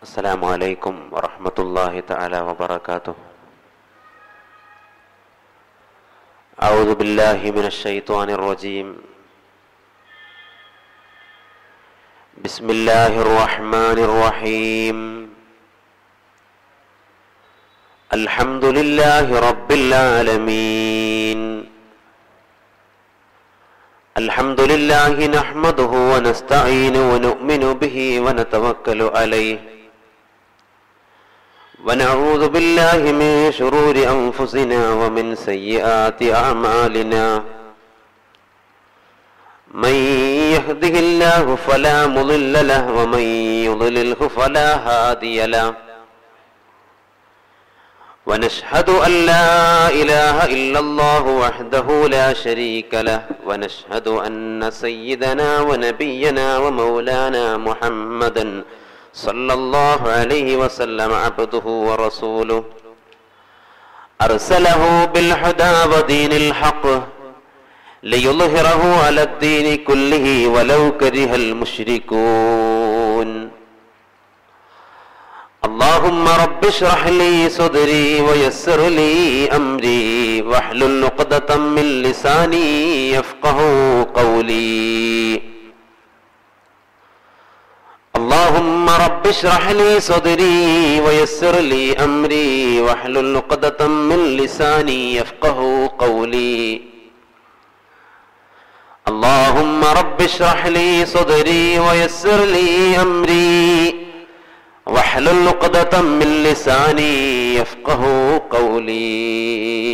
السلام عليكم ورحمة الله تعالى وبركاته أعوذ بالله من الشيطان الرجيم بسم الله الرحمن الرحيم الحمد لله رب العالمين الحمد لله نحمده ونستعين ونؤمن به ونتوكل عليه ونعوذ بالله من شرور أنفسنا ومن سيئات أعمالنا من يهده الله فلا مضل له ومن يضلله فلا هادي له ونشهد أن لا إله إلا الله وحده لا شريك له ونشهد أن سيدنا ونبينا ومولانا محمدا صلى الله عليه وسلم عبده ورسوله أرسله بالهدى ودين الحق ليظهره على الدين كله ولو كره المشركون اللهم رب اشرح لي صدري ويسر لي أمري واحلل عقدة من لساني يفقه قولي اللهم رب اشرح لي صدري ويسر لي أمري واحلل عقدة من لساني يفقه قولي اللهم رب اشرح لي صدري ويسر لي أمري واحلل عقدة من لساني يفقه قولي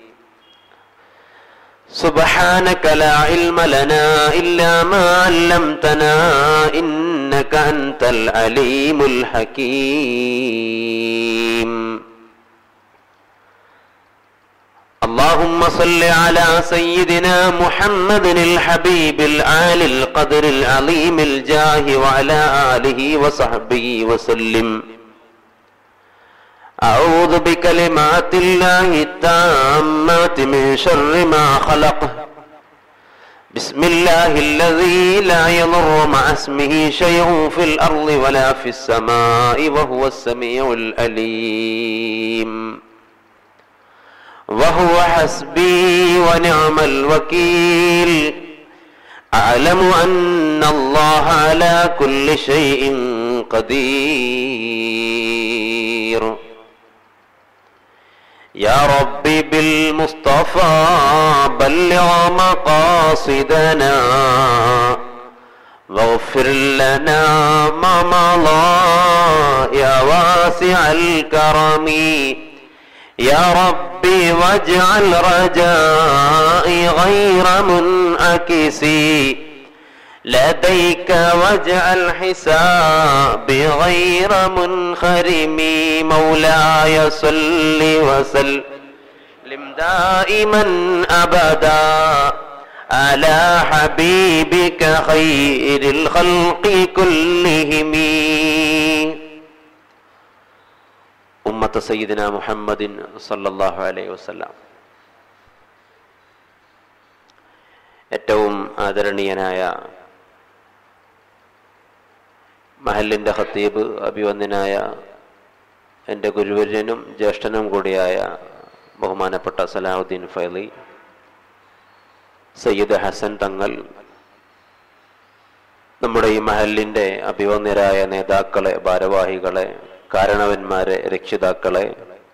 سبحانك لا علم لنا إلا ما علمتنا إنك أنت العليم الحكيم اللهم صل على سيدنا محمد الحبيب العالي القدر العظيم الجاه وعلى آله وصحبه وسلم أعوذ بكلمات الله التامات من شر ما خلق بسم الله الذي لا يضر مع اسمه شيء في الأرض ولا في السماء وهو السميع الأليم وهو حسبي ونعم الوكيل أعلم أن الله على كل شيء قدير يا ربي بالمصطفى بلغ مقاصدنا واغفر لنا ما مضى يا واسع الكرم يا ربي واجعل رجائي غير منعكس لديك واجعل حسابي غير منخرم مولاي صل وسلم دائما ابدا على حبيبك خير الخلق كلهم ഉമ്മത്ത് സയ്യിദിന മുഹമ്മദിൻ സല്ലല്ലാഹു അലൈഹി വസല്ലം ഏറ്റവും ആദരണീയനായ മഹലിൻ്റെ ഖത്തീബ് അഭിവന്ദനായ എൻ്റെ ഗുരുവര്യനും ജ്യേഷ്ഠനും കൂടിയായ ബഹുമാനപ്പെട്ട സലാഹുദ്ദീൻ ഫൈലി സയ്യിദ് ഹസൻ തങ്ങൾ നമ്മുടെ ഈ മഹലിൻ്റെ അഭിവന്ദരായ നേതാക്കളെ ഭാരവാഹികളെ കാരണവന്മാരെ രക്ഷിതാക്കളെ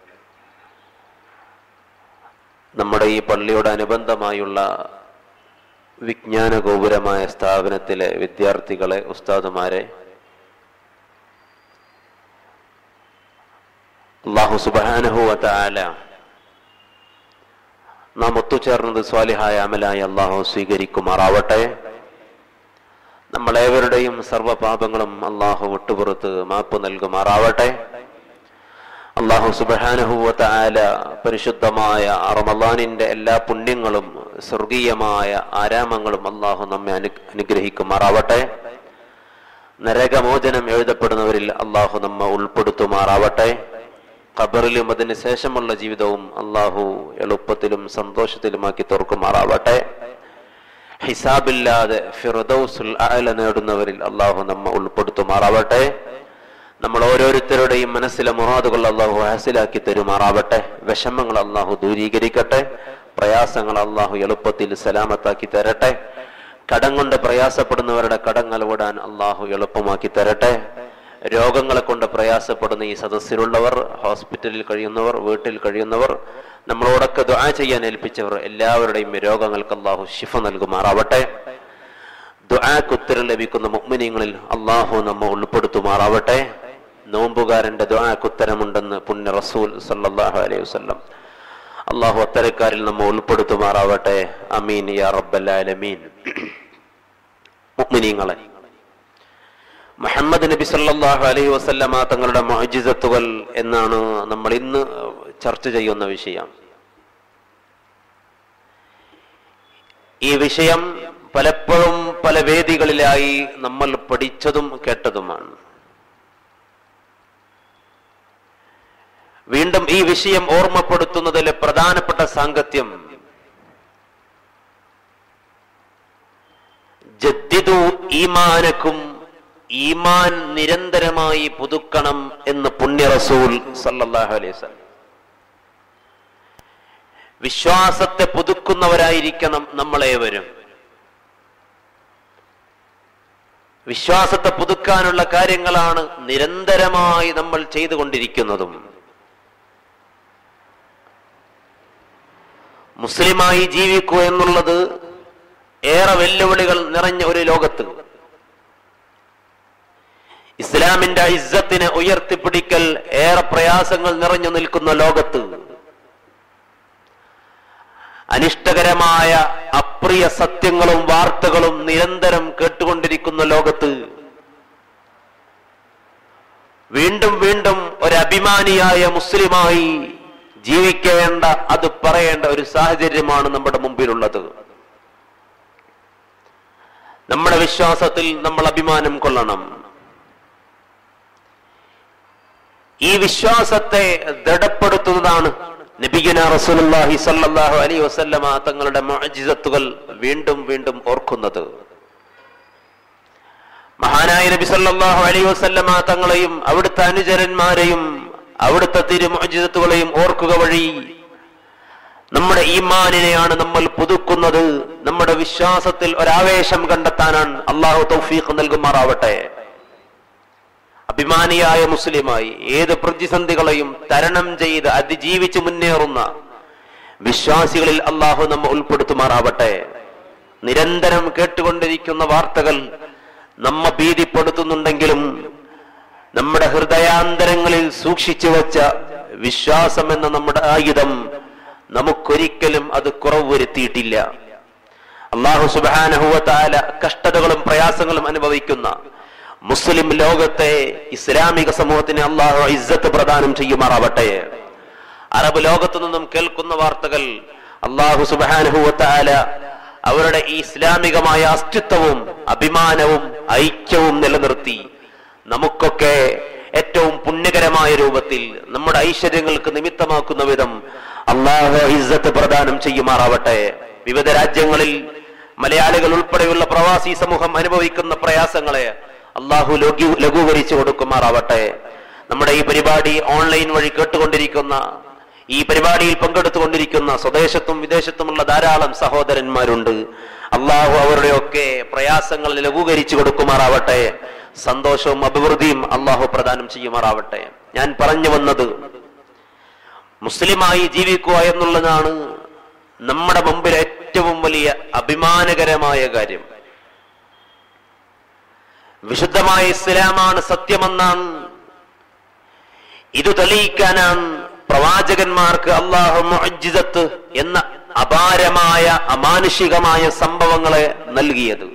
നമ്മുടെ ഈ പള്ളിയോട് അനുബന്ധമായുള്ള വിജ്ഞാന ഗോപുരമായ സ്ഥാപനത്തിലെ വിദ്യാർത്ഥികളെ ഉസ്താദുമാരെ അള്ളാഹു സുബാനഹുവത്ത ആല നാം ഒത്തുചേർന്നത് സ്വാലിഹായ അമലായി അള്ളാഹു സ്വീകരിക്കുമാറാവട്ടെ നമ്മളേവരുടെയും സർവ്വപാപങ്ങളും അള്ളാഹു വിട്ടുപുറത്ത് മാപ്പ് നൽകുമാറാവട്ടെ അള്ളാഹു സുബാനഹുവത്ത ആല പരിശുദ്ധമായ റമലാനിന്റെ എല്ലാ പുണ്യങ്ങളും സ്വർഗീയമായ ആരാമങ്ങളും അള്ളാഹു നമ്മെ അനു അനുഗ്രഹിക്കുമാറാവട്ടെ നരകമോചനം എഴുതപ്പെടുന്നവരിൽ അള്ളാഹു നമ്മെ ഉൾപ്പെടുത്തുമാറാവട്ടെ ഖബറിലും അതിന് ശേഷമുള്ള ജീവിതവും അള്ളാഹു എളുപ്പത്തിലും സന്തോഷത്തിലുമാക്കി തുറക്കുമാറാവട്ടെ ഹിസാബില്ലാതെ ഫിറദൌസുൽ അഅല നേടുന്നവരിൽ അള്ളാഹു നമ്മ ഉൾപ്പെടുത്തുമാറാവട്ടെ നമ്മൾ ഓരോരുത്തരുടെയും മനസ്സിലെ മുറാദുകൾ അള്ളാഹു ഹാസിലാക്കി തരുമാറാവട്ടെ വിഷമങ്ങൾ അള്ളാഹു ദൂരീകരിക്കട്ടെ പ്രയാസങ്ങൾ അള്ളാഹു എളുപ്പത്തിൽ സലാമത്താക്കി തരട്ടെ കടം കൊണ്ട് പ്രയാസപ്പെടുന്നവരുടെ കടങ്ങൾ വിടാൻ അള്ളാഹു എളുപ്പമാക്കി തരട്ടെ രോഗങ്ങളെ കൊണ്ട് പ്രയാസപ്പെടുന്ന ഈ സദസ്സിലുള്ളവർ ഹോസ്പിറ്റലിൽ കഴിയുന്നവർ വീട്ടിൽ കഴിയുന്നവർ നമ്മളോടൊക്കെ ദുആ ചെയ്യാൻ ഏൽപ്പിച്ചവർ എല്ലാവരുടെയും രോഗങ്ങൾക്ക് അള്ളാഹു ശിഫ നൽകുമാറാവട്ടെ ദുആക്ക് ഉത്തരം ലഭിക്കുന്ന മുഅ്മിനീങ്ങളിൽ അള്ളാഹു നമ്മ ഉൾപ്പെടുത്തുമാറാവട്ടെ നോമ്പുകാരന്റെ ദുആക്ക് ഉത്തരമുണ്ടെന്ന് പുണ്യ റസൂൽ സല്ലല്ലാഹു അലൈഹി വസല്ലം അള്ളാഹു അത്തരക്കാരിൽ നമ്മ ഉൾപ്പെടുത്തുമാറാവട്ടെ അമീൻ യാ റബ്ബൽ ആലമീൻ മുഅ്മിനീങ്ങളെ മുഹമ്മദ് നബി സല്ലല്ലാഹു അലൈഹി വസല്ലമ തങ്ങളുടെ മുഅ്ജിസത്തുകൾ എന്നാണ് നമ്മൾ ഇന്ന് ചർച്ച ചെയ്യുന്ന വിഷയം ഈ വിഷയം പലപ്പോഴും പല വേദികളിലായി നമ്മൾ പഠിച്ചതും കേട്ടതുമാണ് വീണ്ടും ഈ വിഷയം ഓർമ്മപ്പെടുത്തുന്നതിലെ പ്രധാനപ്പെട്ട സാങ്കത്യം ജദ്ദിദു ഈമാനക്കും ഈമാൻ നിരന്തരമായി പുതുക്കണം എന്ന് പുണ്യ റസൂൽ സല്ലല്ലാഹു അലൈഹി വസല്ലം വിശ്വാസത്തെ പുതുക്കുന്നവരായിരിക്കണം നമ്മളേവരും വിശ്വാസത്തെ പുതുക്കാനുള്ള കാര്യങ്ങളാണ് നിരന്തരമായി നമ്മൾ ചെയ്തുകൊണ്ടിരിക്കുന്നതും മുസ്ലിമായി ജീവിക്കുക എന്നുള്ളത് ഏറെ വെല്ലുവിളികൾ നിറഞ്ഞ ഒരു ലോകത്ത് ഇസ്ലാമിന്റെ ഇസ്സത്തിനെ ഉയർത്തിപ്പിടിക്കൽ ഏറെ പ്രയാസങ്ങൾ നിറഞ്ഞു നിൽക്കുന്ന ലോകത്ത് അനിഷ്ടകരമായ അപ്രിയ സത്യങ്ങളും വാർത്തകളും നിരന്തരം കേട്ടുകൊണ്ടിരിക്കുന്ന ലോകത്ത് വീണ്ടും വീണ്ടും ഒരു അഭിമാനിയായ മുസ്ലിമായി ജീവിക്കേണ്ട അത് പറയേണ്ട ഒരു സാഹചര്യമാണ് നമ്മുടെ മുമ്പിലുള്ളത് നമ്മുടെ വിശ്വാസത്തിൽ നമ്മൾ അഭിമാനം കൊള്ളണം ഈ വിശ്വാസത്തെ ദൃഢപ്പെടുത്തുന്നതാണ് നബിഗന റസൂലുള്ളാഹി സല്ലല്ലാഹു അലൈഹി വസല്ലമ തങ്ങളുടെ മുഅ്ജിസത്തുകൾ വീണ്ടും വീണ്ടും ഓർക്കുന്നത് മഹാനായ നബി സല്ലല്ലാഹു അലൈഹി വസല്ലമ തങ്ങളെയും അവിടുത്തെ അനുചരന്മാരെയും അവിടുത്തെ തിരുമുഅ്ജിസത്തുകളെയും ഓർക്കുക വഴി നമ്മുടെ ഈമാനിനെയാണ് നമ്മൾ പുതുക്കുന്നത് നമ്മുടെ വിശ്വാസത്തിൽ ഒരാവേശം കണ്ടെത്താനാണ് അള്ളാഹു തൗഫീഖ് നൽകുമാറാവട്ടെ അഭിമാനിയായ മുസ്ലിമായി ഏത് പ്രതിസന്ധികളെയും തരണം ചെയ്ത് അതിജീവിച്ച് മുന്നേറുന്ന വിശ്വാസികളിൽ അള്ളാഹു നമ്മ ഉൾപ്പെടുത്തുമാറാവട്ടെ നിരന്തരം കേട്ടുകൊണ്ടിരിക്കുന്ന വാർത്തകൾ നമ്മ ഭീതിപ്പെടുത്തുന്നുണ്ടെങ്കിലും നമ്മുടെ ഹൃദയാന്തരങ്ങളിൽ സൂക്ഷിച്ചു വച്ച വിശ്വാസം എന്ന നമ്മുടെ ആയുധം നമുക്കൊരിക്കലും അത് കുറവ് വരുത്തിയിട്ടില്ല അള്ളാഹു സുബാനഹുവത്താല കഷ്ടതകളും പ്രയാസങ്ങളും അനുഭവിക്കുന്ന മുസ്ലിം ലോകത്തെ ഇസ്ലാമിക സമൂഹത്തിന് അള്ളാഹു ഇസ്സത്ത് പ്രദാനം ചെയ്യുമാറാവട്ടെ അറബ് ലോകത്തു നിന്നും കേൾക്കുന്ന വാർത്തകൾ അള്ളാഹു സുബാനഹുവത്താല അവരുടെ ഈ ഇസ്ലാമികമായ അസ്തിത്വവും അഭിമാനവും ഐക്യവും നിലനിർത്തി നമുക്കൊക്കെ ഏറ്റവും പുണ്യകരമായ രൂപത്തിൽ നമ്മുടെ ഐശ്വര്യങ്ങൾക്ക് നിമിത്തമാക്കുന്ന വിധം അള്ളാഹു ഇസ്സത്ത് പ്രദാനം ചെയ്യുമാറാവട്ടെ വിവിധ രാജ്യങ്ങളിൽ മലയാളികൾ ഉൾപ്പെടെയുള്ള പ്രവാസി സമൂഹം അനുഭവിക്കുന്ന പ്രയാസങ്ങളെ അള്ളാഹു ലഘു ലഘൂകരിച്ചു കൊടുക്കുമാറാവട്ടെ നമ്മുടെ ഈ പരിപാടി ഓൺലൈൻ വഴി കേട്ടുകൊണ്ടിരിക്കുന്ന ഈ പരിപാടിയിൽ പങ്കെടുത്തുകൊണ്ടിരിക്കുന്ന സ്വദേശത്തും വിദേശത്തുമുള്ള ധാരാളം സഹോദരന്മാരുണ്ട് അള്ളാഹു അവരുടെയൊക്കെ പ്രയാസങ്ങൾ ലഘൂകരിച്ചു കൊടുക്കുമാറാവട്ടെ സന്തോഷവും അഭിവൃദ്ധിയും അള്ളാഹു പ്രദാനം ചെയ്യുമാറാവട്ടെ ഞാൻ പറഞ്ഞു വന്നത് മുസ്ലിമായി ജീവിക്കുക എന്നുള്ളതാണ് നമ്മുടെ മുമ്പിൽ ഏറ്റവും വലിയ അഭിമാനകരമായ കാര്യം വിശുദ്ധമായ ഇസ്ലാമാണ് സത്യമെന്നാണ് ഇത് തെളിയിക്കാനാണ് പ്രവാചകന്മാർക്ക് അള്ളാഹു മുഅ്ജിസത്ത് എന്ന അപാരമായ അമാനുഷികമായ സംഭവങ്ങളെ നൽകിയത്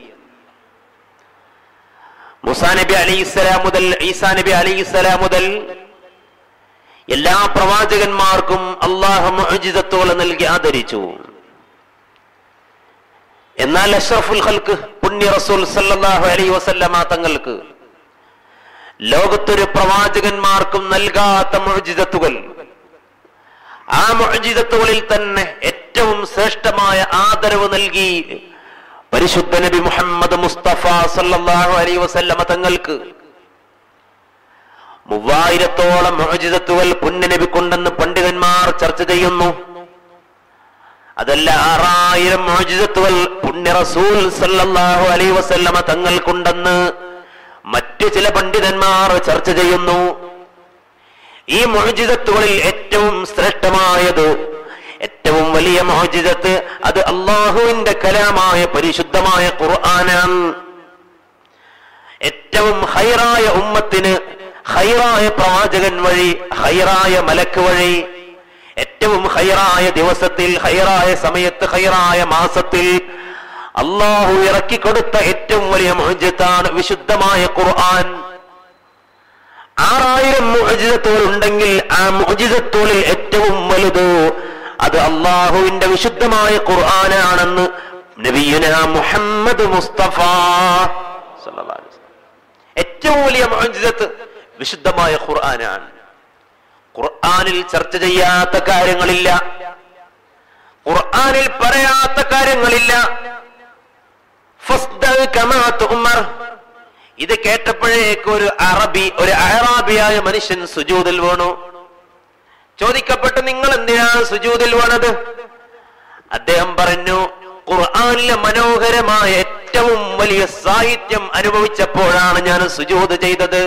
മുസാ നബി അലിസ്ലാം മുതൽ ഈസാ നബി അലിസ്ലാം മുതൽ എല്ലാ പ്രവാചകന്മാർക്കും അള്ളാഹു മുഅ്ജിസത്തുകൾ നൽകി ആദരിച്ചു എന്നാൽ അഷ്റഫുൽ ഖൽക്ക് പുണ്യ റസൂൽ സല്ലല്ലാഹു അലൈഹി വസല്ലമ തങ്ങൾക്ക് ലോകത്തൊരു പ്രവാചകന്മാർക്കും നൽകാത്ത മുഅ്ജിസത്തുകൾ ആ മുഅ്ജിസത്തുകളിൽ തന്നെ ഏറ്റവും ശ്രേഷ്ഠമായ ആദരവ് നൽകി പരിശുദ്ധ നബി മുഹമ്മദ് മുസ്തഫ സല്ലല്ലാഹു അലൈഹി വസല്ലമ തങ്ങൾക്ക് മൂവായിരത്തോളം മോചിതത്തുകൾ പുണ്യനബിക്കുണ്ടെന്ന് പണ്ഡിതന്മാർ ചർച്ച ചെയ്യുന്നു അതല്ല ആറായിരം മോചിതത്തുകൾ പുണ്യ റസൂൽ സല്ലല്ലാഹു അലൈഹി വസല്ലമ തങ്ങൾക്കുണ്ടെന്ന് മറ്റു ചില പണ്ഡിതന്മാർ ചർച്ച ചെയ്യുന്നു ഈ മോചിതത്തുകളിൽ ഏറ്റവും ശ്രേഷ്ഠമായത് ഏറ്റവും വലിയ മോചിതത്ത് അത് അള്ളാഹുവിന്റെ കലാമായ പരിശുദ്ധമായ ഖുർആനാണ് ഏറ്റവും ഹൈറായ ഉമ്മത്തിന് ഹൈറായ പ്രവാചകൻ വഴി ഹൈറായ മലക്ക് വഴി ഏറ്റവും ഹൈറായ ദിവസത്തിൽ ഹൈറായ സമയത്ത് ഹൈറായ മാസത്തിൽ അള്ളാഹു ഇറക്കിക്കൊടുത്ത ഏറ്റവും വലിയ മോചിത്താണ് വിശുദ്ധമായ ഖുർആൻ ആറായിരം മുഅജിസത്തുകൾ ഉണ്ടെങ്കിൽ ആ മുഅജിസത്തുകളിൽ ഏറ്റവും വലുത് അത് അള്ളാഹുവിന്റെ വിശുദ്ധമായ ഖുർആനാണെന്ന് നബിയുന മുഹമ്മദ് മുസ്തഫ സല്ലല്ലാഹു അലൈഹി വസല്ലം. ഏറ്റവും വലിയ മുഅജിസത്ത് വിശുദ്ധമായ ഖുർആനാണ് ഖുർആനിൽ ചർച്ച ചെയ്യാത്ത കാര്യങ്ങളില്ല ഖുർആനിൽ പറയാത്ത കാര്യങ്ങളില്ല ഫസ്ദ കമാ തുഅ്മർ ഇത് കേട്ടപ്പോഴേക്ക് ഒരു അറബി ഒരു അറാബിയായ മനുഷ്യൻ സുജൂതിൽ വീണു ചോദിക്കപ്പെട്ട് നിങ്ങൾ എന്തിനാണ് സുജൂതിൽ വീണത് അദ്ദേഹം പറഞ്ഞു ഖുർആനിലെ മനോഹരമായ ഏറ്റവും വലിയ സാഹിത്യം അനുഭവിച്ചപ്പോഴാണ് ഞാൻ സുജൂത് ചെയ്തത്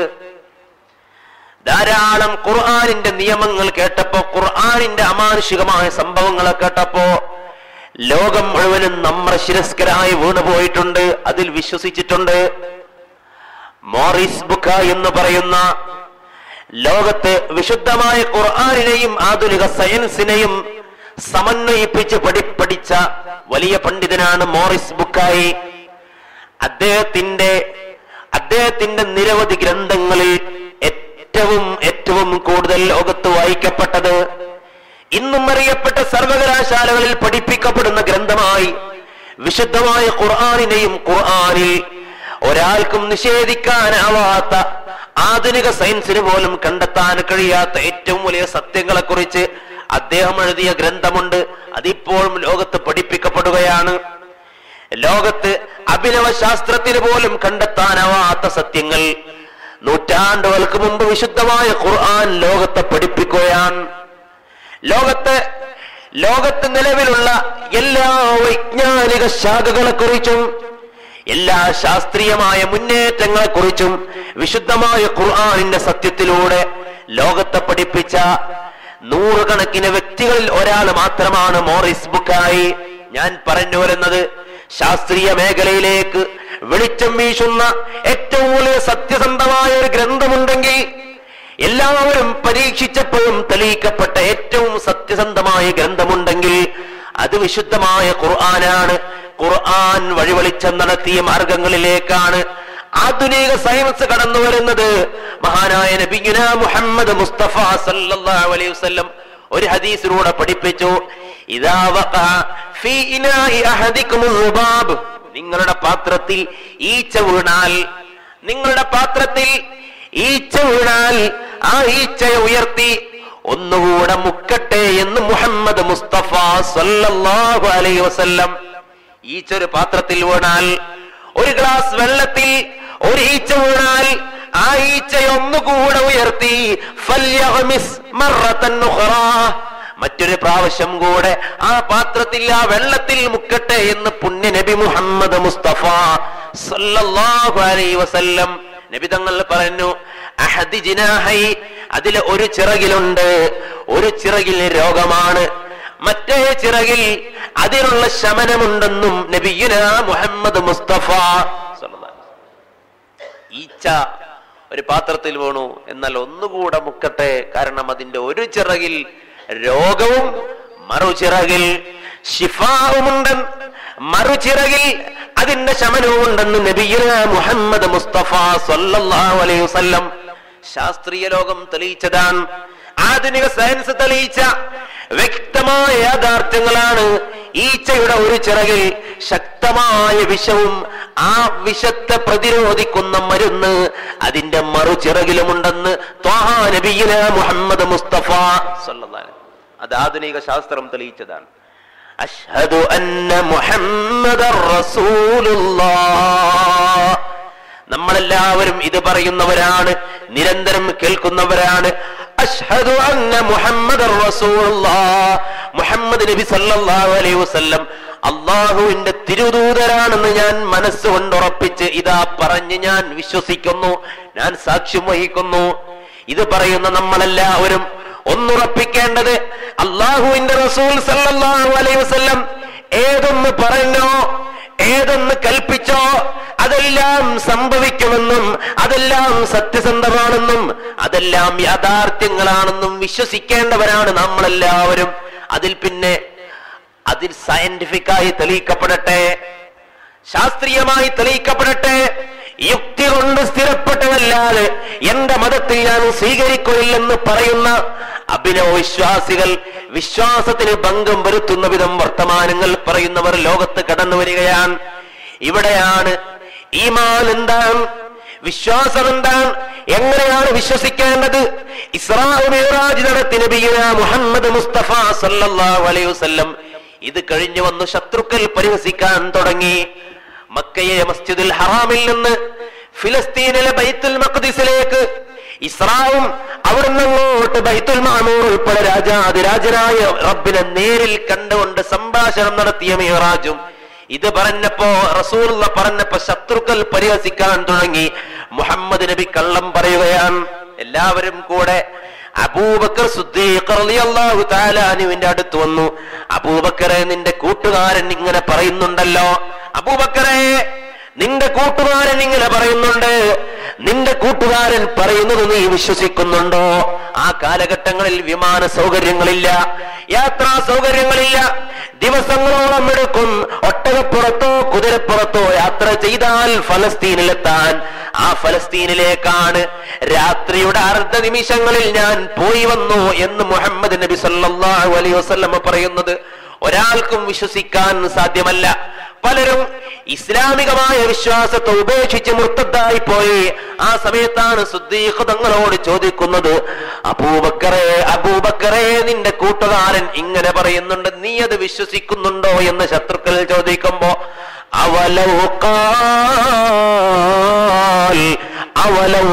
ധാരാളം ഖുർആനിന്റെ നിയമങ്ങൾ കേട്ടപ്പോ ഖുർആനിന്റെ അമാനുഷികമായ സംഭവങ്ങളെ കേട്ടപ്പോ ലോകം മുഴുവനും നമ്രശിരസ്കരായി വീണുപോയിട്ടുണ്ട് അതിൽ വിശ്വസിച്ചിട്ടുണ്ട് മോറിസ് ബുക്ക എന്ന് പറയുന്ന ലോകത്ത് വിശുദ്ധമായ ഖുർആാനിനെയും ആധുനിക സയൻസിനെയും സമന്വയിപ്പിച്ച് പഠി പഠിച്ച വലിയ പണ്ഡിതനാണ് മോറിസ് ബുക്കായി അദ്ദേഹത്തിന്റെ അദ്ദേഹത്തിന്റെ നിരവധി ഗ്രന്ഥങ്ങളിൽ ഏറ്റവും ഏറ്റവും കൂടുതൽ ലോകത്ത് വായിക്കപ്പെട്ടത് ഇന്നും അറിയപ്പെട്ട സർവകലാശാലകളിൽ പഠിപ്പിക്കപ്പെടുന്ന ഗ്രന്ഥമായി വിശുദ്ധമായ ഖുർആാനിനെയും ഖുർആാനിൽ ഒരാൾക്കും നിഷേധിക്കാനാവാത്ത ആധുനിക സയൻസിന് പോലും കണ്ടെത്താൻ കഴിയാത്ത ഏറ്റവും വലിയ സത്യങ്ങളെ കുറിച്ച് അദ്ദേഹം എഴുതിയ ഗ്രന്ഥമുണ്ട് അതിപ്പോഴും ലോകത്ത് പഠിപ്പിക്കപ്പെടുകയാണ് ലോകത്ത് അഭിനവ ശാസ്ത്രത്തിന് പോലും കണ്ടെത്താനാവാത്ത സത്യങ്ങൾ നൂറ്റാണ്ടുകൾക്ക് മുമ്പ് വിശുദ്ധമായ ഖുർആൻ ലോകത്തെ പഠിപ്പിക്കുകയാണ് ലോകത്ത് ലോകത്ത് നിലവിലുള്ള എല്ലാ വൈജ്ഞാനിക ശാഖകളെ കുറിച്ചും എല്ലാ ശാസ്ത്രീയമായ മുന്നേറ്റങ്ങളെ കുറിച്ചും വിശുദ്ധമായ ഖുർആാനിന്റെ സത്യത്തിലൂടെ ലോകത്തെ പഠിപ്പിച്ച നൂറുകണക്കിന് വ്യക്തികളിൽ ഒരാൾ മാത്രമാണ് മോറിസ് ബുക്കായി ഞാൻ പറഞ്ഞു വരുന്നത് ശാസ്ത്രീയ മേഖലയിലേക്ക് വെളിച്ചം വീശുന്ന ഏറ്റവും വലിയ സത്യസന്ധമായ ഒരു ഗ്രന്ഥമുണ്ടെങ്കിൽ എല്ലാവരും പരീക്ഷിച്ചപ്പോഴും തെളിയിക്കപ്പെട്ട ഏറ്റവും സത്യസന്ധമായ ഗ്രന്ഥമുണ്ടെങ്കിൽ അത് വിശുദ്ധമായ ഖുർആനാണ് ഖുർആൻ വഴിവെളിച്ചം നടത്തിയ മാർഗങ്ങളിലേക്കാണ് ആധുനിക സയൻസ് കടന്നു വരുന്നത് മഹാനായ നബിയുന മുഹമ്മദ് മുസ്തഫ സല്ലല്ലാഹു അലൈഹി വസല്ലം ഒരു ഹദീസിലൂടെ പഠിപ്പിച്ചു ഇദാ വഖഅ ഫീ ഇനാഇ അഹദികുമുൽ റുബാബ് നിങ്ങളുടെ പാത്രത്തിൽ ഈച്ച വീണാൽ നിങ്ങളുടെ പാത്രത്തിൽ ഈച്ച വീണാൽ ആ ഈച്ചയെ ഉയർത്തി ഒന്നുകൂടെ മുക്കട്ടെ എന്ന് മുഹമ്മദ് മുസ്തഫ സല്ലല്ലാഹു അലൈഹി വസല്ലം ഈച്ച ഒരു പാത്രത്തിൽ വീണാൽ ഒരു ഗ്ലാസ് വെള്ളത്തിൽ ഒരു ഈച്ച വീണാൽ ആ ഈച്ചയെ ഒന്നുകൂടെ ഉയർത്തി ഫല്യഗ്മിസ് മറത്തൻ ഉഖ്റാ. മറ്റൊരു പ്രാവശ്യം കൂടെ ആ പാത്രത്തിൽ ആ വെള്ളത്തിൽ മുക്കട്ടെ എന്ന് പുണ്യ നബി മുഹമ്മദ് മുസ്തഫ സല്ലല്ലാഹു അലൈഹി വസല്ലം നബി തങ്ങൾ പറഞ്ഞു അഹദി ജിനാഹൈ അതിൽ ഒരു ചിറകിലുണ്ട് ഒരു ചിറകിൽ രോഗമാണ് മറ്റേ ചിറകിൽ അതിനുള്ള ശമനമുണ്ടെന്നും നബിയുന മുഹമ്മദ് മുസ്തഫ സല്ലല്ലാഹു അലൈഹി വസല്ലം. ഈച്ച ഒരു പാത്രത്തിൽ വീണു എന്നാൽ ഒന്നുകൂടെ മുക്കട്ടെ കാരണം അതിന്റെ ഒരു ചിറകിൽ രോഗവും മറുചിറകിൽ ഷിഫാവുമുണ്ട് മറുചിറകിൽ അതിന്റെ ശമനവുമുണ്ടെന്ന് നബിയുന മുഹമ്മദ് മുസ്തഫ സല്ലല്ലാഹു അലൈഹി വസല്ലം ശാസ്ത്രീയ ലോകം തെളിയിച്ചതാണ് ആധുനിക സയൻസ് തെളിയിച്ച വ്യക്തമായ യാഥാർത്ഥ്യങ്ങളാണ് ഈച്ചയുടെ ഒരു ചിറകിൽ ശക്തമായ വിഷവും ആ വിഷത്തെ പ്രതിരോധിക്കുന്ന മരുന്ന് അതിന്റെ മറുചിറകിലുമുണ്ടെന്ന് ത്വാഹ നബിയിന മുഹമ്മദ് മുസ്തഫ സല്ലല്ലാഹു അലൈഹി വസല്ലം. അത് ആധുനിക ശാസ്ത്രം തെളിയിച്ചതാണ് അഷ്ഹദു അന്ന മുഹമ്മദർ റസൂലുള്ളാഹ് നമ്മളെല്ലാവരും ഇത് പറയുന്നവരാണ് നിരന്തരം കേൾക്കുന്നവരാണ് അഷ്ഹദു അന്ന മുഹമ്മദ് മുഹമ്മദ് നബി സല്ലല്ലാഹു അലൈഹി വസല്ലം അള്ളാഹുവിന്റെ തിരുദൂതരാണെന്ന് ഞാൻ മനസ്സുകൊണ്ട് ഉറപ്പിച്ച് ഇതാ പറഞ്ഞ് ഞാൻ വിശ്വസിക്കുന്നു ഞാൻ സാക്ഷ്യം വഹിക്കുന്നു ഇത് പറയുന്ന നമ്മളെല്ലാവരും ഒന്നുറപ്പിക്കേണ്ടത് അള്ളാഹുവിന്റെ റസൂൽ സല്ലല്ലാഹു അലൈഹി വസല്ലം ഏതൊന്ന് പറഞ്ഞോ ഏതൊന്ന് കൽപ്പിച്ചോ അതെല്ലാം സംഭവിക്കുമെന്നും അതെല്ലാം സത്യസന്ധമാണെന്നും അതെല്ലാം യാഥാർത്ഥ്യങ്ങളാണെന്നും വിശ്വസിക്കേണ്ടവരാണ് നമ്മളെല്ലാവരും അതിൽ പിന്നെ അതിൽ സയന്റിഫിക്കായി തെളിയിക്കപ്പെടട്ടെ ശാസ്ത്രീയമായി തെളിയിക്കപ്പെടട്ടെ യുക്തി കൊണ്ട് സ്ഥിരപ്പെട്ടതല്ലാതെ എന്റെ മതത്തിൽ ഞാൻ സ്വീകരിക്കുകയില്ലെന്ന് പറയുന്ന അഭിനവ വിശ്വാസികൾ വിശ്വാസത്തിന് ഭംഗം വരുത്തുന്ന വിധം വർത്തമാനങ്ങൾ പറയുന്നവർ ലോകത്ത് കടന്നു വരികയാണ് ഇവിടെയാണ് ഈമാൻ എന്താണ് വിശ്വാസം എന്താണ് എങ്ങനെയാണ് വിശ്വസിക്കേണ്ടത് ഇസ്രാഹ് മിഹ്റാജ് നടത്തി നബിയുന മുഹമ്മദ് മുസ്തഫ സല്ലല്ലാഹു അലൈഹി വസല്ലം ഇത് കഴിഞ്ഞു വന്നു ശത്രുക്കൾ പരിഹസിക്കാൻ തുടങ്ങി മക്കയെ മസ്ജിദുൽ ഹറാമിൽ നിന്ന് ഫിലസ്തീനിലെ ബൈത്തുൽ മഖ്ദിസിലേക്ക് ഇസ്രാവും അവിടുന്ന് അങ്ങോട്ട് ബൈത്തുൽ മാമൂർ ഉൾപ്പെടെ രാജാതിരാജനായ റബ്ബിനെ നേരിൽ കണ്ടുകൊണ്ട് സംഭാഷണം നടത്തിയ മിഹറാജും ഇത് പറഞ്ഞപ്പോ റസൂലുള്ള പറഞ്ഞപ്പോ ശത്രുക്കൾ പരിഹസിക്കാൻ തുടങ്ങി മുഹമ്മദ് നബി കള്ളം പറയുകയാണ് എല്ലാവരും കൂടെ അബൂബക്കർ സുദ്ദീഖ് റളിയല്ലാഹു തആല അനുവിന്റെ അടുത്ത് വന്നു അബൂബക്കറെ നിന്റെ കൂട്ടുകാരൻ ഇങ്ങനെ പറയുന്നുണ്ടല്ലോ അബൂബക്കറെ നിന്റെ കൂട്ടുകാരൻ ഇങ്ങനെ പറയുന്നുണ്ട് നിന്റെ കൂട്ടുകാരൻ പറയുന്നത് നീ വിശ്വസിക്കുന്നുണ്ടോ ആ കാലഘട്ടങ്ങളിൽ വിമാന സൗകര്യങ്ങളില്ല യാത്രാ സൗകര്യങ്ങളില്ല ദിവസങ്ങളോളം എടുക്കും ഒട്ടകപ്പുറത്തോ കുതിരപ്പുറത്തോ യാത്ര ചെയ്താൽ ഫലസ്തീനിലെത്താൻ ആ ഫലസ്തീനിലേക്കാണ് രാത്രിയുടെ അർദ്ധ നിമിഷങ്ങളിൽ ഞാൻ പോയി വന്നു എന്ന് മുഹമ്മദ് നബി സല്ലല്ലാഹു അലൈഹി വസല്ലമ പറയുന്നത് ഒരാൾക്കും വിശ്വസിക്കാൻ സാധ്യമല്ല പലരും ഇസ്ലാമികമായ വിശ്വാസത്തെ ഉപേക്ഷിച്ച് മുർത്തദ്ദായി പോയി ആ സമയത്താണ് സുദ്ദീഖ് തങ്ങളോട് ചോദിക്കുന്നത് അബൂബക്കറെ അബൂബക്കറെ നിന്റെ കൂട്ടുകാരൻ ഇങ്ങനെ പറയുന്നുണ്ട് നീ അത് വിശ്വസിക്കുന്നുണ്ടോ എന്ന് ശത്രുക്കൾ ചോദിക്കുമ്പോ അവലൗ ഖാൽ അവലൗ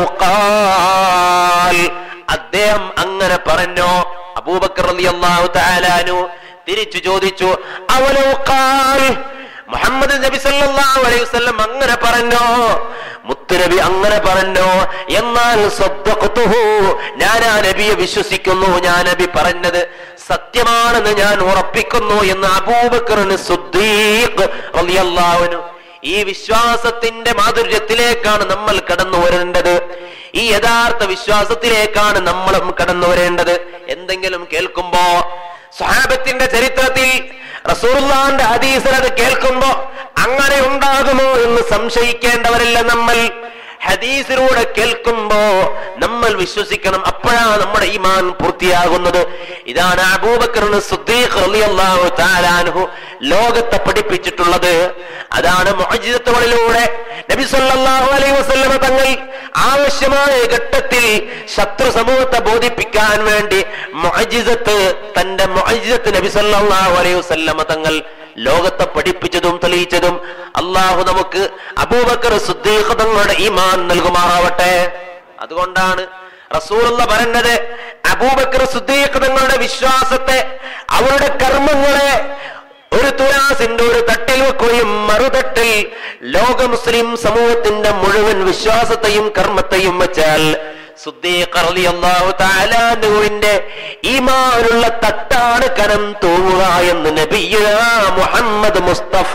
ഖാൽ അദ്ദേഹം അങ്ങനെ പറഞ്ഞോ അബൂബക്കർ റളിയല്ലാഹു തആല അൻഹു തിരിച്ചു ചോദിച്ചു അവലൗ ഖാൽ മുഹമ്മദ് നബി സല്ലല്ലാഹു അലൈഹി വസല്ലം അങ്ങനെ പറഞ്ഞോ മുത്തുനബി അങ്ങനെ പറഞ്ഞോ എന്നാൽ സദ്ദഖ്തുഹു ഞാൻ ആ നബിയെ വിശ്വസിക്കുന്നു ഞാൻ നബി പറഞ്ഞത് സത്യമാണെന്ന് ഞാൻ ഉറപ്പിക്കുന്നു എന്ന് അബൂബക്കറിന് സുദ്ദീഖ് റളിയല്ലാഹു അൻഹു ഈ വിശ്വാസത്തിന്റെ മാധുര്യത്തിലേക്കാണ് നമ്മൾ കടന്നു വരേണ്ടത് ഈ യഥാർത്ഥ വിശ്വാസത്തിലേക്കാണ് നമ്മളും കടന്നു വരേണ്ടത് എന്തെങ്കിലും കേൾക്കുമ്പോ സ്വഹാബത്തിന്റെ ചരിത്രത്തിൽ റസൂർലാന്റെ ഹദീസിൽ അത് കേൾക്കുമ്പോ അങ്ങനെ ഉണ്ടാകുമോ എന്ന് സംശയിക്കേണ്ടവരല്ല നമ്മൾ ഹദീസിലൂടെ കേൾക്കുമ്പോ നമ്മൾ വിശ്വസിക്കണം അപ്പോഴാണ് നമ്മുടെ ഈമാൻ പൂർത്തിയാകുന്നത് ഇതാണ് അബൂബക്കറിന് സുദ്ദീഖ് റളിയല്ലാഹു തആല അൻഹു ലോകത്തെ പഠിപ്പിച്ചിട്ടുള്ളത് അതാണ് മുഅ്ജിസത്തുകളിലൂടെ നബി സല്ലല്ലാഹു അലൈഹി വസല്ലമ തങ്ങൾ ആവശ്യമായ ഘട്ടത്തിൽ ശത്രു സമൂഹത്തെ ബോധിപ്പിക്കാൻ വേണ്ടി മുഅ്ജിസത്ത് തന്റെ മുഅ്ജിസത്ത് നബി സല്ലല്ലാഹു അലൈഹി വസല്ലമ തങ്ങൾ ലോകത്തെ പഠിപ്പിച്ചതും തെളിയിച്ചതും അള്ളാഹു നമുക്ക് അബൂബക്കർ സുദ്ദീഖ് തങ്ങളുടെ ഈമാൻ നൽകുമാറാവട്ടെ അതുകൊണ്ടാണ് റസൂലുള്ള പറഞ്ഞത് അബൂബക്കർ സുദ്ദീഖ് തങ്ങളുടെ വിശ്വാസത്തെ അവരുടെ കർമ്മങ്ങളെ ഒരു തുലാസിന്റെ ഒരു തട്ടിൽ വെക്കുകയും മറുതട്ടിൽ ലോക മുസ്ലിം സമൂഹത്തിന്റെ മുഴുവൻ വിശ്വാസത്തെയും കർമ്മത്തെയും വെച്ചാൽ സുദ്ദീഖ് റളിയല്ലാഹു തആല അൻഹുവിന്റെ ഈമാനുള്ള തട്ടാണ് കനം തൂങ്ങുക എന്ന് നബിയുനാ മുഹമ്മദ് മുസ്തഫ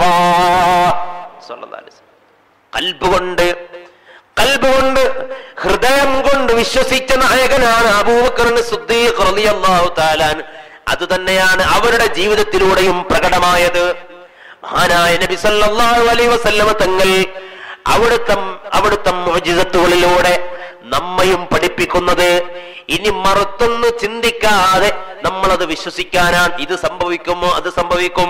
സ്വല്ലല്ലാഹു അലൈഹി വസല്ലം കൽബ് കൊണ്ട് കൽബ് കൊണ്ട് ഹൃദയം കൊണ്ട് വിശ്വസിച്ച നായകനാണ് അബൂബക്കറിന് സുദ്ദീഖ് റളിയല്ലാഹു തആല അൻഹു. അത് തന്നെയാണ് അവരുടെ ജീവിതത്തിലൂടെയും പ്രകടമായത് മഹാനായ നബി സല്ലല്ലാഹു അലൈഹി വസല്ലമ തങ്ങൾ അവിടുത്തെ അവിടുത്തെ മുഅ്ജിസത്തുകളിലൂടെ നമ്മയും പഠിപ്പിക്കുന്നത് ഇനി മറുത്തൊന്ന് ചിന്തിക്കാതെ നമ്മളത് വിശ്വസിക്കാനാണ് ഇത് സംഭവിക്കുമോ അത് സംഭവിക്കും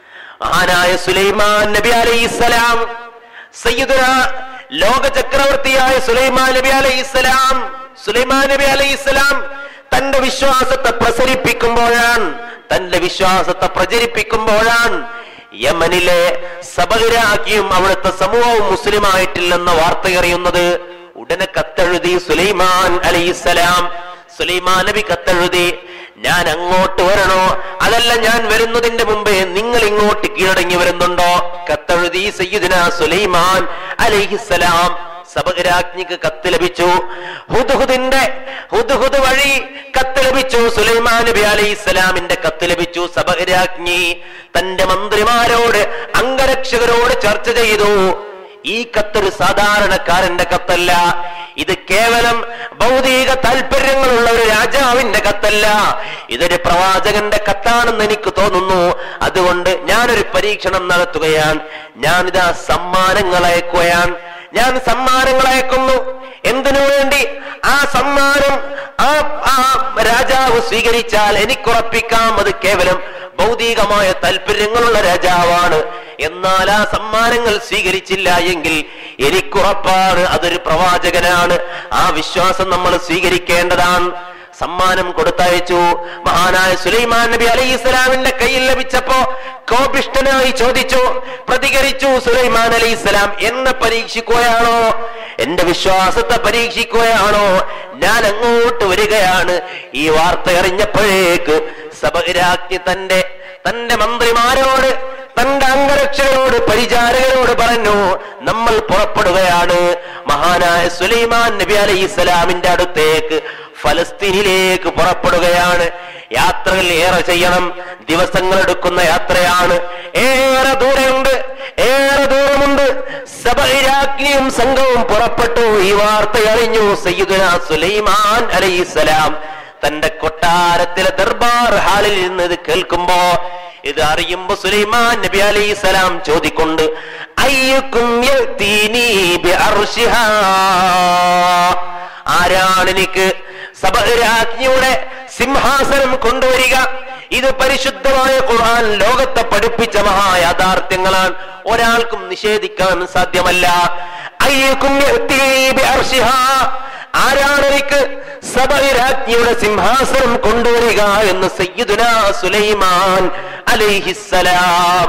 മഹാനായ സുലൈമാൻ നബി അലൈഹിസ്സലാം സയ്യിദുന ലോക ചക്രവർത്തിയായ സുലൈമാൻ നബി അലൈഹിസ്സലാം സുലൈമാൻ നബി അലൈഹിസ്സലാം തന്റെ വിശ്വാസത്തെ പ്രസരിപ്പിക്കുമ്പോഴാണ് തന്റെ വിശ്വാസത്തെ പ്രചരിപ്പിക്കുമ്പോഴാണ് യമനിലെ സബകരാക്കിയും അവിടുത്തെ സമൂഹവും മുസ്ലിമായിട്ടില്ലെന്ന വാർത്ത അറിയുന്നത് ഉടനെ കത്തെഴുതി സുലൈമാൻ അലൈഹിസ്സലാം സുലൈമാൻ നബി കത്തെഴുതി ഞാൻ അങ്ങോട്ട് വരണോ അതല്ല ഞാൻ വരുന്നതിന്റെ മുമ്പേ നിങ്ങൾ ഇങ്ങോട്ട് കീഴടങ്ങി വരുന്നുണ്ടോ കത്തെഴുതി സയ്യിദിന സുലൈമാൻ അലൈഹിസ്സലാം സബകരാജ്ഞിക്ക് കത്ത് ലഭിച്ചു ഹുദ്ഹുദിന്റെ ഹുദ്ഹുദ് വഴി കത്ത് ലഭിച്ചു സുലൈമാൻ നബി അലൈഹി ഇസ്ലാമിന്റെ കത്ത് ലഭിച്ചു സബകരാജ്ഞി തന്റെ മന്ത്രിമാരോട് അംഗരക്ഷകരോട് ചർച്ച ചെയ്തു ഈ കത്തൊരു സാധാരണക്കാരന്റെ കത്തല്ല ഇത് കേവലം ഭൗതിക താല്പര്യങ്ങളുള്ള ഒരു രാജാവിന്റെ കത്തല്ല ഇതൊരു പ്രവാചകന്റെ കത്താണെന്ന് എനിക്ക് തോന്നുന്നു അതുകൊണ്ട് ഞാനൊരു പരീക്ഷണം നടത്തുകയാണ് ഞാനിതാ സമ്മാനങ്ങൾ അയക്കുകയാണ് ഞാൻ സമ്മാനങ്ങൾ അയക്കുന്നു എന്തിനു വേണ്ടി ആ സമ്മാനം ആ ആ രാജാവ് സ്വീകരിച്ചാൽ എനിക്കുറപ്പിക്കാം അത് കേവലം ഭൗതികമായ താല്പര്യങ്ങളുള്ള രാജാവാണ് എന്നാൽ ആ സമ്മാനങ്ങൾ സ്വീകരിച്ചില്ല എങ്കിൽ എനിക്കുറപ്പാണ് അതൊരു പ്രവാചകനാണ് ആ വിശ്വാസം നമ്മൾ സ്വീകരിക്കേണ്ടതാണ് സമ്മാനം കൊടുത്തയച്ചു മഹാനായ സുലൈമാൻ നബി അലൈഹി ഇസ്ലാമിന്റെ കയ്യിൽ ലഭിച്ചപ്പോ കോപിഷ്ടനായി ചോദിച്ചു പ്രതികരിച്ചു സുലൈമാൻ അലൈഹി ഇസ്ലാം എന്നെ പരീക്ഷിക്കുകയാണോ എന്റെ വിശ്വാസത്തെ പരീക്ഷിക്കുകയാണോ ഞാൻ അങ്ങോട്ട് വരികയാണ് ഈ വാർത്ത അറിഞ്ഞപ്പോഴേക്ക് സബരാജ്ഞി തന്റെ തന്റെ മന്ത്രിമാരോട് തന്റെ അംഗരക്ഷകരോട് പരിചാരകരോട് പറഞ്ഞു നമ്മൾ പുറപ്പെടുകയാണ് മഹാനായ സുലൈമാൻ നബി അലൈഹി ഇസ്ലാമിന്റെ അടുത്തേക്ക് ഫലസ്തീനിലേക്ക് പുറപ്പെടുകയാണ് യാത്രകൾ ഏറെ ചെയ്യണം ദിവസങ്ങൾ എടുക്കുന്ന യാത്രയാണ് ഏറെ ദൂരമുണ്ട് ഏറെ ദൂരമുണ്ട് സബൈരാജ്ഞിയും സംഘവും പുറപ്പെട്ടു ഈ വാർത്ത അറിഞ്ഞു സയ്യിദുന സുലൈമാൻ അലൈഹിസ്സലാം തന്റെ കൊട്ടാരത്തിലെ ദർബാർ ഹാളിൽ നിന്ന് ഇത് കേൾക്കുമ്പോ ഇത് അറിയുമ്പോ സുലൈമാൻ നബി അലൈഹി സ്വലാം ചോദിക്കൊണ്ട് അയ്യക്കും യഅ്തീനി ബിഅർശിഹാ. ആരാണ് എനിക്ക് സബരാജ്ഞിയുടെ സിംഹാസനം കൊണ്ടുവരിക ഇത് പരിശുദ്ധമായ ഖുർആൻ ലോകത്തെ പഠിപ്പിച്ച മഹായാഥാർത്ഥ്യങ്ങളാണ് ഒരാൾക്കും നിഷേധിക്കാൻ സാധ്യമല്ല അയ്യക്കും യഅ്തീനി ബിഅർശിഹാ. ആരാണ് എനിക്ക് സബരാജ്ഞിയുടെ സിംഹാസനം കൊണ്ടുവരിക എന്ന് സയ്യിദുന സുലൈമാൻ അലൈഹിസ്സലാം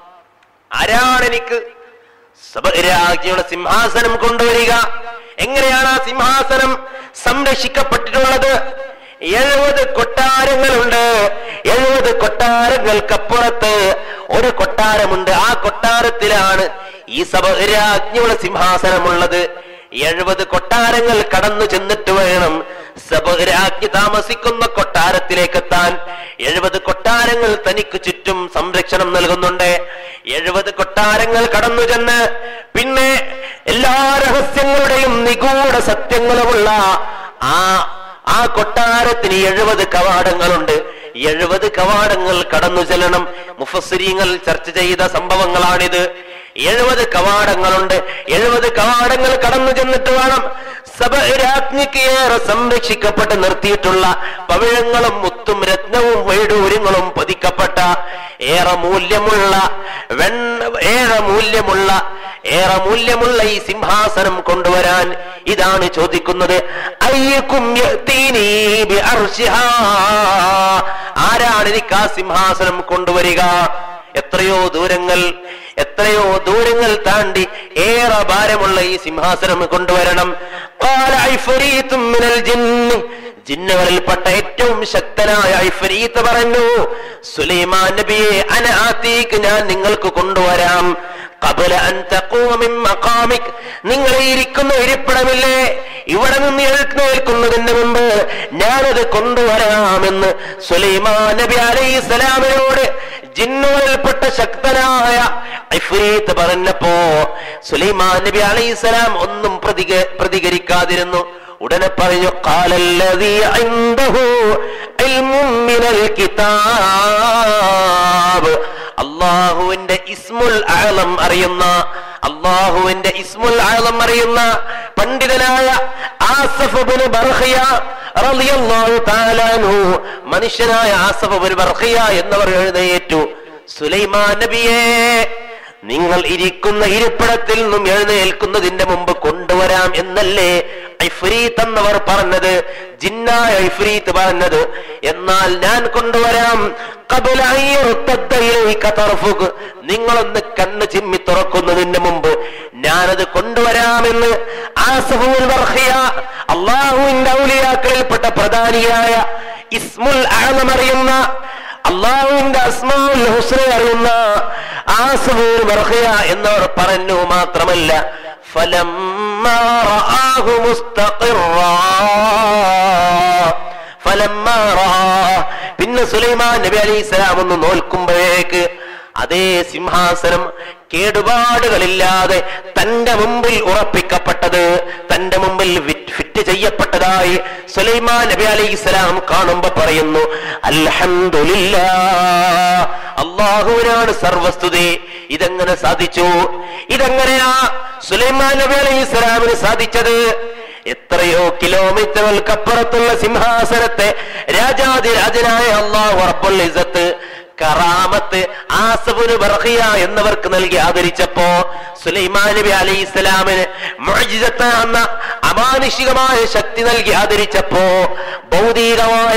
ആരാണ് എനിക്ക് സബരാജ്ഞിയുടെ സിംഹാസനം കൊണ്ടുവരിക എങ്ങനെയാണ് ആ സിംഹാസനം സംരക്ഷിക്കപ്പെട്ടിട്ടുള്ളത് എഴുപത് കൊട്ടാരങ്ങളുണ്ട് എഴുപത് കൊട്ടാരങ്ങൾക്കപ്പുറത്ത് ഒരു കൊട്ടാരമുണ്ട് ആ കൊട്ടാരത്തിലാണ് ഈ സബരാജ്ഞിയുടെ സിംഹാസനമുള്ളത് എഴുപത് കൊട്ടാരങ്ങൾ കടന്നു ചെന്നിട്ട് വേണം സബരാജ്ഞി താമസിക്കുന്ന കൊട്ടാരത്തിലേക്ക് എത്താൻ എഴുപത് കൊട്ടാരങ്ങൾ തനിക്ക് ചുറ്റും സംരക്ഷണം നൽകുന്നുണ്ട് എഴുപത് കൊട്ടാരങ്ങൾ കടന്നു ചെന്ന് പിന്നെ എല്ലാ രഹസ്യങ്ങളുടെയും നിഗൂഢ സത്യങ്ങളുമുള്ള ആ ആ കൊട്ടാരത്തിന് എഴുപത് കവാടങ്ങളുണ്ട് എഴുപത് കവാടങ്ങൾ കടന്നു ചെല്ലണം മുഫസ്സിരിങ്ങൾ ചർച്ച ചെയ്ത സംഭവങ്ങളാണിത് എഴുപത് കവാടങ്ങളുണ്ട് എഴുപത് കവാടങ്ങൾ കടന്നു ചെന്നിട്ട് വേണം സഭ രാജ്ഞിക്ക് ഏറെ സംരക്ഷിക്കപ്പെട്ട് നിർത്തിയിട്ടുള്ള പവിഴങ്ങളും മുത്തും രത്നവും വൈഡൂര്യങ്ങളും പതിക്കപ്പെട്ട ഏറെ മൂല്യമുള്ള വെണ്ണ ഏറെ മൂല്യമുള്ള ഏറെ മൂല്യമുള്ള ഈ സിംഹാസനം കൊണ്ടുവരാൻ ഇതാണ് ചോദിക്കുന്നത് അയ്യക്കും യഅ്തീനി ബിഅർശിഹാ. ആരാണ് എനിക്ക് ആ സിംഹാസനം കൊണ്ടുവരിക എത്രയോ ദൂരങ്ങൾ എത്രയോ ദൂരങ്ങൾ താണ്ടി ഏറെ ഭാരമുള്ള ഈ സിംഹാസനം കൊണ്ടുവരണം ഖാല ഇഫ്രീത്തും മിനൽ ജിന്നി ജിന്നുകളിൽപ്പെട്ട ഏറ്റവും ശക്തനായ ഐഫരീത്ത് പറഞ്ഞു സുലൈമാൻ നബിയെ അന ആത്തീക്ക് ഞാൻ നിങ്ങൾക്ക് കൊണ്ടുവരാം കബല അൻ തഖൂമ മിൻ മഖാമിക് നിങ്ങൾ ഈ ഇരിക്കുന്ന ഇരിപ്പിടമില്ലേ ഇവിടെ നിന്ന് എഴുന്നേൽക്കുന്നതിന് മുമ്പ് ഞാനത് കൊണ്ടുവരാമെന്ന് സുലൈമാൻ നബി അലൈഹി സ്വലാമിനോട് ജിന്നുകളിൽപ്പെട്ട ശക്തനായ ഇഫ്രീത്ത് പറഞ്ഞപ്പോ സുലൈമാൻ നബി അലൈഹി സ്വലാം ഒന്നും പ്രതിക പ്രതികരിക്കാതിരുന്നു ഉടനെ പറഞ്ഞു കാലല്ലതീ ഇൻദഹു ഇൽമും മിനൽ കിതാബ് അള്ളാഹുവിന്റെ ഇസ്മുൽ ആളം അറിയുന്ന അള്ളാഹുവിന്റെ ഇസ്മുൽ ആളം അറിയുന്ന പണ്ഡിതനായ ആസഫ് ബിൻ ബർഖിയ റളിയല്ലാഹു തആല അൻഹു മനുഷ്യനായ ആസഫ് ബിൻ ബർഖിയ എന്നവർ എഴുന്നേറ്റു സുലൈമാൻ നബിയെ നിങ്ങൾ ഇരിക്കുന്ന ഇരിപ്പിടത്തിൽ നിന്നും എഴുന്നേൽക്കുന്നതിന്റെ മുമ്പ് കൊണ്ടുവരാം എന്നല്ലേ ഇഫ്രീത്ത് എന്നവർ പറഞ്ഞത് ജിന്നായ ഇഫ്രീത്ത് പറഞ്ഞത് എന്നാൽ ഞാൻ കൊണ്ടുവരാം ഖബല അൻ യർത്തദ്ദ ഇലൈക തർഫുക്. നിങ്ങളൊന്ന് കണ്ണ് ചിമ്മി തുറക്കുന്നതിന് മുമ്പ് ഞാനത് കൊണ്ടുവരാമെന്ന് ആസഫുൽ വർഹിയ അള്ളാഹുവിന്റെ ഔലിയാക്കളിൽപ്പെട്ട പ്രധാനിയായ ഇസ്മുൽ ആളം അറിയുന്ന അള്ളാഹുവിന്റെ അസ്മാഉൽ ഹുസ്ന അറിയുന്ന ആസഫുൽ വർഹിയ എന്നവർ പറഞ്ഞു മാത്രമല്ല فلما رآه مستقرا فلما رآه പിന്നെ സുലൈമാൻ നബി അലൈഹി സ്വലാം ഒന്ന് നോൽക്കുമ്പോഴേക്ക് അതേ സിംഹാസനം കേടുപാടുകളില്ലാതെ തന്റെ മുമ്പിൽ ഉറപ്പിക്കപ്പെട്ടത് തന്റെ മുമ്പിൽ വിറ്റ് ഫിറ്റ് ചെയ്യപ്പെട്ടതായി സുലൈമാൻ നബി അലൈഹി സ്വലാം കാണുമ്പോ പറയുന്നു അൽഹംദുലില്ലാ അള്ളാഹുവിനാണ് സർവസ്തുതി ഇതെങ്ങനെ സാധിച്ചു ഇതെങ്ങനെയാ സുലൈമാൻ നബി അലൈഹി സ്വലാമിന് സാധിച്ചത് എത്രയോ കിലോമീറ്ററുകൾക്കപ്പുറത്തുള്ള സിംഹാസനത്തെ രാജാതിരാജനായ അള്ളാഹു റബ്ബുൽ ഇസത്ത് കറാമത്ത് ആസഫുന് ബർഹിയ എന്നവർക്ക് നൽകി ആദരിച്ചപ്പോ സുലൈമാൻ നബി അലൈഹി ഇസ്ലാമിന് മുഅ്ജിസത്ത് എന്ന അമാനുഷികമായ ശക്തി നൽകി ആദരിച്ചപ്പോ ഭൗതികമായ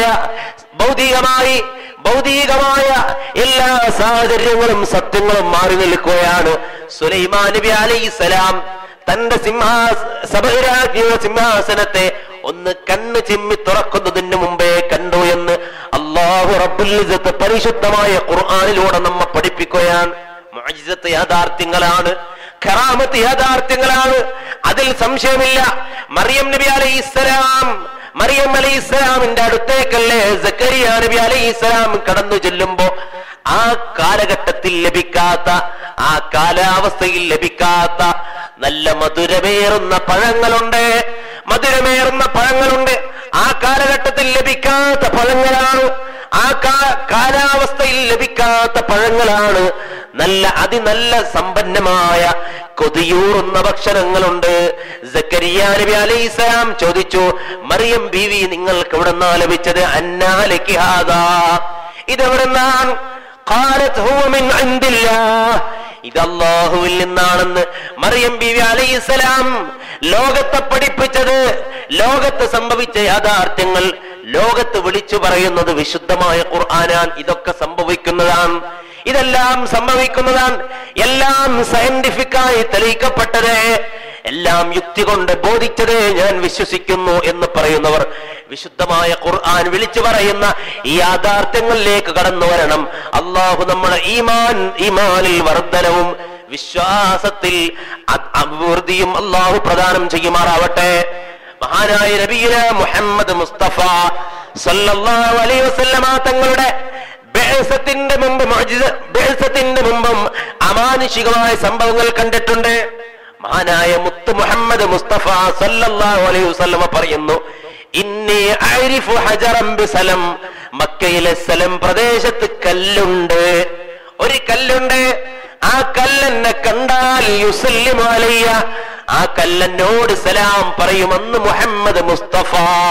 ഭൗതികമായി ഭൗതികമായ എല്ലാ സാഹചര്യങ്ങളും സത്യങ്ങളും മാറി നിൽക്കുകയാണ് സുലൈമാൻ നബി അലൈഹി സ്വലാം തന്റെ സിംഹാസ സഭരാജ്യ സിംഹാസനത്തെ ഒന്ന് കണ്ണ് ചിമ്മി തുറക്കുന്നതിന് മുമ്പേ കണ്ടു എന്ന് അള്ളാഹു റബ്ബുൽ ഇസ്സത്ത് പരിശുദ്ധമായ ഖുർആനിലൂടെ നമ്മെ പഠിപ്പിക്കുകയാണ് മുഅ്ജിസത്ത് യാഥാർത്ഥ്യങ്ങളാണ് ഖറാമത്ത് യാഥാർത്ഥ്യങ്ങളാണ് അതിൽ സംശയമില്ല മറിയം നബി അലൈഹി ഇസ്ലാം മറിയം അലൈഹി ഇസ്ലാമിന്റെ അടുത്തേക്കല്ലേ സക്കരിയ നബി അലൈഹി ഇസ്ലാം കടന്നു ചെല്ലുമ്പോ ആ കാലഘട്ടത്തിൽ ലഭിക്കാത്ത ആ കാലാവസ്ഥയിൽ ലഭിക്കാത്ത നല്ല മധുരമേറുന്ന പഴങ്ങളുണ്ട് മധുരമേറുന്ന പഴങ്ങളുണ്ട് ആ കാലഘട്ടത്തിൽ ലഭിക്കാത്ത പഴങ്ങളാണ് ആ കാ- കാലാവസ്ഥയിൽ ലഭിക്കാത്ത പഴങ്ങളാണ് നല്ല അതിനല്ല സമ്പന്നമായ കൊതിയൂറുന്ന ഭക്ഷണങ്ങളുണ്ട് സക്കരിയ നബി അലൈഹിസ്സലാം ചോദിച്ചു മറിയം ബീവി നിങ്ങൾക്ക് എവിടെന്നാ ലഭിച്ചത് അന്നാലക്ക് ഹാദാ ഇതെവിടെന്നാണ് قالت هو من عند الله ഇത് അള്ളാഹുവിൽ നിന്നാണെന്ന് മറിയം ബിവി അലൈഹിസ്സലാം ലോകത്തെ പഠിപ്പിച്ചത് ലോകത്ത് സംഭവിച്ച യാഥാർത്ഥ്യങ്ങൾ ലോകത്ത് വിളിച്ചു പറയുന്നത് വിശുദ്ധമായ ഖുർആനാൻ ഇതൊക്കെ സംഭവിക്കുന്നതാണ് ഇതെല്ലാം സംഭവിക്കുന്നതാണ് എല്ലാം സയന്റിഫിക്കായി തെളിയിക്കപ്പെട്ടത് എല്ലാം യുക്തി കൊണ്ട് ബോധിച്ചത് ഞാൻ വിശ്വസിക്കുന്നു എന്ന് പറയുന്നവർ വിശുദ്ധമായ ഖുർആൻ വിളിച്ചു പറയുന്ന ഈ യാഥാർത്ഥ്യങ്ങളിലേക്ക് കടന്നു വരണം അള്ളാഹു നമ്മുടെ ഈമാൻ ഈമാനിൽ വർധനവും വിശ്വാസത്തിൽ അ- അഭിവൃദ്ധിയും അള്ളാഹു പ്രദാനം ചെയ്യുമാറാവട്ടെ മഹാനായ നബീന മുഹമ്മദ് മുസ്തഫ സല്ലല്ലാഹു അലൈഹി വസല്ലമ തങ്ങളുടെ ബേസത്തിന്റെ മുമ്പ് മുഅ്ജിസ- ബേസത്തിന്റെ മുമ്പും അമാനുഷികമായ സംഭവങ്ങൾ കണ്ടിട്ടുണ്ട് മഹാനായ മുത്ത് മുഹമ്മദ് മുസ്തഫ സല്ലല്ലാഹു അലൈഹി വസല്ലമ പറയുന്നു ഇന്നി അരിഫു ഹജറം ബിസലം മക്കയിലെ സലം പ്രദേശത്ത് കല്ലുണ്ട് ഒരു കല്ലുണ്ട് ആ കല്ലെന്നെ കണ്ടാൽ യുസല്ലിമു അലയ്യ ആ കല്ലെന്നോട് സലാം പറയുമെന്ന് മുഹമ്മദ് മുസ്തഫ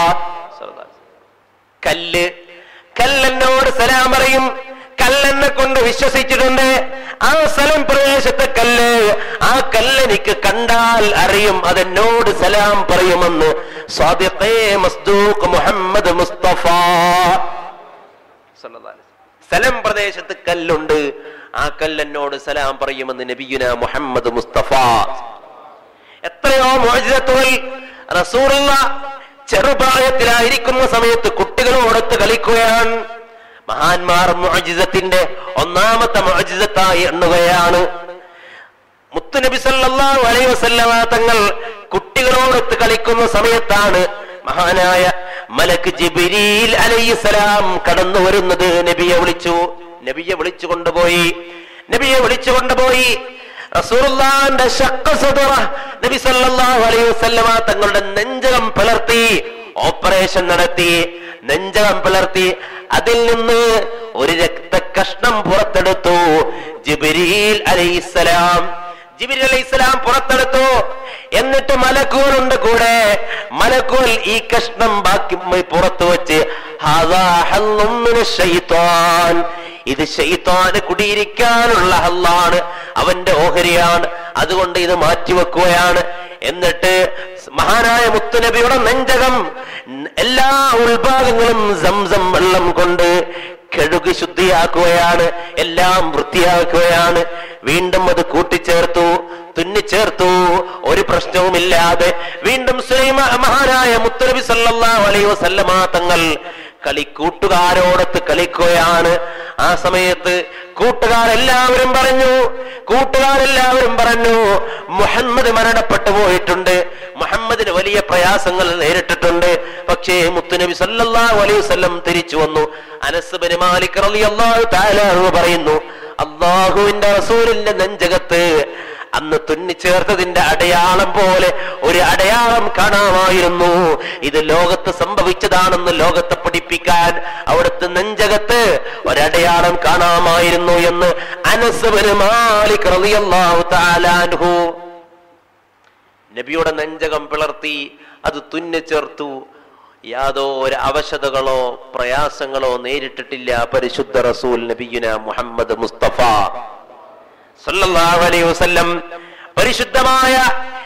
കല്ല് കല്ലെന്നോട് സലാം പറയും കല്ലെന്നെ കൊണ്ട് വിശ്വസിച്ചിട്ടുണ്ട് ആ സ്ഥലം പ്രദേശത്തെ കല്ല് ആ കല്ലെനിക്ക് കണ്ടാൽ അറിയും അതെന്നോട് സലാം പറയുമെന്ന് സ്വാദിഖേ മസ്ദൂഖ് മുഹമ്മദ് മുസ്തഫ സല്ലല്ലാഹു അലൈഹി വസല്ലം. സ്ഥലം പ്രദേശത്ത് കല്ലുണ്ട് ആ കല്ലെന്നോട് സലാം പറയുമെന്ന് നബിയുന മുഹമ്മദ് മുസ്തഫ എത്രയോ മോചിതത്തുകൾ റസൂറുള്ള ചെറുപ്രായത്തിലായിരിക്കുന്ന സമയത്ത് കുട്ടികളോടൊത്ത് കളിക്കുകയാണ് മഹാന്മാർ മോജിസത്തിന്റെ ഒന്നാമത്തെ മോജിസത്തായി എണ്ണുകയാണ് മുത്തുനബി സല്ലല്ലാഹു അലൈഹി വസല്ലമ തങ്ങൾ കുട്ടികളോടൊത്ത് കളിക്കുന്ന സമയത്താണ് മഹാനായ മലക്ക് ജിബിരിൽ അലൈഹിസ്സലാം കടന്നു വരുന്നത് നബിയെ വിളിച്ചു നബിയെ വിളിച്ചു കൊണ്ടുപോയി നബിയെ വിളിച്ചു കൊണ്ടുപോയി റസൂലുള്ളാഹിന്റെ ശഖ സദറ നബി സല്ലല്ലാഹു അലൈഹി വസല്ലമ തങ്ങളുടെ നെഞ്ചകം പിളർത്തി ഓപ്പറേഷൻ നടത്തി നെഞ്ചകം പിളർത്തി അതിൽ നിന്ന് ഒരു രക്തകഷ്ണം പുറത്തെടുത്തു ജിബ്രീൽ അലൈഹിസ്സലാം ജിബിരി അലൈഹി സ്വലാം പുറത്തെടുത്തു എന്നിട്ട് മലക്കൂലുണ്ട് കൂടെ മലക്കൂൽ ഈ കഷ്ണം ബാക്കി പുറത്തു വെച്ച് ഹാദാ ഹല്ലും മിന ശൈത്വാൻ. ഇത് ഷെയ്ത്താന് കുടിയിരിക്കാനുള്ള ഹല്ലാണ് അവന്റെ ഓഹരിയാണ് അതുകൊണ്ട് ഇത് മാറ്റിവെക്കുകയാണ് എന്നിട്ട് മഹാനായ മുത്തുനബിയുടെ നെഞ്ചകം എല്ലാ ഉൾഭാഗങ്ങളും സംസം വെള്ളം കൊണ്ട് കഴുകി ശുദ്ധിയാക്കുകയാണ് എല്ലാം വൃത്തിയാക്കുകയാണ് വീണ്ടും അത് കൂട്ടിച്ചേർത്തു തുന്നിച്ചേർത്തു ഒരു പ്രശ്നവുമില്ലാതെ വീണ്ടും സുലൈമ മഹാനായ മുത്തനബി സല്ലല്ലാഹു അലൈഹി വസല്ലമ തങ്ങൾ കളിക്കൂട്ടുകാരോടൊത്ത് കളിക്കുകയാണ് ആ സമയത്ത് കൂട്ടുകാരെല്ലാവരും പറഞ്ഞു കൂട്ടുകാരെല്ലാവരും പറഞ്ഞു മുഹമ്മദ് മരണപ്പെട്ടു പോയിട്ടുണ്ട് മുഹമ്മദിന് വലിയ പ്രയാസങ്ങൾ നേരിട്ടിട്ടുണ്ട് പക്ഷേ മുത്തുനബി സല്ലല്ലാഹു അലൈഹി വസല്ലം തിരിച്ചു വന്നു അനസ് ബിൻ മാലിക് റളിയല്ലാഹു തആല അൻഹു പറയുന്നു അള്ളാഹുവിന്റെ റസൂലിന്റെ നെഞ്ചകത്ത് അന്ന് തുന്നിച്ചേർത്തതിന്റെ അടയാളം പോലെ ഒരു അടയാളം കാണാമായിരുന്നു ഇത് ലോകത്ത് സംഭവിച്ചതാണെന്ന് ലോകത്തെ പഠിപ്പിക്കാൻ അവിടുത്തെ നെഞ്ചകത്ത് ഒരടയാളം കാണാമായിരുന്നു എന്ന് അനസ് ബിൻ മാലിക് റളിയല്ലാഹു തആല അൻഹു നബിയുടെ നെഞ്ചകം പിളർത്തി അത് തുന്നിച്ചേർത്തു യാതൊരു അവശതകളോ പ്രയാസങ്ങളോ നേരിട്ടിട്ടില്ല പരിശുദ്ധ റസൂൽ നബിയുന മുഹമ്മദ് മുസ്തഫ സല്ലല്ലാഹു അലൈഹി വസല്ലം പരിശുദ്ധമായ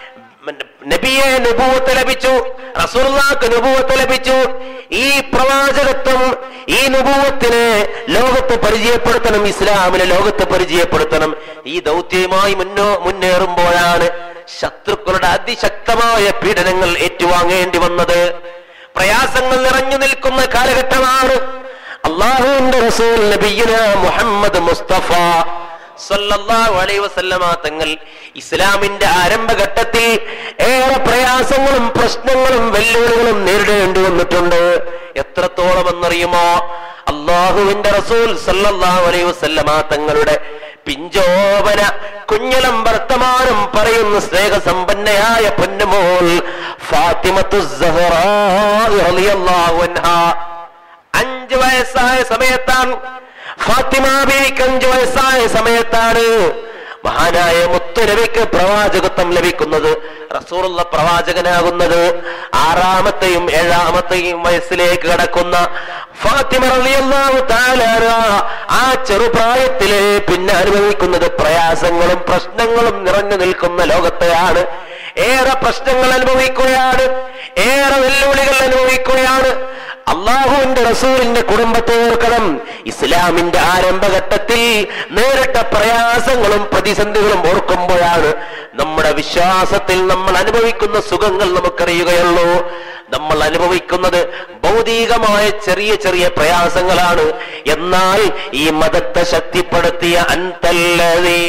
നബിയെ നുബൂവത്ത് ലഭിച്ചു റസൂലുള്ളാഹിക്ക് നുബൂവത്ത് ലഭിച്ചു ഈ പ്രവാചകത്വം ഈ നുബൂവത്തിനെ ലോകത്ത് പരിചയപ്പെടുത്തണം ഇസ്ലാമിനെ ലോകത്ത് പരിചയപ്പെടുത്തണം ഈ ദൗത്യവുമായി മുന്നോ മുന്നേറുമ്പോഴാണ് ശത്രുക്കളുടെ അതിശക്തമായ പീഡനങ്ങൾ ഏറ്റുവാങ്ങേണ്ടി വന്നത് പ്രയാസങ്ങൾ നിറഞ്ഞു നിൽക്കുന്ന കാലഘട്ടമാണ് അള്ളാഹുവിന്റെ റസൂൽ നബിയുന മുഹമ്മദ് മുസ്തഫ സല്ലല്ലാഹു അലൈഹി വസല്ലമ തങ്ങൾ ഇസ്ലാമിന്റെ ആരംഭഘട്ടത്തിൽ ഏറെ പ്രയാസങ്ങളും പ്രശ്നങ്ങളും വെല്ലുവിളികളും നേരിടേണ്ടി വന്നിട്ടുണ്ട് എത്രത്തോളം എന്നറിയുമോ അള്ളാഹുവിന്റെ റസൂൽ സല്ലല്ലാഹു അലൈഹി വസല്ലമ തങ്ങളുടെ പിഞ്ചോപന കുഞ്ഞലം വർത്തമാനം പറയുന്ന സ്നേഹസമ്പന്നയായ പൊന്നുമോൾ ഫാത്തിമത്തു സഹറാ റളിയല്ലാഹു അൻഹാ അഞ്ചു വയസ്സായ സമയത്താണ് ഫാത്തിമ ബീവിക്ക് അഞ്ചു വയസ്സായ സമയത്താണ് മഹാനായ മുത്തുനബിക്ക് പ്രവാചകത്വം ലഭിക്കുന്നത് റസൂറുള്ള പ്രവാചകനാകുന്നത് ആറാമത്തെയും ഏഴാമത്തെയും വയസ്സിലേക്ക് കടക്കുന്ന ഫാത്തിമ റളിയല്ലാഹു തആല ആ ചെറുപ്രായത്തിലെ പിന്നെ അനുഭവിക്കുന്നത് പ്രയാസങ്ങളും പ്രശ്നങ്ങളും നിറഞ്ഞു നിൽക്കുന്ന ലോകത്തെയാണ് ഏറെ പ്രശ്നങ്ങൾ അനുഭവിക്കുകയാണ് ഏറെ വെല്ലുവിളികൾ അനുഭവിക്കുകയാണ് അള്ളാഹുവിന്റെ റസൂലിന്റെ കുടുംബത്തെ ഓർക്കണം ഇസ്ലാമിന്റെ ആരംഭഘട്ടത്തിൽ നേരിട്ട പ്രയാസങ്ങളും പ്രതിസന്ധികളും ഓർക്കുമ്പോഴാണ് നമ്മുടെ വിശ്വാസത്തിൽ നമ്മൾ അനുഭവിക്കുന്ന സുഖങ്ങൾ നമുക്കറിയുകയുള്ളൂ നമ്മൾ അനുഭവിക്കുന്നത് ഭൗതികമായ ചെറിയ ചെറിയ പ്രയാസങ്ങളാണ് എന്നാൽ ഈ മതത്തെ ശക്തിപ്പെടുത്തിയ അന്തല്ലതേ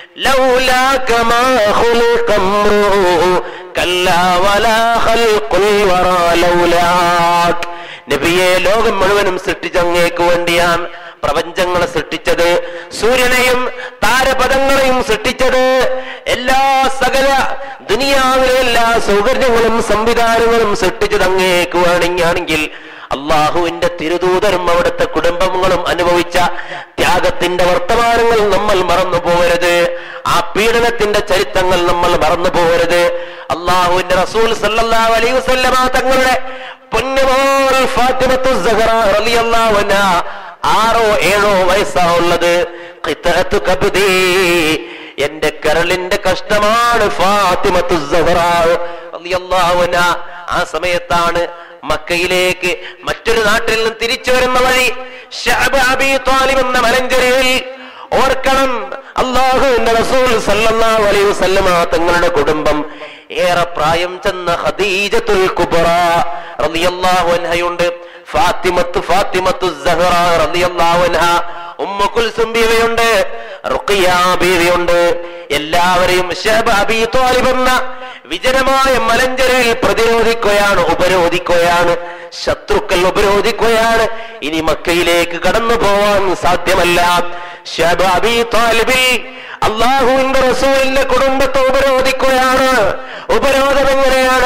لولاك ما خلق امرؤ كلا ولا خلق الورى لولاك നബിയെ ലോകം മുഴുവനും സൃഷ്ടിച്ച അങ്ങേക്ക് വേണ്ടിയാണ് പ്രപഞ്ചങ്ങളെ സൃഷ്ടിച്ചത് സൂര്യനെയും താരപദങ്ങളെയും സൃഷ്ടിച്ചത് എല്ലാ സകല ദുനിയാവിലെ എല്ലാ സൗകര്യങ്ങളും സംവിധാനങ്ങളും സൃഷ്ടിച്ചത് അങ്ങേക്ക് വേണമെങ്കിൽ അള്ളാഹുവിന്റെ തിരുദൂതരും അവിടുത്തെ കുടുംബങ്ങളും അനുഭവിച്ച ത്യാഗത്തിന്റെ വർത്തമാനങ്ങൾ നമ്മൾ മറന്നു പോകരുത് ആ പീഡനത്തിന്റെ ചരിത്രങ്ങൾ നമ്മൾ മറന്നു പോകരുത് അള്ളാഹുവിന്റെ റസൂൽ സല്ലല്ലാഹു അലൈഹി വസല്ലമ തങ്ങളുടെ പൊന്നുമോൾ ഫാത്തിമത്തു സഹറ റളിയല്ലാഹു അൻഹ ആറോ ഏഴോ വയസ്സാ ഉള്ളത് ഖിതഅത്തു കബ്ദി എന്റെ കരളിന്റെ കഷ്ടമാണ് ഫാത്തിമത്തു സഹറ റളിയല്ലാഹു അൻഹ ആ സമയത്താണ് മക്കയിലേക്ക് മറ്റൊരു നാട്ടിൽ നിന്ന് തിരിച്ചു വരുന്ന വഴി ഷഅബ് അബി ത്വാലിബ് എന്ന മലഞ്ചെരിയിൽ ഓർക്കണം അള്ളാഹുവിന്റെ റസൂൽ സല്ലല്ലാഹു അലൈഹി വസല്ലമ തങ്ങളുടെ കുടുംബം ഏറെ പ്രായം ചെന്ന ഖദീജത്തുൽ കുബ്ര റളിയല്ലാഹു അൻഹയുണ്ട് ഫാത്തിമത്ത് ഫാത്തിമത്തു സഹറ റളിയല്ലാഹു അൻഹ ഉമ്മു കുൽസും ബീവിയുണ്ട് റുഖിയ ബീവിയുണ്ട് എല്ലാവരെയും ഷഹബ് അബി ത്വാലിബ് എന്ന വിജനമായ മലഞ്ചരയിൽ പ്രതിരോധിക്കുകയാണ് ഉപരോധിക്കുകയാണ് ശത്രുക്കൾ ഉപരോധിക്കുകയാണ് ഇനി മക്കയിലേക്ക് കടന്നു പോവാൻ സാധ്യമല്ല ഷഹബ് അബി ത്വാലിബിൽ അള്ളാഹുവിന്റെ റസൂലിന്റെ കുടുംബത്തെ ഉപരോധിക്കുകയാണ് ഉപരോധം എങ്ങനെയാണ്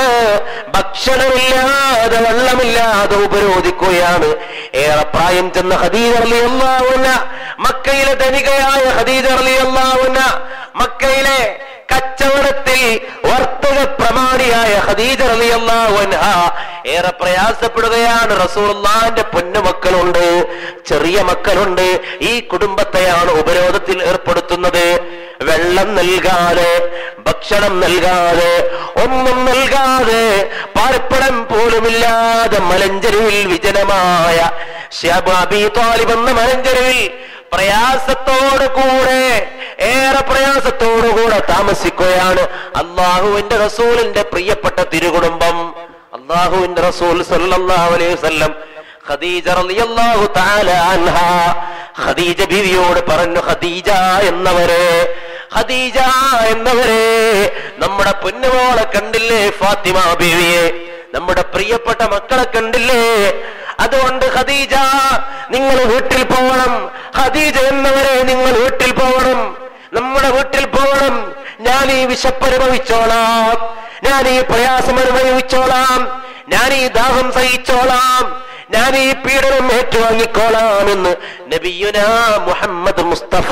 ഭക്ഷണമില്ലാതെ വെള്ളമില്ലാതെ ഉപരോധിക്കുകയാണ് ഏറെ പ്രായം ചെന്ന ഹദീജ അലി അള്ളാഹുന മക്കയിലെ ധനികയായ ഹദീജ അലി അള്ളാഹുന മക്കയിലെ കച്ചവടത്തിൽ വർത്തക പ്രമാണിയായ ഖദീജ റളിയല്ലാഹു അൻഹ ഏറെ പ്രയാസപ്പെടുകയാണ് റസൂലുള്ളാഹിന്റെ പൊന്നുമക്കളുണ്ട് ചെറിയ മക്കളുണ്ട് ഈ കുടുംബത്തെയാണ് ഉപരോധത്തിൽ ഏർപ്പെടുത്തുന്നത് വെള്ളം നൽകാതെ ഭക്ഷണം നൽകാതെ ഒന്നും നൽകാതെ പാർപ്പിടം പോലുമില്ലാതെ മലഞ്ചെരുവിൽ വിജനമായ ഷാബാബി താലിബ് എന്ന മലഞ്ചെരുവിൽ പ്രയാസത്തോടു കൂടെ ഏറെ പ്രയാസത്തോടു കൂടെ താമസിക്കുകയാണ് അള്ളാഹുവിന്റെ റസൂലിന്റെ പ്രിയപ്പെട്ട തിരുകുടുംബം അള്ളാഹുവിന്റെ റസൂൽ സല്ലല്ലാഹു അലൈഹി വസല്ലം ഖദീജ റളിയല്ലാഹു തആല അൻഹ ഖദീജ ബീവിയോട് പറഞ്ഞു ഖദീജ എന്നവരെ ഖദീജ എന്നവരെ നമ്മുടെ പൊന്നുമോളെ കണ്ടില്ലേ ഫാത്തിമ ബീവിയെ നമ്മുടെ പ്രിയപ്പെട്ട മക്കളെ കണ്ടില്ലേ അതുകൊണ്ട് ഖദീജ നിങ്ങൾ വീട്ടിൽ പോകണം ഖദീജ എന്നവരെ നിങ്ങൾ വീട്ടിൽ പോകണം നമ്മുടെ വീട്ടിൽ പോകണം ഞാൻ ഈ വിശപ്പ് അനുഭവിച്ചോളാം ഞാൻ ഈ പ്രയാസം അനുഭവിച്ചോളാം ഞാൻ ഈ ദാഹം സഹിച്ചോളാം ഞാൻ ഈ പീഡനം ഏറ്റുവാങ്ങിക്കോളാം എന്ന് നബിയുന മുഹമ്മദ് മുസ്തഫ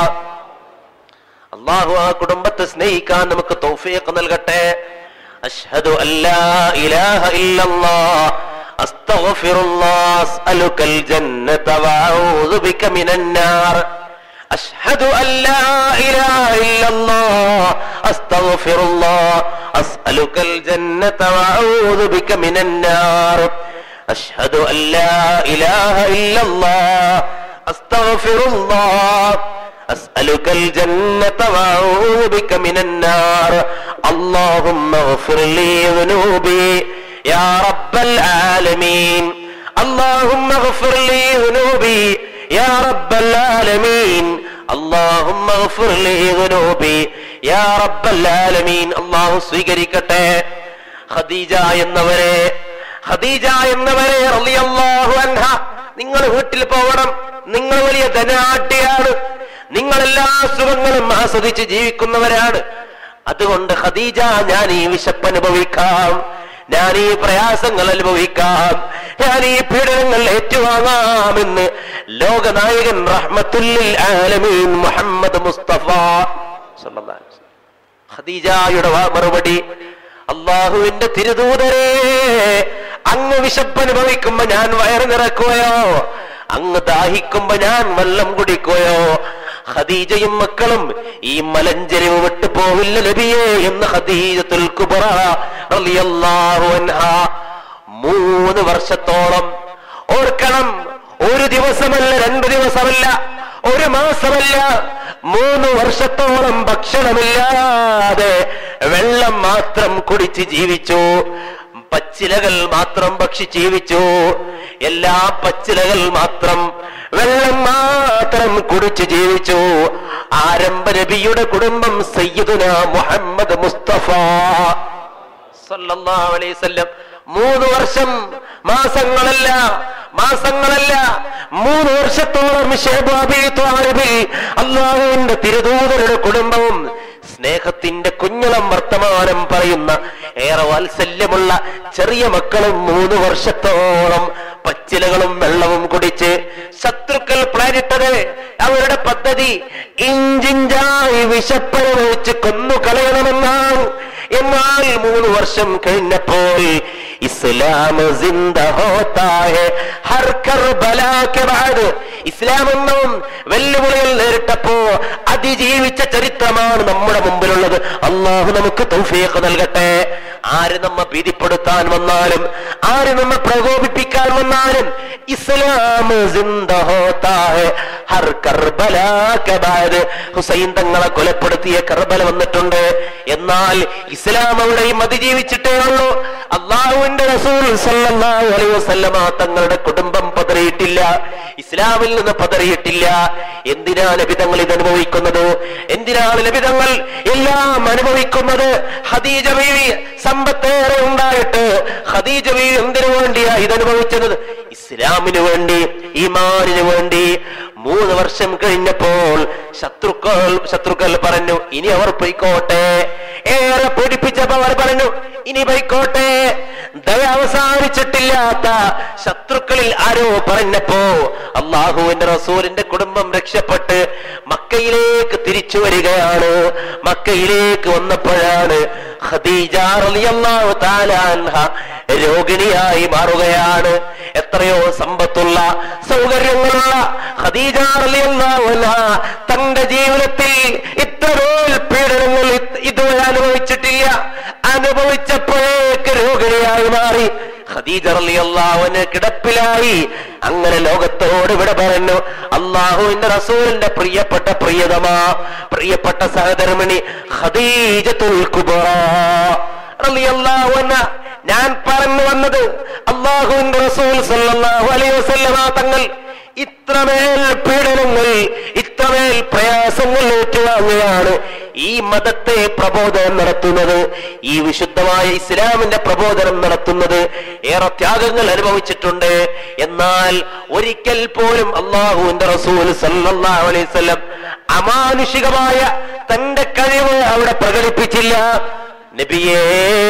അള്ളാഹു ആ കുടുംബത്തെ സ്നേഹിക്കാൻ നമുക്ക് തൗഫീഖ് നൽകട്ടെ അഷ്ഹദു അല്ലാ ഇലാഹ ഇല്ലല്ലാഹ് അസ്തഗ്ഫിറുല്ലാഹ് അസ്അലുക്കൽ ജന്നത വഅഊദു ബിക മിനൻ നാർ أشهد أن لا إله إلا الله أستغفر الله أسألك الجنة وأعوذ بك من النار أشهد أن لا إله إلا الله أستغفر الله أسألك الجنة وأعوذ بك من النار اللهم اغفر لي ذنوبي يا رب العالمين اللهم اغفر لي ذنوبي يا رب العالمين اللهم اغفر لي ذنوبي يا رب العالمين الله സ്വീകരിക്കട്ടെ ഖദീജ എന്നവരെ ഖദീജ എന്നവരെ റളിയല്ലാഹു അൻഹ നിങ്ങൾ വീട്ടിൽ പോകണം നിങ്ങൾ വലിയ ധനാഢ്യയാണ് നിങ്ങൾ എല്ലാ സുഖങ്ങളും ആസ്വദിച്ച് ജീവിക്കുന്നവരാണ് അതുകൊണ്ട് ഖദീജ ഞാൻ ഈ വിശപ്പ് അനുഭവിക്കാം ഞാൻ ഈ പ്രയാസങ്ങൾ അനുഭവിക്കാം ഞാൻ ഈ പീഡനങ്ങൾ ഏറ്റുവാങ്ങാമെന്ന് ലോകനായകൻ റഹ്മത്തുല്ലിൽ ആലമീൻ മുഹമ്മദ് മുസ്തഫ സല്ലല്ലാഹു അലൈഹി വസല്ലം. ഖദീജയുടെ വാ- മറുപടി അള്ളാഹുവിന്റെ തിരുദൂതരെ അങ്ങ് വിശപ്പ് അനുഭവിക്കുമ്പോ ഞാൻ വയറ് നിറക്കുകയോ അങ്ങ് ദാഹിക്കുമ്പോ ഞാൻ വെള്ളം കുടിക്കുകയോ ഖദീജയും മക്കളും ഈ മലഞ്ചെരിവ് വിട്ടു പോവില്ല നബിയേ എന്ന് ഖദീജത്തുൽ കുബറ റളിയല്ലാഹു അൻഹ മൂന്ന് വർഷത്തോളം ഓർക്കണം ഒരു ദിവസമല്ല രണ്ടു ദിവസമല്ല ഒരു മാസമല്ല മൂന്ന് വർഷത്തോളം ഭക്ഷണമില്ലാതെ വെള്ളം മാത്രം കുടിച്ച് ജീവിച്ചു പച്ചിലകൾ മാത്രം ഭക്ഷിച്ച് ജീവിച്ചു എല്ലാ പച്ചിലകൾ മാത്രം വെള്ളം മാത്രം കുടിച്ച് ജീവിച്ചു ആരംഭ നബിയുടെ കുടുംബം സയ്യിദുന മുഹമ്മദ് മുസ്തഫ സല്ലല്ലാഹു അലൈഹി വസല്ലം മൂന്ന് വർഷം മാസങ്ങളല്ല മാസങ്ങളല്ല മൂന്ന് വർഷത്തോളം ഷേബാബി ത്വാലിബിൽ അള്ളാഹുവിന്റെ തിരുദൂതരുടെ കുടുംബവും സ്നേഹത്തിന്റെ കുഞ്ഞളം വർത്തമാനം പറയുന്ന ഏറെ വാത്സല്യമുള്ള ചെറിയ മക്കളും മൂന്ന് വർഷത്തോളം പച്ചിലകളും വെള്ളവും കുടിച്ച് ശത്രുക്കൾ പ്ലാനിട്ടത് അവരുടെ പദ്ധതി ഇഞ്ചിഞ്ചായി വിശപ്പനുഭവിച്ച് കൊന്നു കളയണമെന്നാണ് എന്നാൽ മൂന്ന് വർഷം കഴിഞ്ഞപ്പോൾ ഇസ്ലാം സിന്ദ ഹോത്താ ഹെ ഹർ കർബലാ കെ ബാദ് ഇസ്ലാം എന്നും വെല്ലുവിളികൾ നേരിട്ടപ്പോ അതിജീവിച്ച ചരിത്രമാണ് നമ്മുടെ മുമ്പിലുള്ളത് അള്ളാഹു നമുക്ക് തൗഫീഖ് നൽകട്ടെ ആര് നമ്മെ ഭീതിപ്പെടുത്താൻ വന്നാലും ആര് നമ്മെ പ്രകോപിപ്പിക്കാൻ വന്നാലും ഇസ്ലാം സിന്ദ ഹോത്താ ഹെ ഹർ കർബലാ കെ ബാദ് ഹുസൈൻ തങ്ങളെ കൊലപ്പെടുത്തിയ കർബല വന്നിട്ടുണ്ട് എന്നാൽ ഇസ്ലാം അവിടെയും അതിജീവിച്ചിട്ടേ ഉള്ളൂ അള്ളാഹുവിന്റെ റസൂൽ സല്ലല്ലാഹു അലൈഹി വസല്ലമ തങ്ങളുടെ കുടുംബം പതറിയിട്ടില്ല ഇസ്ലാമിൽ നിന്ന് പതറിയിട്ടില്ല എന്തിനാണ് ലഭിതങ്ങൾ ഇത് അനുഭവിക്കുന്നത് എന്തിനാണ് ലഭിതങ്ങൾ എല്ലാം അനുഭവിക്കുന്നത് ഖദീജ ബീവി സമ്പത്തേറെ ഉണ്ടായിട്ട് ഖദീജ ബീവി എന്തിനു വേണ്ടിയാ ഇത് അനുഭവിച്ചത് ഇസ്ലാമിന് വേണ്ടി ഈമാനിന് വേണ്ടി മൂന്ന് വർഷം കഴിഞ്ഞപ്പോൾ ശത്രുക്കൾ ശത്രുക്കൾ പറഞ്ഞു ഇനി അവർ പൊയ്ക്കോട്ടെ ഏറെ പേടിപ്പിച്ചപ്പോ അവർ പറഞ്ഞു ഇനി പൊയ്ക്കോട്ടെ ദയ അവസാനിച്ചിട്ടില്ലാത്ത ശത്രുക്കളിൽ ആരോ പറഞ്ഞപ്പോ അള്ളാഹുവിന്റെ റസൂലിന്റെ കുടുംബം രക്ഷപ്പെട്ട് മക്കയിലേക്ക് തിരിച്ചു വരികയാണ് മക്കയിലേക്ക് വന്നപ്പോഴാണ് ഖദീജ റളിയല്ലാഹു തആല അൻഹ രോഗിണിയായി മാറുകയാണ് എത്രയോ സമ്പത്തുള്ള സൗകര്യങ്ങളുള്ള ഖദീജ റളിയല്ലാഹു അൻഹ തന്റെ ജീവിതത്തിൽ ഇത്രമേൽ പീഡനങ്ങൾ ഇത് ഇതുവരെ അനുഭവിച്ചില്ല അനുഭവിച്ചപ്പോഴേക്ക് രോഗിണിയായി മാറി ഖദീജ റളിയല്ലാഹുവിന് കിടപ്പിലായി അങ്ങനെ ലോകത്തോട് ഇവിടെ പറഞ്ഞു അള്ളാഹുവിന്റെ റസൂലിന്റെ പ്രിയപ്പെട്ട പ്രിയതമാ പ്രിയപ്പെട്ട സഹധർമ്മിണി ഖദീജത്തുൽ കുബ്ര റളിയല്ലാഹു അൻഹ ഞാൻ പറഞ്ഞു വന്നത് അള്ളാഹുവിന്റെ റസൂൽ സല്ലല്ലാഹു അലൈഹി വസല്ലമ തങ്ങൾ ഇത്രമേൽ പീഡനങ്ങൾ ഇത്രമേൽ പ്രയാസങ്ങൾ ഏറ്റുവാങ്ങുകയാണ് ഈ മതത്തെ പ്രബോധനം നടത്തുന്നത് ഈ വിശുദ്ധമായ ഇസ്ലാമിന്റെ പ്രബോധനം നടത്തുന്നത് ഏറെ ത്യാഗങ്ങൾ അനുഭവിച്ചിട്ടുണ്ട് എന്നാൽ ഒരിക്കൽ പോലും അള്ളാഹുവിന്റെ റസൂൽ സല്ലല്ലാഹു അലൈഹി വസല്ലം അമാനുഷികമായ തന്റെ കഴിവ് അവിടെ പ്രകടിപ്പിച്ചില്ല നബിയേ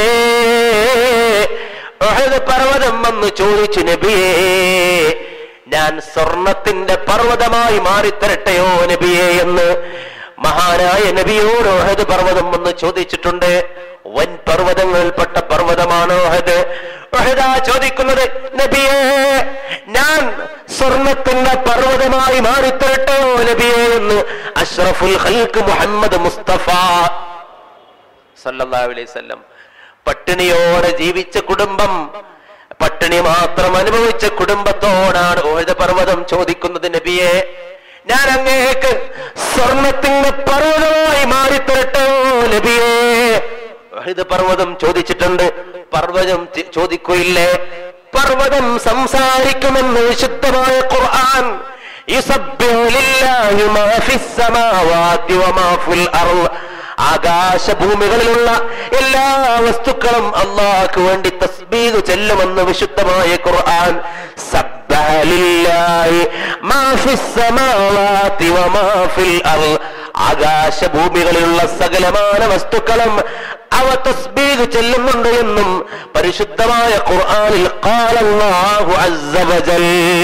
ഉഹദ് പർവ്വതം വന്ന് ചോദിച്ചു നബിയേ ഞാൻ സ്വർണത്തിന്റെ പർവ്വതമായി മാറിത്തരട്ടെയോ നബിയേ എന്ന് മഹാനായ നബിയോട് ഓഹദ് പർവ്വതം വന്ന് ചോദിച്ചിട്ടുണ്ട് വൻ പർവ്വതങ്ങളിൽപ്പെട്ട പർവ്വതമാണ് ഓഹദ് ഓഹദ ചോദിക്കുന്നത് നബിയേ ഞാൻ സ്വർണത്തിന്റെ പർവ്വതമായി മാറിത്തരട്ടെയോ നബിയേ എന്ന് അഷ്റഫുൽ ഖൽക്ക് മുഹമ്മദ് മുസ്തഫ സല്ലല്ലാഹു അലൈഹി വസല്ലം പട്ടിണിയോടെ ജീവിച്ച കുടുംബം പട്ടിണി മാത്രം അനുഭവിച്ച കുടുംബത്തോടാണ് ഓഹദ പർവ്വതം ചോദിക്കുന്നത് നബിയെ ഞാൻ അങ്ങേക്ക് സ്വർണത്തിന്റെ പർവ്വതമായി മാറിത്തരട്ടോ നബിയെ ഓഹദ പർവ്വതം ചോദിച്ചിട്ടുണ്ട് പർവ്വതം ചി- ചോദിക്കുകയില്ലേ പർവ്വതം സംസാരിക്കുമെന്ന് വിശുദ്ധമായ ഖുർആൻ യുസബ്ബിഹു ലില്ലാഹി മാ ഫിസ് സമാവാതി വമാ ഫിൽ അർള് ആകാശഭൂമികളിലുള്ള എല്ലാ വസ്തുക്കളും അള്ളാഹ്ക്ക് വേണ്ടി തസ്ബീഹ് ചെല്ലുമെന്ന് വിശുദ്ധമായ ഖുർആൻ സബ്ബഹ ലില്ലാഹി മാ ഫിസ് സമാവാതി വമാ ഫിൽ അർള് ആകാശഭൂമികളിലുള്ള സകലമാന വസ്തുക്കളും അവ തസ്ബീഹ് ചെല്ലുന്നുണ്ട് എന്നും പരിശുദ്ധമായ ഖുർആനിൽ ഖാലല്ലാഹു അസ്സ വജൽ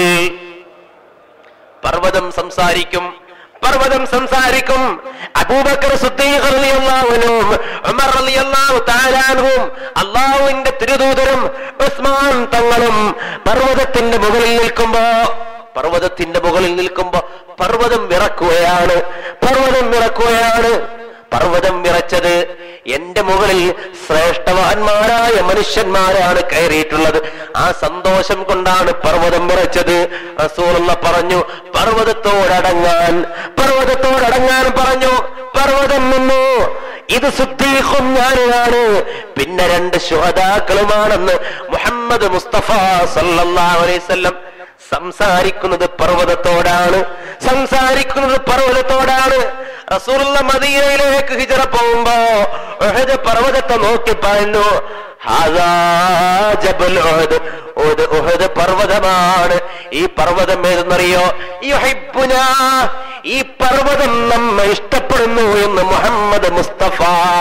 പർവ്വതം സംസാരിക്കും പർവ്വതം സംസാരിക്കും അബൂബക്കർ സിദ്ദീഖ് റളിയല്ലാഹുവിനും ഉമർ റളിയല്ലാഹു തആല അൻഹും അള്ളാഹുവിന്റെ തിരുദൂതരും ഉസ്മാൻ തങ്ങളും പർവ്വതത്തിന്റെ മുകളിൽ നിൽക്കുമ്പോ പർവ്വതത്തിന്റെ മുകളിൽ നിൽക്കുമ്പോ പർവ്വതം വിറക്കുകയാണ് പർവ്വതം വിറക്കുകയാണ് പർവ്വതം വിറച്ചത് എന്റെ മുകളിൽ ശ്രേഷ്ഠവാന്മാരായ മനുഷ്യന്മാരാണ് കയറിയിട്ടുള്ളത് ആ സന്തോഷം കൊണ്ടാണ് പർവ്വതം വിറച്ചത് റസൂലുള്ള പറഞ്ഞു പർവ്വതത്തോടടങ്ങാൻ പർവ്വതത്തോടടങ്ങാൻ പറഞ്ഞു പർവ്വതം നിന്നു ഇത് സുദ്ദീഖും ഞാനുമാണ് പിന്നെ രണ്ട് ശുഹദാക്കളുമാണെന്ന് മുഹമ്മദ് മുസ്തഫ സല്ലല്ലാഹു അലൈഹി വസല്ലം സംസാരിക്കുന്നത് പർവ്വതത്തോടാണ് സംസാരിക്കുന്നത് പർവ്വതത്തോടാണ് റസൂലുള്ള മദീനയിലേക്ക് ഹിജറ പോകുമ്പോ ഉഹദ് പർവ്വതത്തെ നോക്കി പറഞ്ഞു ഹാദാ ജബൽ ഉഹദ് ഉഹദ് ഉഹദ് പർവ്വതമാണ് ഈ പർവ്വതം ഏതെന്നറിയോ യുഹിബ്ബുനാ ഈ പർവ്വതം നമ്മെ ഇഷ്ടപ്പെടുന്നു എന്ന് മുഹമ്മദ് മുസ്തഫ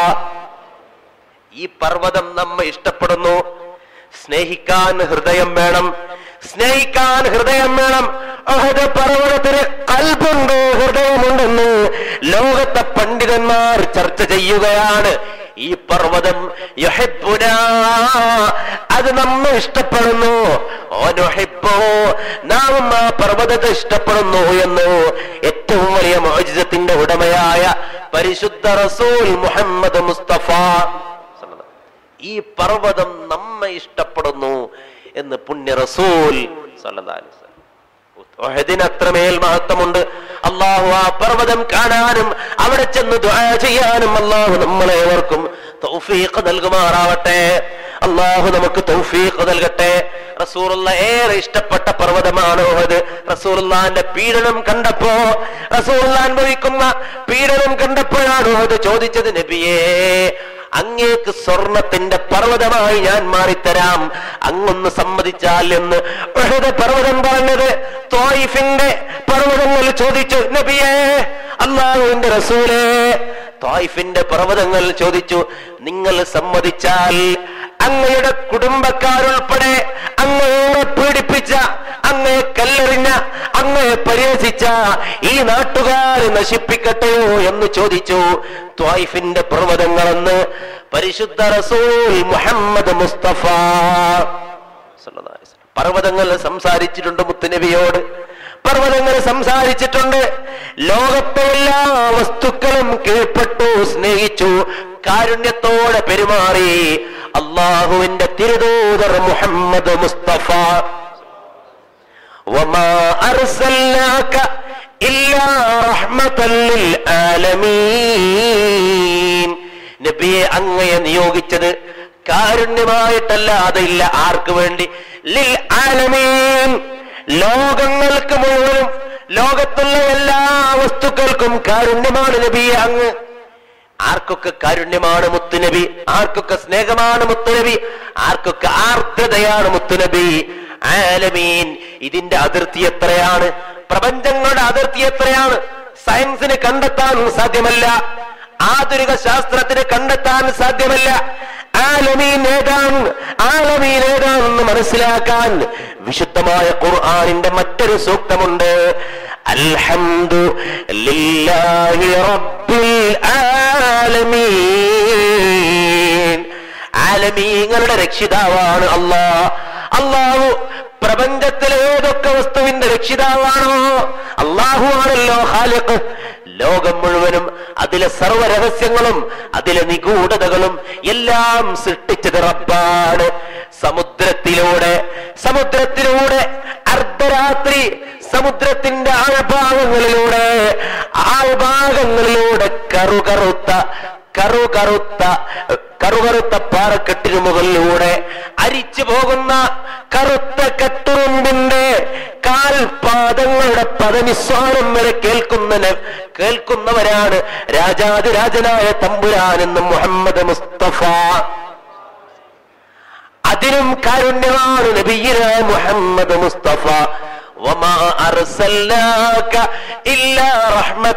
ഈ പർവ്വതം നമ്മെ ഇഷ്ടപ്പെടുന്നു സ്നേഹിക്കാൻ ഹൃദയം വേണം സ്നേഹിക്കാൻ ഹൃദയം വേണം അഹദ പർവ്വതത്തിന് കൽബുണ്ട് ഹൃദയമുണ്ടെന്ന് ലോകത്തെ പണ്ഡിതന്മാർ ചർച്ച ചെയ്യുകയാണ് ഈ പർവ്വതം യുഹിബ്ബുനാ, അത് നമ്മെ ഇഷ്ടപ്പെടുന്നു ഓനുഹിബ്ബോ നാം ആ പർവ്വതത്തെ ഇഷ്ടപ്പെടുന്നു എന്ന് ഏറ്റവും വലിയ മോചിതത്തിന്റെ ഉടമയായ പരിശുദ്ധ റസൂൽ മുഹമ്മദ് മുസ്തഫ ഈ പർവ്വതം നമ്മെ ഇഷ്ടപ്പെടുന്നു എന്ന് പുണ്യ റസൂൽ സല്ലല്ലാഹു അലൈഹി വസല്ലം. ഉഹദിന് അത്രമേൽ മഹത്വമുണ്ട് അള്ളാഹു ആ പർവ്വതം കാണാനും അവിടെ ചെന്ന് ദുആ ചെയ്യാനും അള്ളാഹു നമ്മളേവർക്കും തൗഫീഖ് നൽകുമാറാവട്ടെ അള്ളാഹു നമുക്ക് തൗഫീഖ് നൽകട്ടെ റസൂറുള്ള ഏറെ ഇഷ്ടപ്പെട്ട പർവ്വതമാണ് ഉഹദ് റസൂറുള്ളാന്റെ പീഡനം കണ്ടപ്പോ റസൂറുള്ള അനുഭവിക്കുന്ന പീഡനം കണ്ടപ്പോഴാണ് ഉഹദ് ചോദിച്ചത് നബിയേ അങ്ങേക്ക് സ്വർണത്തിന്റെ പർവ്വതമായി ഞാൻ മാറിത്തരാം അങ്ങൊന്ന് സമ്മതിച്ചാൽ എന്ന് ഉഹദ് പർവ്വതം പറഞ്ഞത് തോയിഫിന്റെ പർവ്വതങ്ങൾ ചോദിച്ചു നബിയേ അള്ളാഹുവിന്റെ റസൂലേ തോയിഫിന്റെ പർവ്വതങ്ങൾ ചോദിച്ചു നിങ്ങൾ സമ്മതിച്ചാൽ അങ്ങയുടെ കുടുംബക്കാരുൾപ്പെടെ അങ്ങയെ പീഡിപ്പിച്ച അങ്ങയെ കല്ലെറിഞ്ഞ അങ്ങയെ പരിഹസിച്ച ഈ നാട്ടുകാരെ നശിപ്പിക്കട്ടെയോ എന്ന് ചോദിച്ചു ത്വായിഫിന്റെ പർവ്വതങ്ങളെന്ന് പരിശുദ്ധ റസൂൽ മുഹമ്മദ് മുസ്തഫ സല്ലല്ലാഹു അലൈഹി വസല്ലം. പർവ്വതങ്ങൾ സംസാരിച്ചിട്ടുണ്ട് മുത്തുനബിയോട് പർവ്വതങ്ങൾ സംസാരിച്ചിട്ടുണ്ട് ലോകത്തെ എല്ലാ വസ്തുക്കളും കീഴ്പ്പെട്ടു സ്നേഹിച്ചു കാരുണ്യത്തോടെ പെരുമാറി അള്ളാഹുവിന്റെ തിരുദൂതർ മുഹമ്മദ് മുസ്തഫ وما أرسلناك إلا رحمة للعالمين നബിയെ അങ്ങയെ നിയോഗിച്ചത് കാരുണ്യമായിട്ടല്ലാതെ ഇല്ല ആർക്ക് വേണ്ടി ലിൽ ആലമീൻ ലോകങ്ങൾക്ക് മുഴുവനും ലോകത്തുള്ള എല്ലാ വസ്തുക്കൾക്കും കാരുണ്യമാണ് നബിയെ അങ്ങ് ആർക്കൊക്കെ കാരുണ്യമാണ് മുത്തുനബി ആർക്കൊക്കെ സ്നേഹമാണ് മുത്തുനബി ആർക്കൊക്കെ ആർദ്രതയാണ് മുത്തുനബി ആലമീൻ ഇതിന്റെ അതിർത്തി എത്രയാണ് പ്രപഞ്ചങ്ങളുടെ അതിർത്തി എത്രയാണ് സയൻസിന് കണ്ടെത്താൻ സാധ്യമല്ല ആധുനിക ശാസ്ത്രത്തിന് കണ്ടെത്താൻ സാധ്യമല്ല ആലമീൻ ഏതാണ് ആലമീൻ ഏതാണെന്ന് മനസ്സിലാക്കാൻ വിശുദ്ധമായ ഖുർആനിന്റെ മറ്റൊരു സൂക്തമുണ്ട് അൽഹംദു ലില്ലാഹി റബ്ബിൽ ആലമീൻ ആലമീങ്ങളുടെ രക്ഷിതാവാണ് അല്ലാ അള്ളാഹു പ്രപഞ്ചത്തിലെ ഏതൊക്കെ വസ്തുവിന്റെ രക്ഷിതാവാണോ അള്ളാഹു ആണല്ലോ ഖാലിഖ് ലോകം മുഴുവനും അതിലെ സർവ്വ രഹസ്യങ്ങളും അതിലെ നിഗൂഢതകളും എല്ലാം സൃഷ്ടിച്ചത് റബ്ബാണ് സമുദ്രത്തിലൂടെ സമുദ്രത്തിലൂടെ അർദ്ധരാത്രി സമുദ്രത്തിന്റെ ആഴ്ഭാഗങ്ങളിലൂടെ ആഴ്ഭാഗങ്ങളിലൂടെ കറുകറുത്ത കറുകറുത്ത കറുകറുത്ത പാറക്കെട്ടിനു മുകളിലൂടെ അരിച്ചു പോകുന്ന കറുത്ത കട്ടുറുമ്പിന്റെ കാൽപാദങ്ങളുടെ പദനിസ്വാരം വരെ കേൾക്കുന്ന ന- കേൾക്കുന്നവരാണ് രാജാതിരാജനായ തമ്പുരാനെന്ന് മുഹമ്മദ് മുസ്തഫ അതിനും കാരുണ്യമാണ് നബിയ്യന മുഹമ്മദ് മുസ്തഫ وما أرسلناك إلا رحمة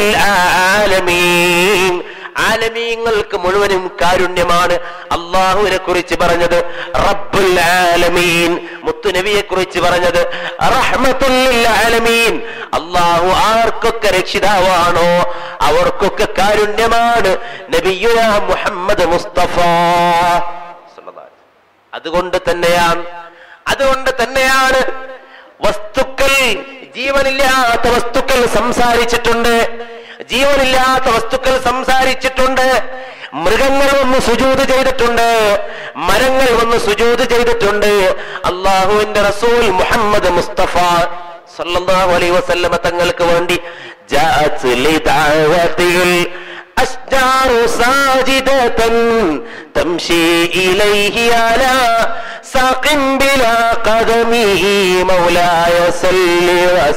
للعالمين ആലമീങ്ങൾക്ക് മുഴുവനും കാരുണ്യമാണ് അള്ളാഹുവിനെ കുറിച്ച് പറഞ്ഞത് റബ്ബുൽ ആലമീൻ മുത്തുനബിയെ കുറിച്ച് പറഞ്ഞത് റഹ്മത്തുൽ ആലമീൻ അള്ളാഹു ആർക്കൊക്കെ രക്ഷിതാവാണോ അവർക്കൊക്കെ കാരുണ്യമാണ് നബിയുന മുഹമ്മദ് മുസ്തഫ സല്ലല്ലാഹു അലൈഹി അതുകൊണ്ട് തന്നെയാണ് അതുകൊണ്ട് തന്നെയാണ് വസ്തുക്കൾ ജീവനില്ലാത്ത വസ്തുക്കൾ സംസാരിച്ചിട്ടുണ്ട് ജീവനില്ലാത്ത വസ്തുക്കൾ സംസാരിച്ചിട്ടുണ്ട് മൃഗങ്ങൾ വന്ന് സുജൂത് ചെയ്തിട്ടുണ്ട് മരങ്ങൾ വന്ന് സുജൂത് ചെയ്തിട്ടുണ്ട് അള്ളാഹുവിന്റെ റസൂൽ മുഹമ്മദ് മുസ്തഫ സല്ലല്ലാഹു അലൈഹി വസല്ലമ തങ്ങൾക്ക് വേണ്ടി ജാഅത്ത് ലിദഅവതിൽ أشجار ساجدة تمشي إليه على ساق بلا قدمه مولاي صل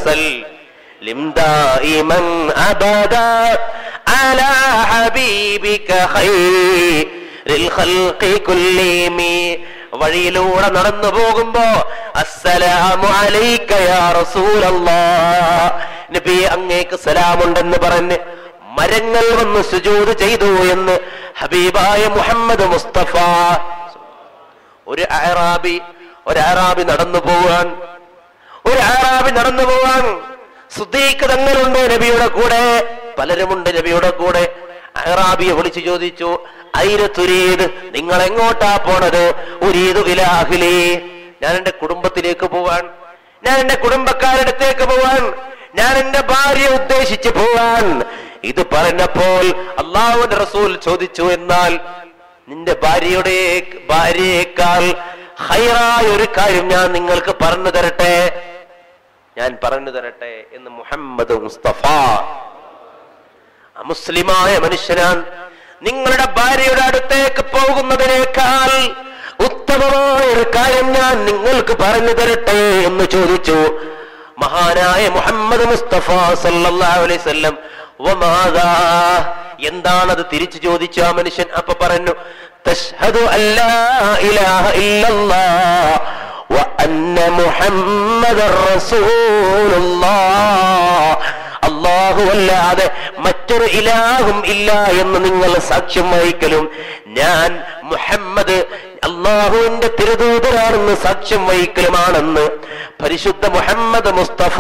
وسلم دائما أبدا على حبيبك خير الخلق كلهم വഴിയിലൂടെ നടന്നു പോകുമ്പോ അസ്സലാമു അലൈക യാ റസൂലല്ലാ നബി അങ്ങേക്ക് സലാമുണ്ടെന്ന് പറഞ്ഞ് മരങ്ങൾ വന്ന് സുജൂത് ചെയ്തു എന്ന് ഹബീബായ മുഹമ്മദ് മുസ്തഫ ഒരു അറാബി ഒരു അറാബി നടന്നു പോവാൻ ഒരു അറാബി നടന്നു പോവാൻ സുദ്ദീഖ് തങ്ങളുണ്ട് നബിയുടെ കൂടെ പലരുമുണ്ട് നബിയുടെ കൂടെ അറാബിയെ വിളിച്ചു ചോദിച്ചു ഐര തുരീദ് നിങ്ങൾ എങ്ങോട്ടാ പോണത് ഉരീദു ഇലാഹിലി ഞാൻ എന്റെ കുടുംബത്തിലേക്ക് പോവാൻ ഞാൻ എന്റെ കുടുംബക്കാരുടെ അടുത്തേക്ക് പോവാൻ ഞാൻ എന്റെ ഭാര്യ ഉദ്ദേശിച്ച് പോവാൻ ഇത് പറഞ്ഞപ്പോൾ അള്ളാഹുവിന്റെ റസൂൽ ചോദിച്ചു എന്നാൽ നിന്റെ ഭാര്യയുടെ ഭാര്യയേക്കാൾ ഹൈറായ ഒരു കാര്യം ഞാൻ നിങ്ങൾക്ക് പറഞ്ഞു തരട്ടെ ഞാൻ പറഞ്ഞു തരട്ടെ എന്ന് മുഹമ്മദ് മുസ്തഫ അമുസ്ലിമായ മനുഷ്യനാണ് നിങ്ങളുടെ ഭാര്യയുടെ അടുത്തേക്ക് പോകുന്നതിനേക്കാൾ ഉത്തമമായ ഒരു കാര്യം ഞാൻ നിങ്ങൾക്ക് പറഞ്ഞു തരട്ടെ എന്ന് ചോദിച്ചു മഹാനായ മുഹമ്മദ് മുസ്തഫ സല്ലല്ലാഹു അലൈഹി വസല്ലം വമാദാ എന്താണത് തിരിച്ചു ചോദിച്ചു ആ മനുഷ്യൻ അപ്പൊ പറഞ്ഞു തഷ്ഹദു അല്ലാ ഇലാഹ ഇല്ലല്ലാഹ് وأن محمد رسول الله അള്ളാഹു അല്ലാതെ മറ്റൊരു ഇലാഹും ഇല്ല എന്ന് നിങ്ങൾ സാക്ഷ്യം വഹിക്കലും ഞാൻ മുഹമ്മദ് അള്ളാഹുവിന്റെ തിരുദൂതരാണെന്ന് സാക്ഷ്യം വഹിക്കലുമാണെന്ന് പരിശുദ്ധ മുഹമ്മദ് മുസ്തഫ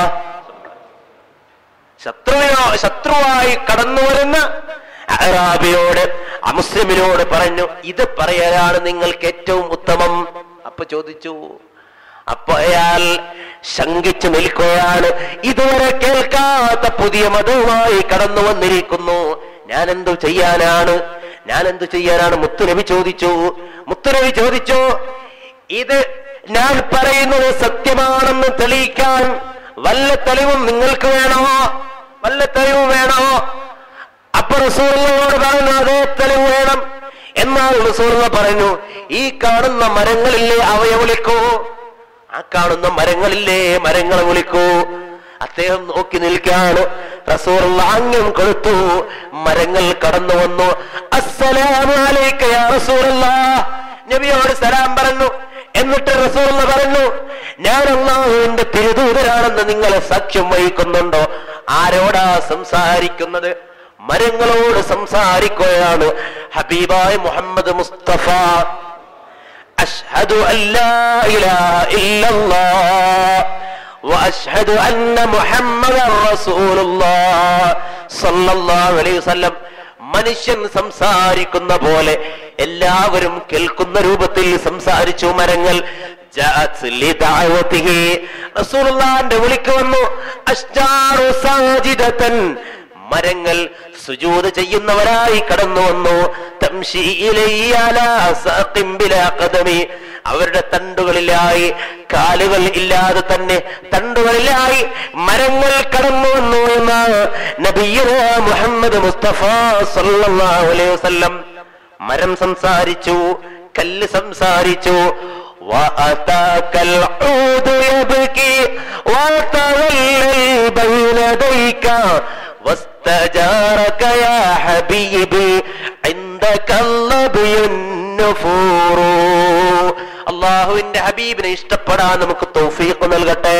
ശത്രുവിനോ ശത്രുവായി കടന്നു വരുന്ന അറാബിയോട് അമുസ്ലിമിനോട് പറഞ്ഞു ഇത് പറയലാണ് നിങ്ങൾക്ക് ഏറ്റവും ഉത്തമം അപ്പൊ ചോദിച്ചു അപ്പൊ അയാൾ ശങ്കിച്ചു നിൽക്കുകയാണ് ഇതുവരെ കേൾക്കാത്ത പുതിയ മതവുമായി കടന്നു വന്നിരിക്കുന്നു ഞാൻ എന്തു ചെയ്യാനാണ് ഞാൻ എന്തു ചെയ്യാനാണ് മുത്തുനബി ചോദിച്ചു മുത്തുനബി ചോദിച്ചു ഇത് ഞാൻ പറയുന്നത് സത്യമാണെന്ന് തെളിയിക്കാൻ വല്ല തെളിവും നിങ്ങൾക്ക് വേണോ വല്ല തെളിവും വേണോ അപ്പൊ റസൂറിനോട് പറഞ്ഞു അതേ തെളിവ് വേണം എന്നാൽ റസൂർല പറഞ്ഞു ഈ കാണുന്ന മരങ്ങളില്ലേ അവയെ വിളിക്കൂ ആ കാണുന്ന മരങ്ങളില്ലേ മരങ്ങളെ വിളിക്കൂ അദ്ദേഹം നോക്കി നിൽക്കാണ് റസൂർ ആംഗ്യം കൊടുത്തു മരങ്ങൾ കടന്നു വന്നു അസ്സലാമു അലൈക യാ റസൂലല്ലാഹ് നബിയോട് സലാം പറഞ്ഞു എന്നിട്ട് റസൂൽ പറഞ്ഞു ഞാൻ അള്ളാഹുവിന്റെ തിരുദൂതരാണെന്ന് നിങ്ങളെ സാക്ഷ്യം വഹിക്കുന്നുണ്ടോ ആരോടാ സംസാരിക്കുന്നത് മരങ്ങളോട് സംസാരിക്കുകയാണ് ഹബീബായ മുഹമ്മദ് മുസ്തഫ അഷ്ഹദു അല്ലാ ഇലാഹ ഇല്ലല്ലാഹ് واشهد ان محمدا رسول الله صلى الله عليه وسلم മനുഷ്യൻ സംസാരിക്കുന്ന പോലെ എല്ലാവരും കേൾക്കുന്ന രൂപത്തിൽ സംസാരിച്ചു മരങ്ങൾ ജാഅത്ത് ലിദഅവതിഹി. റസൂലുള്ളാഹിന്റെ വിളിക്ക് വന്നു അഷ്ജാറു സാജിദതൻ മരങ്ങൾ സുജൂദ് ചെയ്യുന്നവരായി കടന്നു വന്നു തംശി ഇലൈഹി അലാ സാഖിൻ ബിലാ ഖദമി. അവരുടെ തണ്ടുകളിലായി കാലുകൾ ഇല്ലാതെ തന്നെ തണ്ടുകളിലായി മരങ്ങൾ കടന്നു വന്നു എന്നാണ് നബിയുന മുഹമ്മദ് മുസ്തഫ സല്ലല്ലാഹു അലൈഹി വസല്ലം മരം സംസാരിച്ചു കല്ല് സംസാരിച്ചു وأتاك العود يبكي وتولى بين يديك واستجارك يا حبيبي عندك اللبي النفور അള്ളാഹുവിന്റെ ഹബീബിനെ ഇഷ്ടപ്പെടാൻ നമുക്ക് തൗഫീഖ് നൽകട്ടെ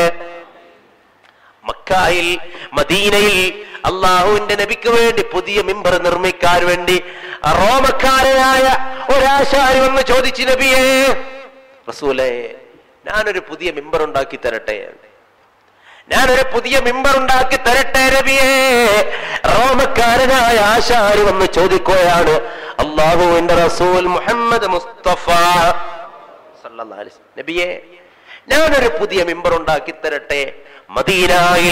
മക്കായിൽ മദീനയിൽ അള്ളാഹുവിന്റെ നബിക്ക് വേണ്ടി പുതിയ മിമ്പർ നിർമ്മിക്കാൻ വേണ്ടി റോമക്കാരനായ ഒരാശാരി വന്ന് ചോദിച്ചു നബിയേ റസൂലേ ഞാനൊരു പുതിയ മിമ്പർ ഉണ്ടാക്കി തരട്ടെ ഞാനൊരു പുതിയ മിമ്പർ ഉണ്ടാക്കി തരട്ടെ നബിയേ റോമക്കാരനായ ആശാരി വന്ന് ചോദിക്കുകയാണ് അള്ളാഹുവിന്റെ റസൂൽ മുഹമ്മദ് മുസ്തഫ സല്ലല്ലാഹു അലൈഹി വസല്ലം. നബിയെ ഞാനൊരു പുതിയ മിമ്പർ ഉണ്ടാക്കി തരട്ടെ മദീനായിൽ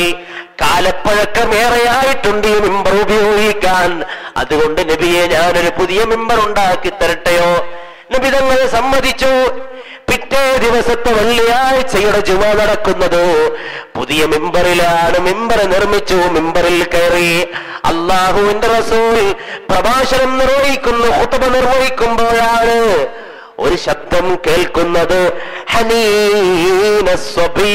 കാലപ്പഴക്കമേറെയായിട്ടുണ്ട് ഈ മിമ്പർ ഉപയോഗിക്കാൻ അതുകൊണ്ട് നബിയെ ഞാനൊരു പുതിയ മിമ്പർ ഉണ്ടാക്കി തരട്ടെയോ നബി തങ്ങൾ സമ്മതിച്ചു പിറ്റേ ദിവസത്തെ വെള്ളിയാഴ്ചയുടെ ജുമ നടക്കുന്നത് പുതിയ മിമ്പറിലാണ് മിമ്പർ നിർമ്മിച്ചു മിമ്പറിൽ കയറി അള്ളാഹുവിന്റെ റസൂൽ പ്രഭാഷണം നിർവഹിക്കുന്നു ഹുത്തുബ നിർവഹിക്കുമ്പോഴാണ് ഒരു ശബ്ദം കേൾക്കുന്നത് ഹനീന സ്വബീ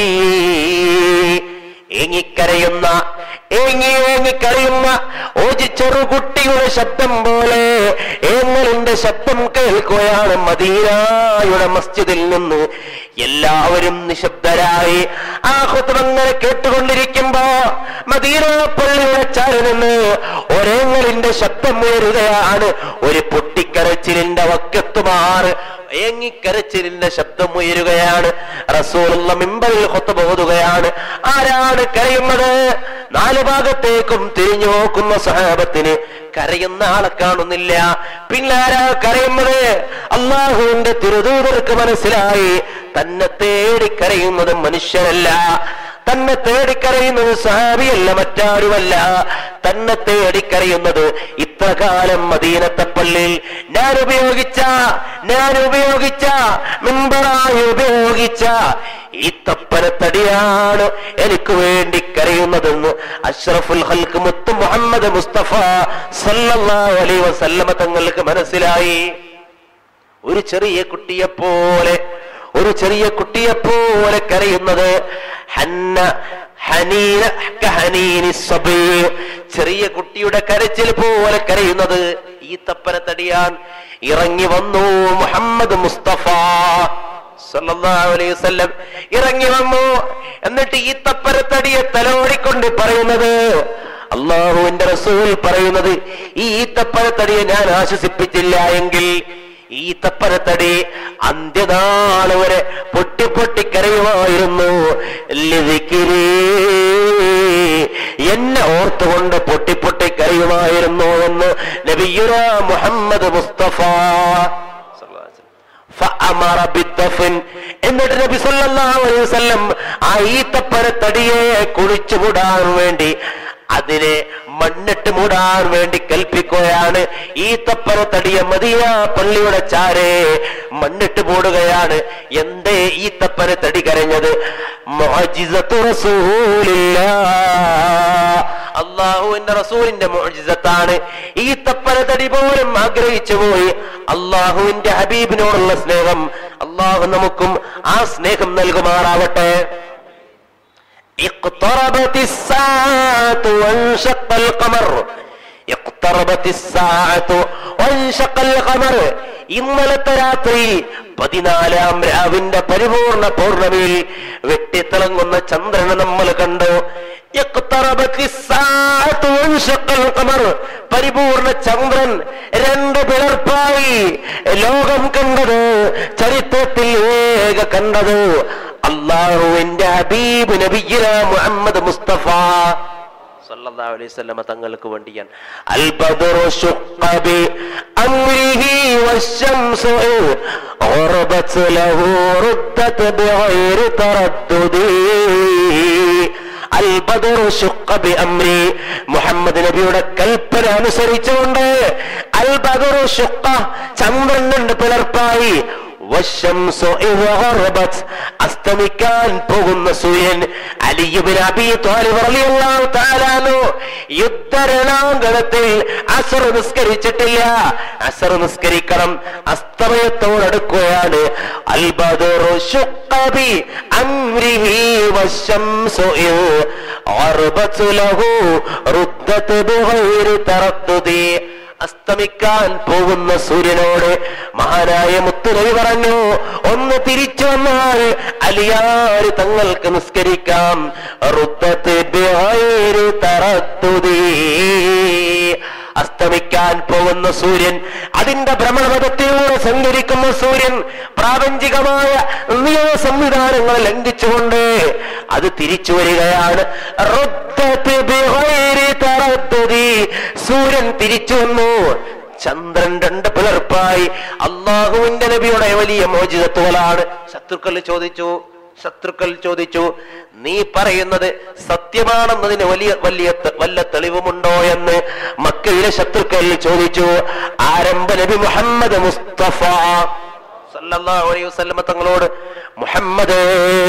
ഏങ്ങിക്കരയുന്ന ഏങ്ങി ഏങ്ങിക്കരയുന്ന ഒരു ചെറുകുട്ടിയുടെ ശബ്ദം പോലെ ഏങ്ങലിന്റെ ശബ്ദം കേൾക്കുകയാണ് മദീനായുടെ മസ്ജിദിൽ നിന്ന് എല്ലാവരും നിശബ്ദരായി ആ ഹുത്തുമങ്ങനെ കേട്ടുകൊണ്ടിരിക്കുമ്പോ മദീന പള്ളിയുടെ ചാരി നിന്ന് ഒരേങ്ങലിന്റെ ശബ്ദം ഉയരുകയാണ് ഒരു പൊട്ടിക്കരച്ചിലിന്റെ വക്കത്തുമാറ് ഏങ്ങിക്കരച്ചിലിന്റെ ശബ്ദം ഉയരുകയാണ് റസൂലുള്ള മിമ്പറിൽ കൊത്തു പോകുകയാണ് ആരാണ് കരയുന്നത് നാല് ഭാഗത്തേക്കും തിരിഞ്ഞു നോക്കുന്ന സഹാബത്തിന് കരയുന്ന ആളെ കാണുന്നില്ല പിന്നെ ആരാ കരയുന്നത് അള്ളാഹുവിന്റെ തിരുദൂതർക്ക് മനസ്സിലായി തന്നെ തേടി കരയുന്നത് മനുഷ്യരല്ല തന്നെ തേടിക്കരയുന്നത് സഹാബിയല്ല മറ്റാരുമല്ല തന്നെ തേടിക്കരയുന്നത് ഇത്ര കാലം മദീനത്തെ പള്ളിയിൽ ഞാൻ ഉപയോഗിച്ച ഞാൻ ഉപയോഗിച്ച മിമ്പറായി ഉപയോഗിച്ച ഈ തപ്പനത്തടിയാണ് എനിക്ക് വേണ്ടി കരയുന്നതെന്ന് അഷ്റഫുൽ ഹൽക്ക് മുത്ത് മുഹമ്മദ് മുസ്തഫ സല്ലല്ലാഹു അലൈഹി വസല്ലമ തങ്ങൾക്ക് മനസ്സിലായി ഒരു ചെറിയ കുട്ടിയെ പോലെ ഒരു ചെറിയ കുട്ടിയെ പോലെ കരയുന്നത് ഹന്ന ഹനീന കഹനീനി സബീ. ചെറിയ കുട്ടിയുടെ കരച്ചിൽ പോലെ കരയുന്നത് ഈ തപ്പനത്തടിയാൻ ഇറങ്ങി വന്നു മുഹമ്മദ് മുസ്തഫ സല്ലല്ലാഹു അലൈഹി വസല്ലം ഇറങ്ങി വന്നു എന്നിട്ട് ഈ തപ്പനത്തടിയെ തലോടിക്കൊണ്ട് പറയുന്നത് അള്ളാഹുവിന്റെ റസൂൽ പറയുന്നത് ഈ തപ്പനത്തടിയെ ഞാൻ ആശ്വസിപ്പിച്ചില്ല എങ്കിൽ ഈ തപ്പനത്തടി അന്ത്യനാള് വരെ പൊട്ടി പൊട്ടി കരയുമായിരുന്നു ലിദിക്കിരി. എന്നെ ഓർത്തുകൊണ്ട് പൊട്ടി പൊട്ടി കരയുമായിരുന്നു എന്ന് നബിയുന മുഹമ്മദ് മുസ്തഫ ഫഅമറ ബിദ്ദഫിൻ. എന്നിട്ട് നബി സല്ലല്ലാഹു അലൈഹി വസല്ലം ആ ഈത്തപ്പന തടിയെ കുഴിച്ചു മൂടാൻ വേണ്ടി അതിനെ മണ്ണിട്ട് മൂടാൻ വേണ്ടി കൽപ്പിക്കുകയാണ് ഈത്തപ്പന തടിയെ മദിയ പള്ളിയുടെ ചാരെ മണ്ണിട്ട് മൂടുകയാണ് എന്തേ ഈത്തപ്പന തടി കരഞ്ഞത് മുഅ്ജിസത്തു റസൂലില്ലാ അള്ളാഹുവിന്റെ റസൂലിന്റെ മോചിതത്താണ് ഈ തപ്പന തടി പോലും ആഗ്രഹിച്ചു പോയി അള്ളാഹുവിന്റെ ഹബീബിനോടുള്ള സ്നേഹം അള്ളാഹു നമുക്കും ആ സ്നേഹം നൽകുമാറാവട്ടെ اقتربت الساعة وانشق القمر اقتربت الساعة وانشق القمر ഇന്നലത്തെ രാത്രി പതിനാലാം രാവിന്റെ പരിപൂർണ പൗർണമിയിൽ വെട്ടിത്തിളങ്ങുന്ന ചന്ദ്രനെ നമ്മൾ കണ്ടു اقتربت الساعة وانشق القمر പരിപൂർണ ചന്ദ്രൻ രണ്ട് പിളർപ്പായി ലോകം കണ്ടത് ചരിത്രത്തിൽ ഏക കണ്ടത് അള്ളാഹുവിന്റെ ഹബീബ് നബിയ്യന മുഹമ്മദ് മുസ്തഫ സല്ലല്ലാഹു അലൈഹി വസല്ലമ തങ്ങൾക്ക് വേണ്ടിയാണ് അൽ ബദറു ശുഖ ബി അംരിഹി വശംസു غربت له ردت بغير تردد അൽ ബദറു ശുഖ ബി അംരി മുഹമ്മദ് നബിയുടെ കൽപ്പന അനുസരിച്ചുകൊണ്ട് അൽ ബദറു ശുഖ ചന്ദ്രൻ രണ്ട് പിളർപ്പായി വശംസു ഇദ ഗറബത് അസ്തമിക്കാൻ പോകുന്ന സൂര്യൻ അലിയുബിൻ അബി ത്വാലിബ് റളിയല്ലാഹു തആല അൻഹു യുദ്ധരണാങ്കണത്തിൽ അസർ നിസ്കരിച്ചിട്ടില്ല അസർ നിസ്കരിക്കണം അസ്തമയത്തോടടുക്കുകയാണ് അൽ ബദറു ശുഖ ബി അംരിഹി വശംസു ഇദ ഗറബത് ലഹു റുദ്ദത് ബിഗൈരി തറദ്ദുദി അസ്തമിക്കാൻ പോകുന്ന സൂര്യനോട് മഹാനായ മുത്തുനബി പറഞ്ഞു ഒന്ന് തിരിച്ചു വന്നാൽ അലിയാര് തങ്ങൾക്ക് നിസ്കരിക്കാം റുദ്ദത്ത് ബിഗൈരി തറദ്ദുദി അസ്തമിക്കാൻ പോകുന്ന സൂര്യൻ അതിന്റെ ഭ്രമണപഥത്തിലൂടെ സഞ്ചരിക്കുന്ന സൂര്യൻ പ്രാപഞ്ചികമായ നിയമ സംവിധാനങ്ങൾ ലംഘിച്ചുകൊണ്ട് അത് തിരിച്ചു വരികയാണ് റുദ്ദത്ത് ബിഗൈരി തറദ്ദുദി. സൂര്യൻ തിരിച്ചു വന്നു ചന്ദ്രൻ രണ്ട് പിളർപ്പായി അള്ളാഹുവിന്റെ നബിയുടെ വലിയ മോചിതത്വങ്ങളാണ് ശത്രുക്കൾ ചോദിച്ചു ശത്രുക്കൾ ചോദിച്ചു നീ പറയുന്നത് സത്യമാണെന്നതിന് വലിയ വലിയ ത- വല്ല തെളിവുമുണ്ടോ എന്ന് മക്കയിലെ ശത്രുക്കൾ ചോദിച്ചു ആരംഭ നബി മുഹമ്മദ് മുസ്തഫ സല്ലല്ലാഹു അലൈഹി വസല്ലമ തങ്ങളോട് മുഹമ്മദേ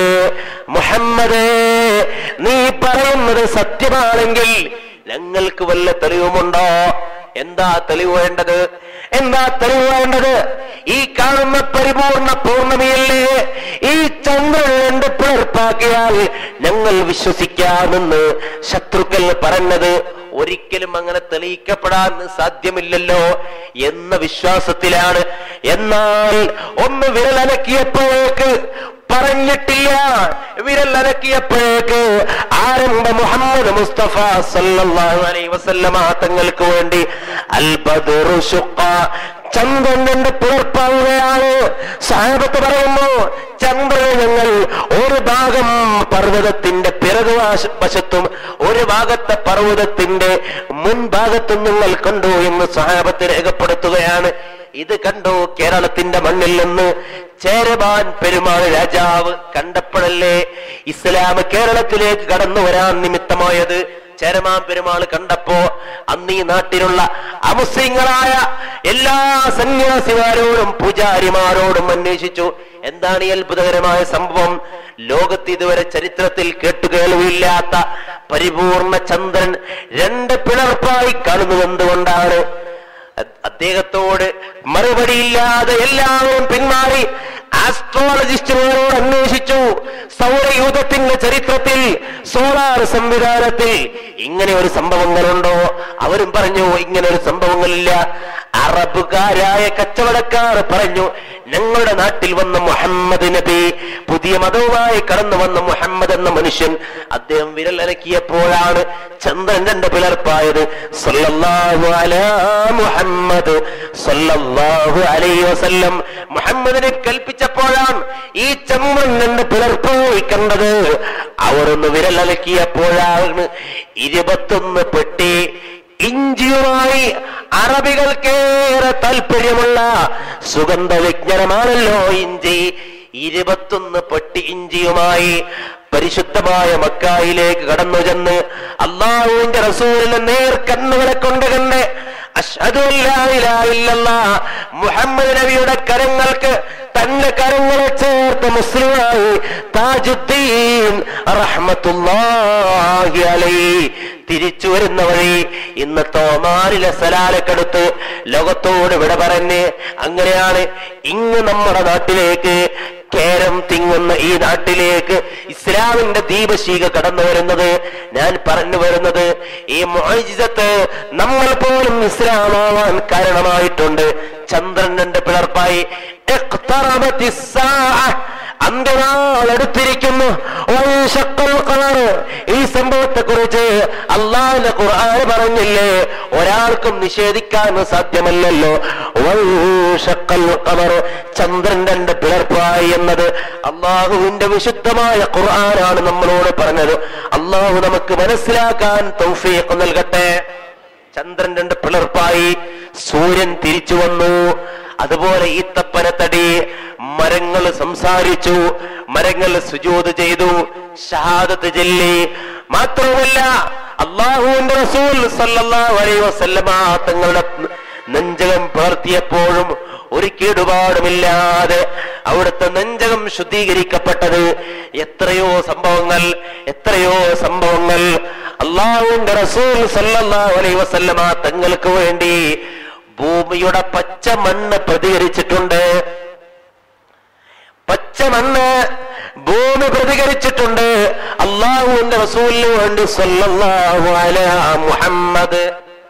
മുഹമ്മദേ നീ പറയുന്നത് സത്യമാണെങ്കിൽ ഞങ്ങൾക്ക് വല്ല തെളിവുമുണ്ടോ എന്താ തെളിവ് വേണ്ടത് എന്താ തെളിവ് വേണ്ടത് ഈ കാണുന്ന പരിപൂർണ പൂർണ്ണതയല്ലേ ഈ ചന്ദ്രൻ രണ്ട് പിളർപ്പാക്കിയാൽ ഞങ്ങൾ വിശ്വസിക്കാമെന്ന് ശത്രുക്കൾ പറഞ്ഞത് ഒരിക്കലും അങ്ങനെ തെളിയിക്കപ്പെടാൻ സാധ്യമില്ലല്ലോ എന്ന വിശ്വാസത്തിലാണ് എന്നാൽ ഒന്ന് വിരലനക്കിയപ്പോഴേക്ക് പറഞ്ഞിട്ടില്ല വിരൽ അനക്കിയപ്പോഴേക്ക് ആരംഭ മുഹമ്മദ് മുസ്തഫ സല്ലല്ലാഹു അലൈഹി വസല്ലമ തങ്ങൾക്ക് വേണ്ടി അൽ ബദറു ശുഖ ചന്ദ്രൻ കൊണ്ട് പിളർപ്പാവുകയാണ് സാഹബത്ത് പറയുന്നു ചന്ദ്രനെ ഞങ്ങൾ ഒരു ഭാഗം പർവ്വതത്തിന്റെ പിറകു വശ- വശത്തും ഒരു ഭാഗത്തെ പർവ്വതത്തിന്റെ മുൻഭാഗത്തും നിങ്ങൾ കണ്ടു എന്ന് സഹാബത്ത് രേഖപ്പെടുത്തുകയാണ് ഇത് കണ്ടു കേരളത്തിന്റെ മണ്ണിൽ നിന്ന് ചേരമാൻ പെരുമാൾ രാജാവ് കണ്ടപ്പോഴല്ലേ ഇസ്ലാം കേരളത്തിലേക്ക് കടന്നു വരാൻ നിമിത്തമായത് ചേരമാൻ പെരുമാൾ കണ്ടപ്പോ അന്ന് ഈ നാട്ടിലുള്ള അമുസ്ലിങ്ങളായ എല്ലാ സന്യാസിമാരോടും പൂജാരിമാരോടും അന്വേഷിച്ചു എന്താണ് ഈ അത്ഭുതകരമായ സംഭവം ലോകത്ത് ഇതുവരെ ചരിത്രത്തിൽ കേട്ടുകേൾവില്ലാത്ത പരിപൂർണ ചന്ദ്രൻ രണ്ട് പിളർപ്പായി കാണുന്നത് എന്തുകൊണ്ടാണ് അ- അദ്ദേഹത്തോട് മറുപടിയില്ലാതെ എല്ലാവരും പിന്മാറി ആസ്ട്രോളജിസ്റ്റുമാരോട് അന്വേഷിച്ചു സൗരയൂഥത്തിന്റെ ചരിത്രത്തിൽ സോളാർ സംവിധാനത്തിൽ ഇങ്ങനെ ഒരു സംഭവങ്ങളുണ്ടോ അവരും പറഞ്ഞു ഇങ്ങനെ ഒരു സംഭവങ്ങളില്ല അറബുകാരായ കച്ചവടക്കാർ പറഞ്ഞു ഞങ്ങളുടെ നാട്ടിൽ വന്ന മുഹമ്മദ് നബി പുതിയ മതവുമായി കടന്നു വന്ന മുഹമ്മദ് എന്ന മനുഷ്യൻ അദ്ദേഹം വിരൽ അനക്കിയപ്പോഴാണ് ചന്ദ്രൻ രണ്ട് പിളർപ്പായത് സല്ലല്ലാഹു അലാ മുഹമ്മദ് സല്ലല്ലാഹു അലൈഹി വസല്ലം മുഹമ്മദിനെ കൽപ്പിച്ചപ്പോഴാണ് ഈ ചന്ദ്രൻ രണ്ട് പിളർപ്പായി കണ്ടത് അവർ ഒന്ന് വിരൽ അലക്കിയപ്പോഴാണ് ഇരുപത്തൊന്ന് പെട്ടി ഇഞ്ചിയുമായി അറബികൾക്കേറെ താല്പര്യമുള്ള സുഗന്ധ വിജ്ഞാനമാണല്ലോ ഇഞ്ചി ഇരുപത്തൊന്ന് പെട്ടി ഇഞ്ചിയുമായി പരിശുദ്ധമായ മക്കായിലേക്ക് കടന്നു ചെന്ന് അള്ളാഹുവിന്റെ റസൂലിനെ നേർ കണ്ണുകളെ കൊണ്ട് കണ്ട് അഷ്ഹദു അല്ലാ ഇലാഹ ഇല്ലല്ലാഹ് മുഹമ്മദ് നബിയുടെ കരങ്ങൾക്ക് തന്റെ കരങ്ങളെ ചേർത്ത് മുസ്ലിമായി താജുദ്ദീൻ റഹ്മത്തുള്ളാഹി അലൈഹി തിരിച്ചു വരുന്ന വഴി ഇന്ന് തോമാരിലെ സലാലക്കടുത്ത് ലോകത്തോട് വിട പറഞ്ഞ് അങ്ങനെയാണ് ഇങ്ങ് നമ്മുടെ നാട്ടിലേക്ക് കേരം തിങ്ങുന്ന ഈ നാട്ടിലേക്ക് ഇസ്ലാമിന്റെ ദീപശീക കടന്നു വരുന്നത് ഞാൻ പറഞ്ഞു വരുന്നത് ഈ മോജിസത്ത് നമ്മൾ പോലും ഇസ്ലാമാവാൻ കാരണമായിട്ടുണ്ട് ചന്ദ്രൻ രണ്ട് പിളർപ്പായി اقتربت الساعة അന്ത്യനാൾ അടുത്തിരിക്കുന്നു വൻഷക്കൽ ഖമർ. ഈ സംഭവത്തെ കുറിച്ച് അള്ളാഹിന്റെ ഖുർആൻ പറഞ്ഞില്ലേ ഒരാൾക്കും നിഷേധിക്കാൻ സാധ്യമല്ലല്ലോ വൻഷക്കൽ ഖമർ. ചന്ദ്രൻ രണ്ട് പിളർപ്പായി എന്നത് അള്ളാഹുവിന്റെ വിശുദ്ധമായ ഖുർആനാണ് നമ്മളോട് പറഞ്ഞത് അള്ളാഹു നമുക്ക് മനസ്സിലാക്കാൻ തൗഫീഖ് നൽകട്ടെ ചന്ദ്രൻ രണ്ട് പിളർപ്പായി സൂര്യൻ തിരിച്ചു വന്നു അതുപോലെ ഈത്തപ്പനത്തടി മരങ്ങൾ സംസാരിച്ചു മരങ്ങൾ സുജൂത് ചെയ്തു ഷഹാദത്ത് ചൊല്ലി മാത്രവുമല്ല അള്ളാഹുവിന്റെ റസൂൽ സല്ലല്ലാഹു അലൈഹി വസല്ലമ തങ്ങളുടെ നെഞ്ചകം പിളർത്തിയപ്പോഴും ഒരു കേടുപാടുമില്ലാതെ അവിടുത്തെ നെഞ്ചകം ശുദ്ധീകരിക്കപ്പെട്ടത് എത്രയോ സംഭവങ്ങൾ എത്രയോ സംഭവങ്ങൾ അള്ളാഹുവിന്റെ റസൂൽ സല്ലല്ലാഹു അലൈഹി വസല്ലമ തങ്ങൾക്ക് വേണ്ടി ഭൂമിയുടെ പച്ച മണ്ണ് പ്രതികരിച്ചിട്ടുണ്ട് പച്ച മണ്ണ് ഭൂമി പ്രതികരിച്ചിട്ടുണ്ട് അള്ളാഹുവിന്റെ റസൂലിന് വേണ്ടി സല്ലല്ലാഹു അലാ മുഹമ്മദ്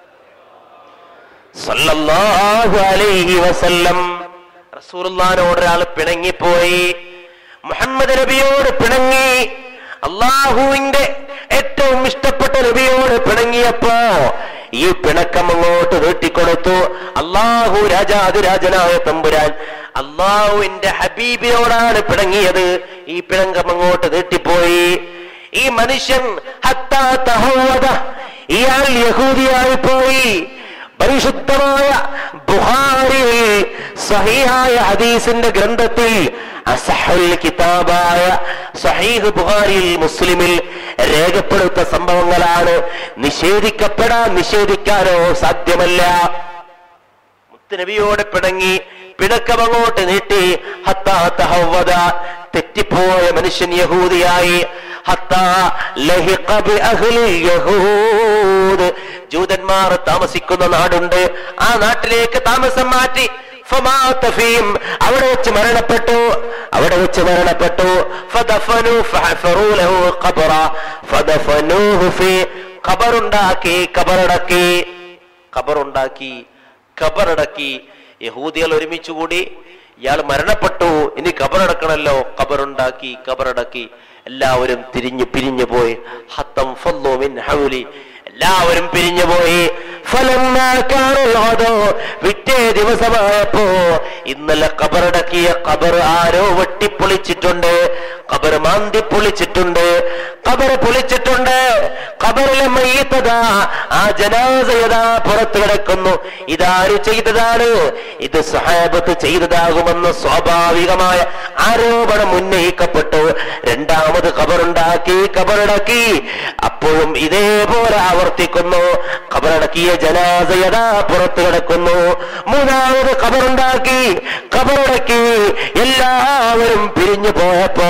സല്ലല്ലാഹു അലൈഹി വസല്ലം റസൂലുള്ളാഹിനോട് ഒരാൾ പിണങ്ങിപ്പോയി മുഹമ്മദ് നബിയോട് പിണങ്ങി അള്ളാഹുവിന്റെ ഏറ്റവും ഇഷ്ടപ്പെട്ട നബിയോട് പിണങ്ങിയപ്പോ ഈ പിണക്കം അങ്ങോട്ട് നീട്ടിക്കൊടുത്തു അള്ളാഹു രാജാതിരാജനായ തമ്പുരാൻ അള്ളാഹുവിന്റെ ഹബീബിനോടാണ് പിണങ്ങിയത് ഈ പിണക്കം അങ്ങോട്ട് നീട്ടിപ്പോയി ഈ മനുഷ്യൻ ഹത്താ തഹവ്വദ. ഇയാൾ യഹൂദിയായി പോയി പരിശുദ്ധമായ ബുഹാരിയിൽ സഹീഹായ ഹദീസിന്റെ ഗ്രന്ഥത്തിൽ അസഹുൽ കിതാബായ സഹീഹ് ബുഹാരിയിൽ മുസ്ലിമിൽ രേഖപ്പെടുത്ത സംഭവങ്ങളാണ് നിഷേധിക്കപ്പെടാൻ നിഷേധിക്കാനോ സാധ്യമല്ല മുത്തുനബിയോട് പിണങ്ങി പിണക്കമങ്ങോട്ട് നീട്ടി ഹത്താ തഹവ്വദ തെറ്റിപ്പോയ മനുഷ്യൻ യഹൂദിയായി ഹത്താ ലഹിഖ ബി അഹ്ലിൽ യഹൂദ് ജൂതന്മാർ താമസിക്കുന്ന നാടുണ്ട് ആ നാട്ടിലേക്ക് താമസം മാറ്റി ഫമാത ഫീം. അവിടെ വെച്ച് മരണപ്പെട്ടു അവിടെ വെച്ച് മരണപ്പെട്ടു ഫദഫനു ഫഹഫറു ലഹു ഖബറ ഫദഫനൂഹു ഫീ ഖബറുണ്ടാക്കി ഖബറടക്കി ഖബറുണ്ടാക്കി ഖബറടക്കി യഹൂദികൾ ഒരുമിച്ച് കൂടി ഇയാൾ മരണപ്പെട്ടു ഇനി ഖബറടക്കണല്ലോ ഖബറുണ്ടാക്കി ഖബറടക്കി എല്ലാവരും തിരിഞ്ഞു പിരിഞ്ഞു പോയി ഹത്തം ഫല്ലു മിൻ ഹൗലി എല്ലാവരും പിരിഞ്ഞു പോയി ഫലമ്മാ കാനൽ ഗദോ. പിറ്റേ ദിവസമായപ്പോ ഇന്നലെ ഖബറടക്കിയ ഖബർ ആരോ വെട്ടിപ്പൊളിച്ചിട്ടുണ്ട് ഖബർ മാന്തി പൊളിച്ചിട്ടുണ്ട് ഖബർ പൊളിച്ചിട്ടുണ്ട് ഖബറിലെ മയ്യത്തതാ ആ ജനാസയതാ പുറത്തു കിടക്കുന്നു ഇതാര് ചെയ്തതാണ് ഇത് സഹാബത്ത് ചെയ്തതാകുമെന്ന് സ്വാഭാവികമായ ആരോപണം ഉന്നയിക്കപ്പെട്ടു രണ്ടാമത് ഖബറുണ്ടാക്കി ഖബറടക്കി അപ്പോഴും ഇതേപോലെ ആവർത്തിക്കുന്നു ഖബറടക്കിയ ജനാസയതാ പുറത്തു കിടക്കുന്നു മൂന്നാമത് ഖബറുണ്ടാക്കി ഖബറടക്കി എല്ലാവരും പിരിഞ്ഞു പോയപ്പോ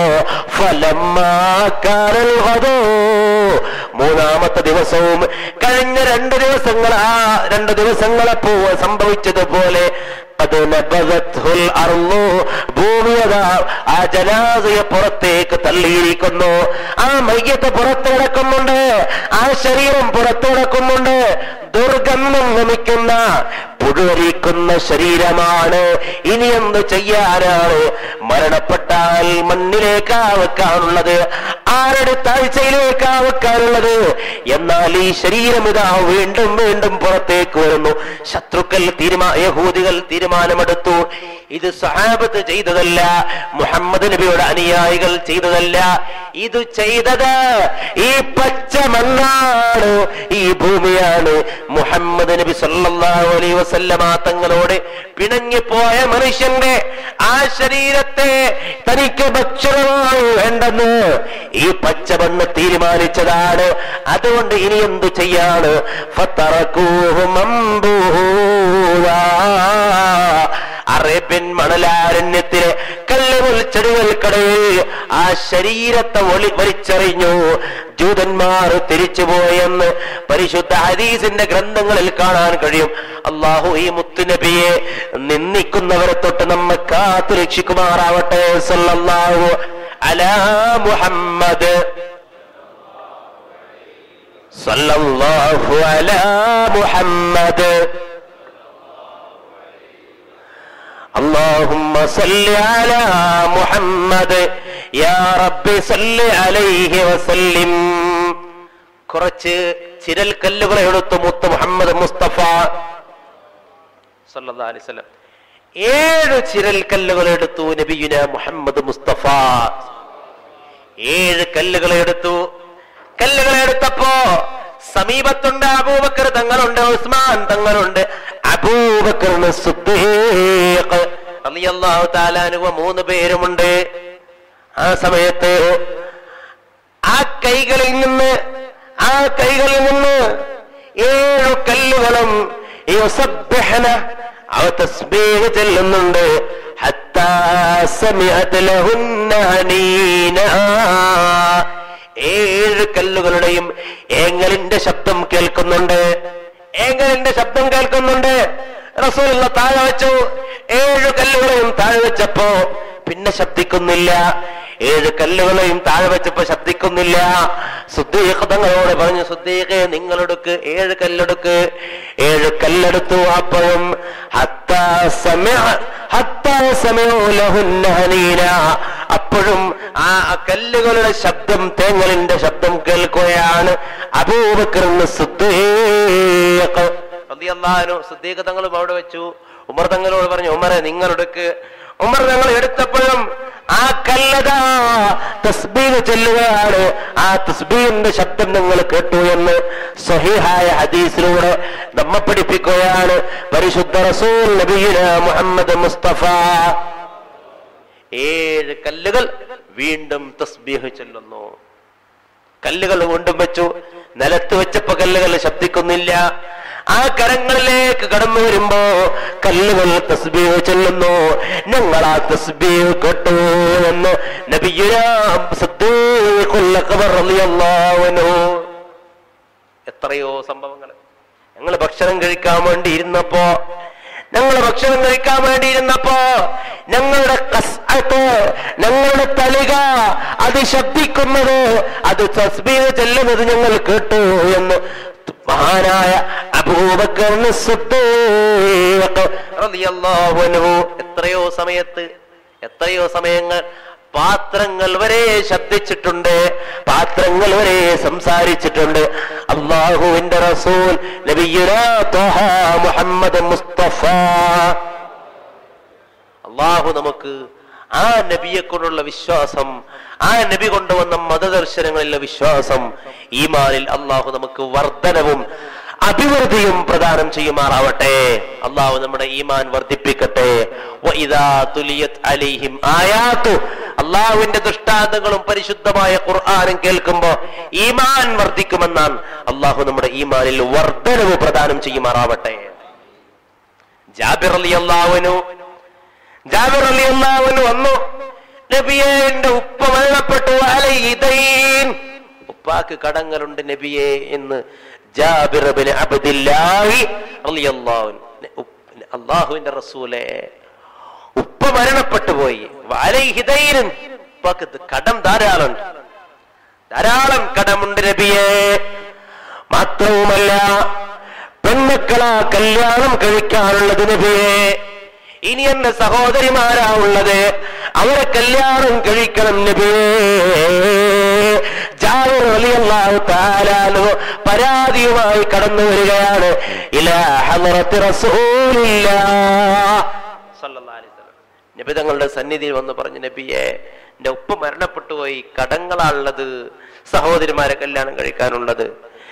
ഫലമാക്കാരൽ വധോ മൂന്നാമത്തെ ദിവസവും കഴിഞ്ഞ രണ്ട് ദിവസങ്ങളാ രണ്ട് ദിവസങ്ങളെപ്പോ സംഭവിച്ചതുപോലെ അത് നബദത്ഹുൽ അർളു. ഭൂമി അതാ ആ ജനാസയെ പുറത്തേക്ക് തള്ളിയിരിക്കുന്നു ആ മയ്യത്ത് പുറത്ത് കിടക്കുന്നുണ്ട് ആ ശരീരം പുറത്തു കിടക്കുന്നുണ്ട് ദുർഗന്ധം നമിക്കുന്ന പുഴുവരിക്കുന്ന ശരീരമാണ് ഇനി എന്ത് ചെയ്യാനാണ് മരണപ്പെട്ടാൽ മണ്ണിലേക്കാ വെക്കാനുള്ളത് ആരുടെ താഴ്ചയിലേക്കാ വെക്കാനുള്ളത് എന്നാൽ ഈ ശരീരം ഇതാ വീണ്ടും വീണ്ടും പുറത്തേക്ക് വരുന്നു ശത്രുക്കൾ തീരുമാ യഹൂദികൾ തീരുമാനമെടുത്തു ഇത് സഹാബത്ത് ചെയ്തതല്ല മുഹമ്മദ് നബിയുടെ അനുയായികൾ ചെയ്തതല്ല ഇത് ചെയ്തത് ഈ പച്ച മണ്ണാണ് ഈ ഭൂമിയാണ് മുഹമ്മദ് നബി സല്ലല്ലാഹു അലൈഹി വസല്ലമ തങ്ങളോട് പിണങ്ങിപ്പോയ മനുഷ്യന്റെ ആ ശരീരത്തെ തനിക്ക് ഭക്ഷണമായി വേണ്ടെന്ന് ഈ പച്ചമണ്ണ് തീരുമാനിച്ചതാണ് അതുകൊണ്ട് ഇനി എന്തു ചെയ്യാണ് ഫത്തറക്കൂഹു മമ്പൂവാ. അറേബ്യൻ മണലാരണ്യത്തിലെ കല്ലുമുൽ ചെടികൾക്കിടയിൽ ആ ശരീരത്തെ ഒളി വലിച്ചെറിഞ്ഞു ജൂതന്മാർ തിരിച്ചുപോയെന്ന് പരിശുദ്ധ ഹദീസിന്റെ ഗ്രന്ഥങ്ങളിൽ കാണാൻ കഴിയും അള്ളാഹു ഈ മുത്തുനബിയെ നിന്ദിക്കുന്നവരെ തൊട്ട് നമ്മെ കാത്തു രക്ഷിക്കുമാറാവട്ടെ സല്ലല്ലാഹു അലാ മുഹമ്മദ് സല്ലല്ലാഹു അലാ മുഹമ്മദ് اللهم صل على محمد يا رب صل عليه وسلم കുറച്ച് ചിരൽ കല്ലുകളെ എടുത്തു മുത്ത് മുഹമ്മദ് മുസ്തഫ സല്ലല്ലാഹു അലൈഹി വസല്ലം ഏഴ് ചിരൽ കല്ലുകൾ എടുത്തു നബിയുന മുഹമ്മദ് മുസ്തഫ ഏഴ് കല്ലുകളെ എടുത്തു കല്ലുകളെ എടുത്തപ്പോ സമീപത്തുണ്ട് അബൂബക്കർ തങ്ങളുണ്ട് ഉസ്മാൻ തങ്ങളുണ്ട് അബൂബക്കറിന് സിദ്ദീഖ് റളിയല്ലാഹു തആല അൻഹു മൂന്ന് പേരുമുണ്ട് ആ സമയത്ത് ആ കൈകളിൽ നിന്ന് ആ കൈകളിൽ നിന്ന് ഏഴു കല്ലുകളും യുസബ്ബിഹ്ന അവ തസ്ബീഹ് ചെല്ലുന്നുണ്ട് ഹത്താ സമിഅത് ലഹുന്ന ഹനീന ഏഴ് കല്ലുകളുടെയും ഏങ്ങലിന്റെ ശബ്ദം കേൾക്കുന്നുണ്ട് ഏങ്ങലിന്റെ ശബ്ദം കേൾക്കുന്നുണ്ട് റസൂലുള്ള താഴെ വെച്ചു ഏഴ് കല്ലുകളെയും താഴെ വെച്ചപ്പോ പിന്നെ ശബ്ദിക്കുന്നില്ല ഏഴ് കല്ലുകളെയും താഴെ വെച്ചപ്പോ ശബ്ദിക്കുന്നില്ല സുദ്ദീഖ് തങ്ങളോട് പറഞ്ഞു സുദ്ദീഖെ നിങ്ങളെടുക്ക് ഏഴ് കല്ലെടുക്ക് ഏഴ് കല്ലെടുത്തു അപ്പോഴും ഹത്താ സമയ- ഹത്താ സമയോ ലഹുന്ന ഹനീന. അപ്പോഴും ആ കല്ലുകളുടെ ശബ്ദം തേങ്ങലിന്റെ ശബ്ദം കേൾക്കുകയാണ് അബൂബക്കറിന് സുദ്ദീഖ് റളിയല്ലാഹു സിദ്ദീഖ് തങ്ങളും അവിടെ വെച്ചു ഉമർ തങ്ങളോട് പറഞ്ഞു ഉമറെ നിങ്ങളെടുക്ക് ഉമർ തങ്ങൾ എടുത്തപ്പോഴും ആ കല്ലതാ തസ്ബീഹ് ചെല്ലുകയാണ് ആ തസ്ബീഹിന്റെ ശബ്ദം നിങ്ങൾ കേട്ടു എന്ന് സഹിഹായ ഹദീസിലൂടെ നമ്മെ പഠിപ്പിക്കുകയാണ് പരിശുദ്ധ റസൂൽ നബിയുന മുഹമ്മദ് മുസ്തഫ ഏഴ് കല്ലുകൾ വീണ്ടും തസ്ബീഹ് ചെല്ലുന്നു കല്ലുകൾ വീണ്ടും വെച്ചു നിലത്ത് വെച്ചപ്പോ കല്ലുകൾ ശബ്ദിക്കുന്നില്ല ആ കരങ്ങളിലേക്ക് കടന്നു വരുമ്പോ കല്ലുകൾ തസ്ബീഹ് ചെല്ലുന്നു ഞങ്ങൾ ആ തസ്ബീഹ് കേട്ടു എന്ന് നബിയുനാം സിദ്ദീഖുൽ അക്ബർ റളിയല്ലാഹു അൻഹു എത്രയോ സംഭവങ്ങൾ ഞങ്ങൾ ഭക്ഷണം കഴിക്കാൻ വേണ്ടി ഇരുന്നപ്പോ ഞങ്ങൾ ഭക്ഷണം കഴിക്കാൻ വേണ്ടി ഇരുന്നപ്പോ ഞങ്ങളുടെ കസ്അത്ത് ഞങ്ങളുടെ തലിക അത് ശബ്ദിക്കുന്നത് അത് തസ്ബീഹ് ചെല്ലുന്നത് ഞങ്ങൾ കേട്ടു എന്ന് മഹാനായ അബൂബക്കറിന് സിദ്ദീഖ് റളിയല്ലാഹു അൻഹു എത്രയോ സമയത്ത് എത്രയോ സമയങ്ങൾ പാത്രങ്ങൾ വരെ ശബ്ദിച്ചിട്ടുണ്ട് പാത്രങ്ങൾ വരെ സംസാരിച്ചിട്ടുണ്ട് അള്ളാഹുവിന്റെ റസൂൽ നബിയുനാ ത്വഹ മുഹമ്മദ് മുസ്തഫ അള്ളാഹു നമുക്ക് ആ നബിയെ കൊണ്ടുള്ള വിശ്വാസം ആ നബി കൊണ്ടുവന്ന മതദർശനങ്ങളിലെ വിശ്വാസം ഈമാനിൽ അള്ളാഹു നമുക്ക് വർധനവും അഭിവൃദ്ധിയും പ്രദാനം ചെയ്യുമാറാവട്ടെ അള്ളാഹു നമ്മുടെ ഈമാൻ വർദ്ധിപ്പിക്കട്ടെ വഇദാ തുലിയത് അലൈഹിം ആയാത്തു അള്ളാഹുവിന്റെ ദൃഷ്ടാന്തങ്ങളും പരിശുദ്ധമായ ഖുർആാനും കേൾക്കുമ്പോ ഈമാൻ വർദ്ധിക്കുമെന്നാണ് അള്ളാഹു നമ്മുടെ ഈമാനിൽ വർധനവ് പ്രദാനം ചെയ്യുമാറാവട്ടെ ജാബിർ അലി അള്ളാഹുനു ജാബിർ അലി അള്ളാഹുനു വന്നു നബിയെ എന്റെ ഉപ്പ മരണപ്പെട്ടു അലൈതൈൻ ഉപ്പാക്ക് കടങ്ങളുണ്ട് നബിയെ എന്ന് ജാബിർ ഇബ്നു അബ്ദില്ലാഹി റളിയല്ലാഹു അൻഹു. അള്ളാഹുവിന്റെ റസൂലേ ഉപ്പ മരണപ്പെട്ടു പോയി അലൈഹിദൈൻ ഉപ്പാക്ക് ഇത് കടം ധാരാളമുണ്ട് ധാരാളം കടമുണ്ട് നബിയെ മാത്രവുമല്ല പെൺമക്കളാ കല്യാണം കഴിക്കാനുള്ളത് നബിയെ ഇനി എന്റെ സഹോദരിമാരാ ഉള്ളത് അവരെ കല്യാണം കഴിക്കണം നബിയേ ജാബിർ റളിയല്ലാഹു തആല അൻഹു പരാതിയുമായി കടന്നു വരികയാണ് ഇലാ ഹളറത്തി റസൂലില്ലാ സല്ലല്ലാഹു അലൈഹി വസല്ലം നബി തങ്ങളുടെ സന്നിധിയിൽ വന്ന് പറഞ്ഞു നബിയെ എന്റെ ഉപ്പ മരണപ്പെട്ടു പോയി കടങ്ങളാണുള്ളത് സഹോദരിമാരെ കല്യാണം കഴിക്കാനുള്ളത്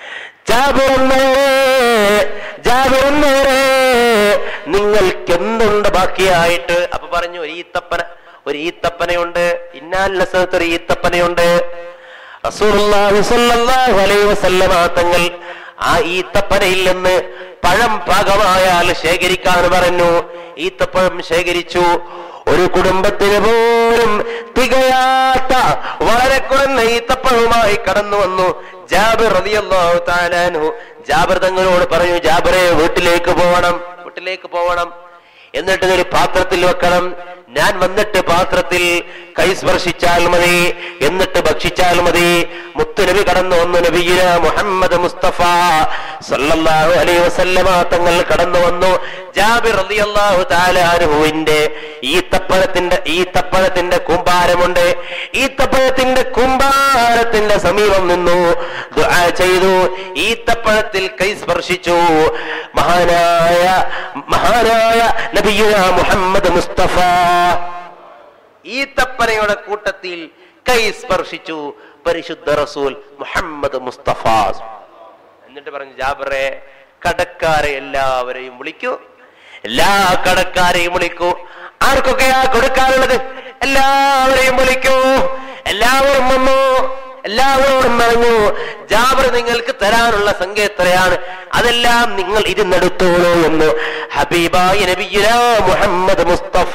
നിങ്ങൾക്ക് എന്തുണ്ട് ബാക്കിയായിട്ട് അപ്പൊ പറഞ്ഞു ഒരു ഈത്തപ്പന ഒരു ഈത്തപ്പനയുണ്ട് ഇന്നാലുള്ള സ്ഥലത്ത് ഒരു ഈത്തപ്പനയുണ്ട് റസൂലുള്ളാഹി സ്വല്ലല്ലാഹു അലൈഹി വസല്ലമ തങ്ങൾ ആ ഈത്തപ്പനയിൽ നിന്ന് പഴം പാകമായാൽ ശേഖരിക്കാൻ പറഞ്ഞു ഈത്തപ്പഴം ശേഖരിച്ചു ഒരു കുടുംബത്തിന് പോലും തികയാത്ത വളരെ കുറഞ്ഞ ഈത്തപ്പഴവുമായി കടന്നു വന്നു ജാബിർ റളിയല്ലാഹു തആല അൻഹു ജാബിർ തങ്ങളോട് പറഞ്ഞു ജാബിറെ വീട്ടിലേക്ക് പോകണം വീട്ടിലേക്ക് പോകണം എന്നിട്ട് ഒരു പാത്രത്തിൽ വെക്കണം ഞാൻ വന്നിട്ട് പാത്രത്തിൽ കൈ സ്പർശിച്ചാൽ മതി എന്നിട്ട് ഭക്ഷിച്ചാൽ മതി മുത്തുനബി കടന്നു വന്നു നബിയില മുഹമ്മദ് മുസ്തഫ സല്ലല്ലാഹു അലൈഹി വസല്ലമ തങ്ങൾ കടന്നു വന്നു ജാബിർ റളിയല്ലാഹു തആല അൻഹുവിന്റെ ഈത്തപ്പഴത്തിന്റെ ഈത്തപ്പഴത്തിന്റെ കൂമ്പാരമുണ്ട് ഈത്തപ്പഴത്തിന്റെ കൂമ്പാരത്തിന്റെ സമീപം നിന്നു ദുആ ചെയ്തു ഈത്തപ്പഴത്തിൽ കൈ സ്പർശിച്ചു മഹാനായ മഹാനായ നബിയുന മുഹമ്മദ് മുസ്തഫ ഈത്തപ്പനയുടെ കൂട്ടത്തിൽ കൈ സ്പർശിച്ചു പരിശുദ്ധ റസൂൽ മുഹമ്മദ് മുസ്തഫ എന്നിട്ട് പറഞ്ഞു ജാബറെ കടക്കാരെ എല്ലാവരെയും വിളിക്കൂ എല്ലാ കടക്കാരെയും വിളിക്കൂ ആർക്കൊക്കെയാ കൊടുക്കാനുള്ളത് എല്ലാവരെയും വിളിക്കൂ എല്ലാവരും വന്നു എല്ലാവരോടും പറഞ്ഞു ജാബർ നിങ്ങൾക്ക് തരാനുള്ള സംഖ്യ എത്രയാണ് അതെല്ലാം നിങ്ങൾ ഇരുന്നെടുത്തോളൂ എന്ന് ഹബീബായ നബിയുന മുഹമ്മദ് മുസ്തഫ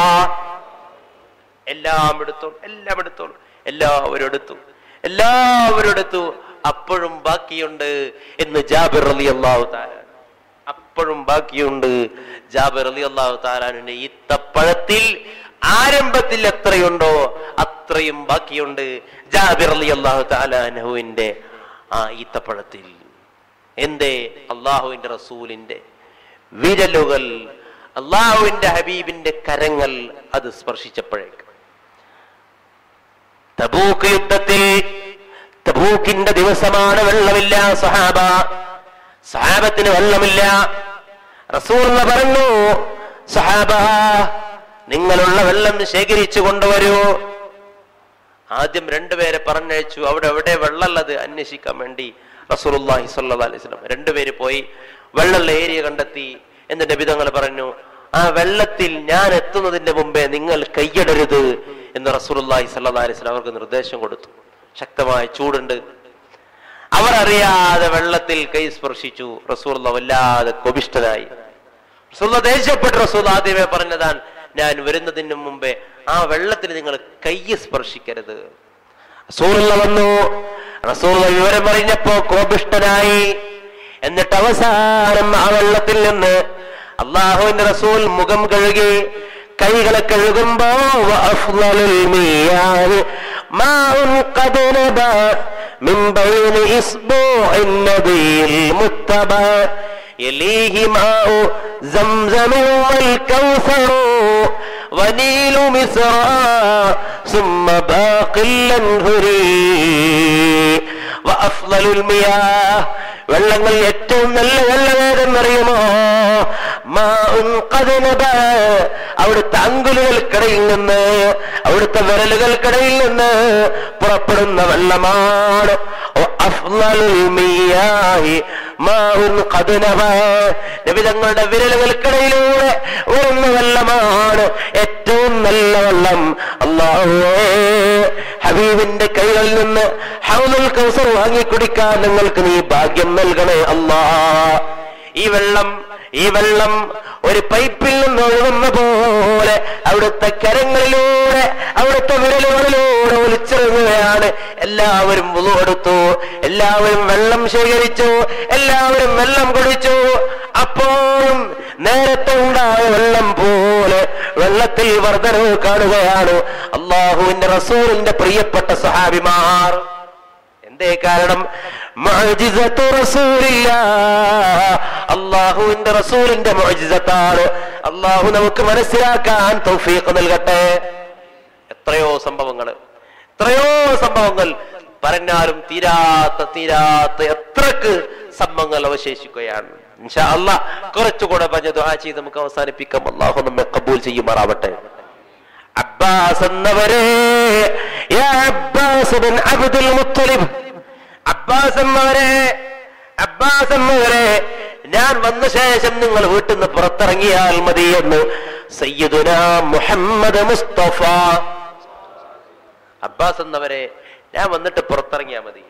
എല്ലാം എടുത്തോളൂ എല്ലാം എടുത്തോളൂ എല്ലാവരും എടുത്തു എല്ലാവരും എടുത്തു അപ്പോഴും ബാക്കിയുണ്ട് എന്ന് ജാബിർ അലി അള്ളാഹു താല അപ്പോഴും ബാക്കിയുണ്ട് ജാബിർ അലി അള്ളാഹു താലാനിന്റെ ഈത്തപ്പഴത്തിൽ ആരംഭത്തിൽ എത്രയുണ്ടോ അത്രയും ബാക്കിയുണ്ട് ജാബിർ അലി അള്ളാഹു താലാനഹുവിന്റെ ആ ഈത്തപ്പഴത്തിൽ എന്തേ അള്ളാഹുവിന്റെ റസൂലിന്റെ വിരലുകൾ അള്ളാഹുവിന്റെ ഹബീബിന്റെ കരങ്ങൾ അത് സ്പർശിച്ചപ്പോഴേക്ക് തബൂക്ക് യുദ്ധത്തിൽ തബൂക്കിന്റെ ദിവസമാണ് വെള്ളമില്ല സഹാബ സഹാബത്തിന് വെള്ളമില്ല റസൂൽ പറഞ്ഞു സഹാബ നിങ്ങളുള്ള വെള്ളം ശേഖരിച്ചു കൊണ്ടുവരൂ ആദ്യം രണ്ടുപേരെ പറഞ്ഞയച്ചു അവിടെ എവിടെ വെള്ളമുള്ളത് അന്വേഷിക്കാൻ വേണ്ടി റസൂലുള്ളാഹി സ്വല്ലല്ലാഹി അലൈഹി വസല്ലം രണ്ടുപേര് പോയി വെള്ളമുള്ള ഏരിയ കണ്ടെത്തി എന്നിട്ട് നബിതങ്ങൾ പറഞ്ഞു ആ വെള്ളത്തിൽ ഞാൻ എത്തുന്നതിന്റെ മുമ്പേ നിങ്ങൾ കൈയിടരുത് എന്ന് റസൂലുള്ളാഹി സ്വല്ലല്ലാഹി അലൈഹി വസല്ലം അവർക്ക് നിർദ്ദേശം കൊടുത്തു ശക്തമായ ചൂടുണ്ട് അവർ അറിയാതെ വെള്ളത്തിൽ കൈ സ്പർശിച്ചു റസൂൽ വല്ലാതെ കോപിഷ്ഠനായി റസൂൽ ദേഷ്യപ്പെട്ട റസൂൽ ആദ്യമേ പറഞ്ഞതാണ് ഞാൻ വരുന്നതിന് മുമ്പേ ആ വെള്ളത്തിൽ നിങ്ങൾ കൈ സ്പർശിക്കരുത് റസൂലുള്ള വന്നു റസൂലുള്ള വിവരം അറിഞ്ഞപ്പോ കോപിഷ്ഠനായി എന്നിട്ട് അവസാനം ആ വെള്ളത്തിൽ നിന്ന് അള്ളാഹുവിന്റെ റസൂൽ മുഖം കഴുകി കൈകളെ കഴുകുമ്പോ വഅഫ്ളലുൽ മിയാഹ് മാഉൻ ഖദ് നബാ من بين إصبع النبي المتبع يليه ماء زمزم والكوثر ونيل مصر ثم باقي الأنهر وأفضل المياه വെള്ളങ്ങൾ ഏറ്റവും നല്ല വെള്ളമേതെന്നറിയുമോ മാഉൻ ഖദ് നബാ. അവിടുത്തെ അങ്കുലുകൾക്കിടയിൽ നിന്ന് അവിടുത്തെ വിരലുകൾക്കിടയിൽ നിന്ന് പുറപ്പെടുന്ന വെള്ളമാണ് ഓ അഫ്ളലുൽ മിയാഹി മാഉൻ ഖദ് നബാ. നബി തങ്ങളുടെ വിരലുകൾക്കിടയിലൂടെ വരുന്ന വെള്ളമാണ് ഏറ്റവും നല്ല വെള്ളം അള്ളാഹുവേ ഹബീബിന്റെ കൈകളിൽ നിന്ന് ഹൗലുൽ കൗസർ വാങ്ങിക്കുടിക്കാൻ നിങ്ങൾക്ക് നീ ഭാഗ്യം നൽകണേ അല്ലാ ഈ വെള്ളം ഈ വെള്ളം ഒരു പൈപ്പിൽ നിന്ന് ഒഴുകുന്ന പോലെ അവിടുത്തെ കരങ്ങളിലൂടെ അവിടുത്തെ വിരലുകളിലൂടെ ഒലിച്ചിറങ്ങുകയാണ് എല്ലാവരും വുളു എടുത്തു എല്ലാവരും വെള്ളം ശേഖരിച്ചു എല്ലാവരും വെള്ളം കുടിച്ചു അപ്പോഴും നേരത്തെ ഉണ്ടായ വെള്ളം പോലെ വെള്ളത്തിൽ വർധനവ് കാണുകയാണ് അള്ളാഹുവിന്റെ റസൂലിന്റെ പ്രിയപ്പെട്ട സഹാബിമാർ എന്തേ കാരണം മുഅ്ജിസത്തു റസൂലില്ല അള്ളാഹുവിന്റെ റസൂലിന്റെ മുഅ്ജിസത്താണ് അള്ളാഹു നമുക്ക് മനസ്സിലാക്കാൻ തൗഫീഖ് നൽകട്ടെ എത്രയോ സംഭവങ്ങൾ എത്രയോ സംഭവങ്ങൾ പറഞ്ഞാലും തീരാത്ത തീരാത്ത എത്രക്ക് സംഭവങ്ങൾ അവശേഷിക്കുകയാണ് ഇൻഷാ അല്ലാ കുറച്ചുകൂടെ പറഞ്ഞ ദുആ ചെയ്ത് നമുക്ക് അവസാനിപ്പിക്കാം അള്ളാഹു നമ്മെ കബൂൽ ചെയ്യുമാറാവട്ടെ അബ്ബാസ് എന്നവരെ യാ Abbas bin Abdul Muttalib Abbas എന്നവരെ അബ്ബാസ് എന്നവരെ ഞാൻ വന്ന ശേഷം നിങ്ങൾ വീട്ടിൽ നിന്ന് പുറത്തിറങ്ങിയാൽ മതി എന്ന് സയ്യിദുന മുഹമ്മദ് മുസ്തഫ അബ്ബാസ് എന്നവരെ ഞാൻ വന്നിട്ട് പുറത്തിറങ്ങിയാൽ മതി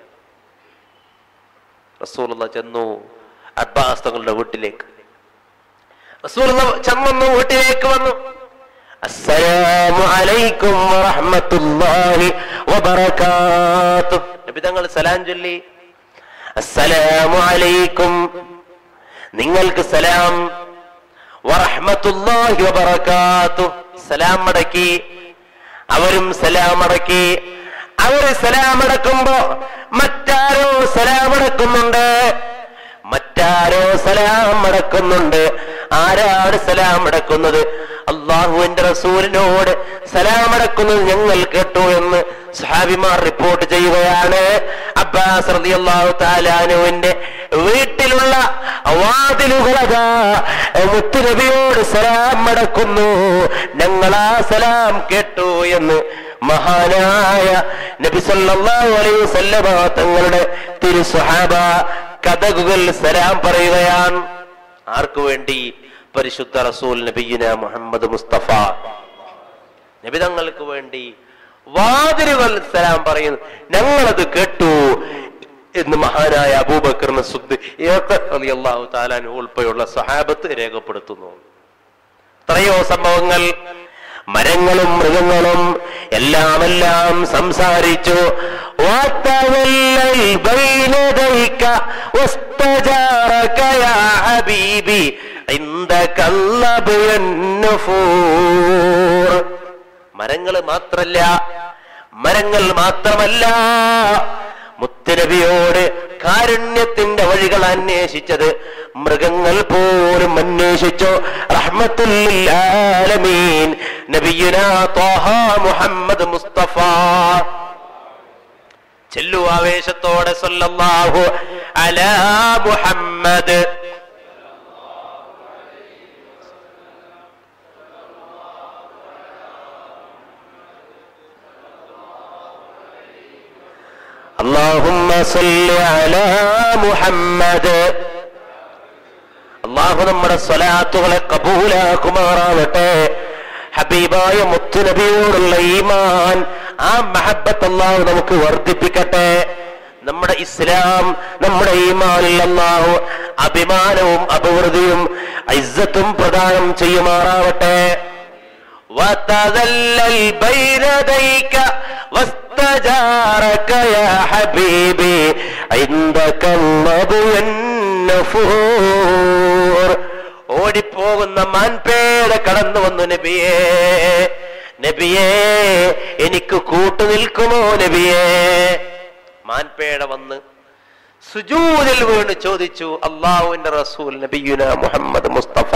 റസൂലുള്ള ചെന്നു അബ്ബാസ് തങ്ങളുടെ വീട്ടിലേക്ക് റസൂലുള്ള ചെന്നു വീട്ടിലേക്ക് വന്നു അസ്സലാമു അലൈക്കും വറഹ്മത്തുള്ളാഹി വബറകാതുഹു നബി തങ്ങൾ സലാം ചൊല്ലി അസ്സലാമു അലൈക്കും നിങ്ങൾക്ക് സലാം വറഹ്മത്തുള്ളാഹി വബറകാതുഹു സലാം മടക്കി അവരും സലാം അടക്കി അവർ സലാം അടക്കുമ്പോ മറ്റാരോ സലാം അടക്കുന്നുണ്ട് മറ്റാരോ സലാം അടക്കുന്നുണ്ട് ആരാണ് സലാം അടക്കുന്നത് അള്ളാഹുവിന്റെ റസൂലിനോട് സലാം അടക്കുന്നത് ഞങ്ങൾ കേട്ടു എന്ന് സഹാബിമാർ റിപ്പോർട്ട് ചെയ്യുകയാണ് അബ്ബാസ് റളിയല്ലാഹു താലാനുവിന്റെ വീട്ടിലുള്ള വാതിലുകളതാ മുത്തുനബിയോട് സലാം അടക്കുന്നു ഞങ്ങൾ ആ സലാം കേട്ടു എന്ന് മഹാനായ നബി സല്ലല്ലാഹു അലൈഹി വസല്ലമ തങ്ങളുടെ തിരു സ്വഹാബ കഥകുകൾ സലാം പറയുകയാണ് ആർക്കു വേണ്ടി പരിശുദ്ധ റസൂൽ നബിയുന മുഹമ്മദ് മുസ്തഫ നബി തങ്ങൾക്ക് വേണ്ടി വാതിലുകൾ സലാം പറയുന്നു ഞങ്ങളത് കേട്ടു എന്ന് മഹാനായ അബൂബക്കർ അള്ളാഹു താലാൻ ഉൾപ്പെടെയുള്ള സഹാബത്ത് രേഖപ്പെടുത്തുന്നു എത്രയോ സംഭവങ്ങൾ മരങ്ങളും മൃഗങ്ങളും എല്ലാം എല്ലാം സംസാരിച്ചു وتولي بين يديك واستجارك يا حبيبي عندك اللبي النفور മരങ്ങൾ മാത്രല്ല മരങ്ങൾ മാത്രമല്ല മുത്തനബിയോട് കാരുണ്യത്തിന്റെ വഴികൾ അന്വേഷിച്ചത് മൃഗങ്ങൾ പോലും അന്വേഷിച്ചു റഹ്മത്തുല്ലാലമീൻ നബിയുന ത്വാഹ മുഹമ്മദ് മുസ്തഫ ചെല്ലു ആവേശത്തോടെ സല്ലല്ലാഹു അലാ മുഹമ്മദ് اللهم صل على മുഹമ്മദ് അള്ളാഹു നമ്മുടെ സ്വലാത്തുകളെ കബൂലാക്കുമാറാവട്ടെ ഹബീബായ മുത്തുനബിയോടുള്ള ഈമാൻ ആ മഹബത്ത് അള്ളാഹു നമുക്ക് വർദ്ധിപ്പിക്കട്ടെ നമ്മുടെ ഇസ്ലാം നമ്മുടെ ഈമാനിൽ അള്ളാഹു അഭിമാനവും അഭിവൃദ്ധിയും ഇസ്സത്തും പ്രദാനം ചെയ്യുമാറാവട്ടെ وتذلل بين يديك واستجارك يا حبيبي عندك النبي النفور ഓടിപ്പോകുന്ന മാൻപേട കടന്നു വന്നു നബിയേ നബിയേ എനിക്ക് കൂട്ടു നിൽക്കുമോ നബിയേ മാൻപേട വന്ന് സുജൂദിൽ വീണ് ചോദിച്ചു അള്ളാഹുവിന്റെ റസൂൽ നബിയുന മുഹമ്മദ് മുസ്തഫ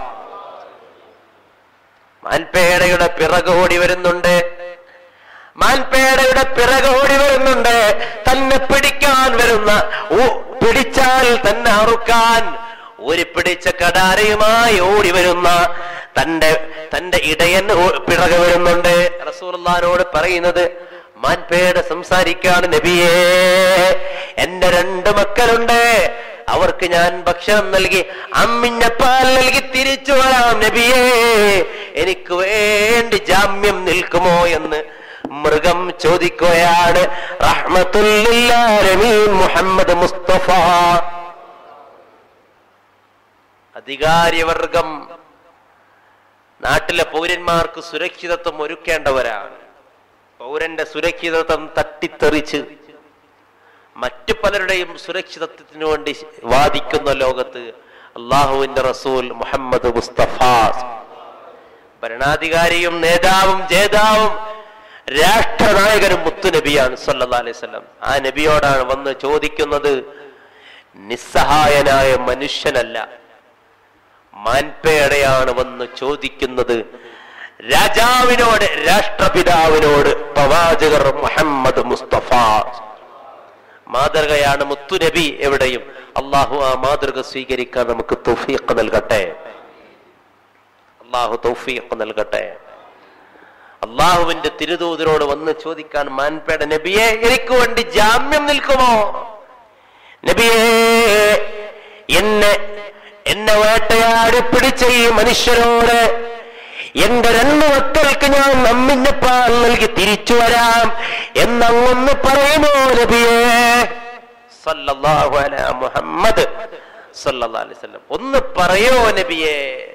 മാൻപേടയുടെ പിറകോടി വരുന്നുണ്ട് മാൻപേടയുടെ പിറകോടി വരുന്നുണ്ട് തന്നെ പിടിക്കാൻ വരുന്ന ഓ- പിടിച്ചാൽ തന്നെ അറുക്കാൻ ഒരു പിടിച്ച കടാരയുമായി ഓടി വരുന്ന തന്റെ തന്റെ ഇടയൻ ഓ- പിറകെ വരുന്നുണ്ട് റസൂർലാനോട് പറയുന്നത് മാൻപേട സംസാരിക്കാണ് നബിയേ എന്റെ രണ്ട് മക്കളുണ്ട് അവർക്ക് ഞാൻ ഭക്ഷണം നൽകി അമ്മിഞ്ഞപ്പാൽ നൽകി തിരിച്ചു വരാം നബിയേ എനിക്ക് വേണ്ടി ജാമ്യം നിൽക്കുമോ എന്ന് മൃഗം ചോദിക്കുകയാണ് റഹ്മത്തുല്ലാലമീൻ മുഹമ്മദ് മുസ്തഫ അധികാരിവർഗം നാട്ടിലെ പൗരന്മാർക്ക് സുരക്ഷിതത്വം ഒരുക്കേണ്ടവരാണ് പൗരന്റെ സുരക്ഷിതത്വം തട്ടിത്തെറിച്ച് മറ്റു പലരുടെയും സുരക്ഷിതത്വത്തിനു വേണ്ടി വാദിക്കുന്ന ലോകത്ത് അള്ളാഹുവിന്റെ റസൂൽ മുഹമ്മദ് മുസ്തഫ ഭരണാധികാരിയും നേതാവും ജേതാവും രാഷ്ട്രനായകനും മുത്തുനബിയാണ് സല്ലല്ലാഹു അലൈഹി വസല്ലം ആ നബിയോടാണ് വന്ന് ചോദിക്കുന്നത് നിസ്സഹായനായ മനുഷ്യനല്ല മാൻപേടയാണ് വന്ന് ചോദിക്കുന്നത് രാജാവിനോട് രാഷ്ട്രപിതാവിനോട് പ്രവാചകർ മുഹമ്മദ് മുസ്തഫ മാതൃകയാണ് മുത്തുനബി എവിടെയും അള്ളാഹു ആ മാതൃക സ്വീകരിക്കാൻ നമുക്ക് തൗഫീഖ് നൽകട്ടെ അള്ളാഹു തൗഫീഖ് നൽകട്ടെ അള്ളാഹുവിന്റെ തിരുദൂതരോട് വന്ന് ചോദിക്കാൻ മാൻപേട നബിയെ എനിക്ക് വേണ്ടി ജാമ്യം നിൽക്കുമോ നബിയേ എന്നെ എന്നെ വേട്ടയാടി പിടിച്ച ഈ മനുഷ്യരോട് എന്റെ രണ്ട് മക്കൾക്ക് ഞാൻ നമ്മിഞ്ഞപ്പാൽ നൽകി തിരിച്ചു വരാം എന്നങ്ങൊന്ന് പറയുമോ നബിയേ സല്ലല്ലാഹു അലാ മുഹമ്മദ് സല്ലല്ലാഹു അലൈഹി വസല്ലം ഒന്ന് പറയോ നബിയേ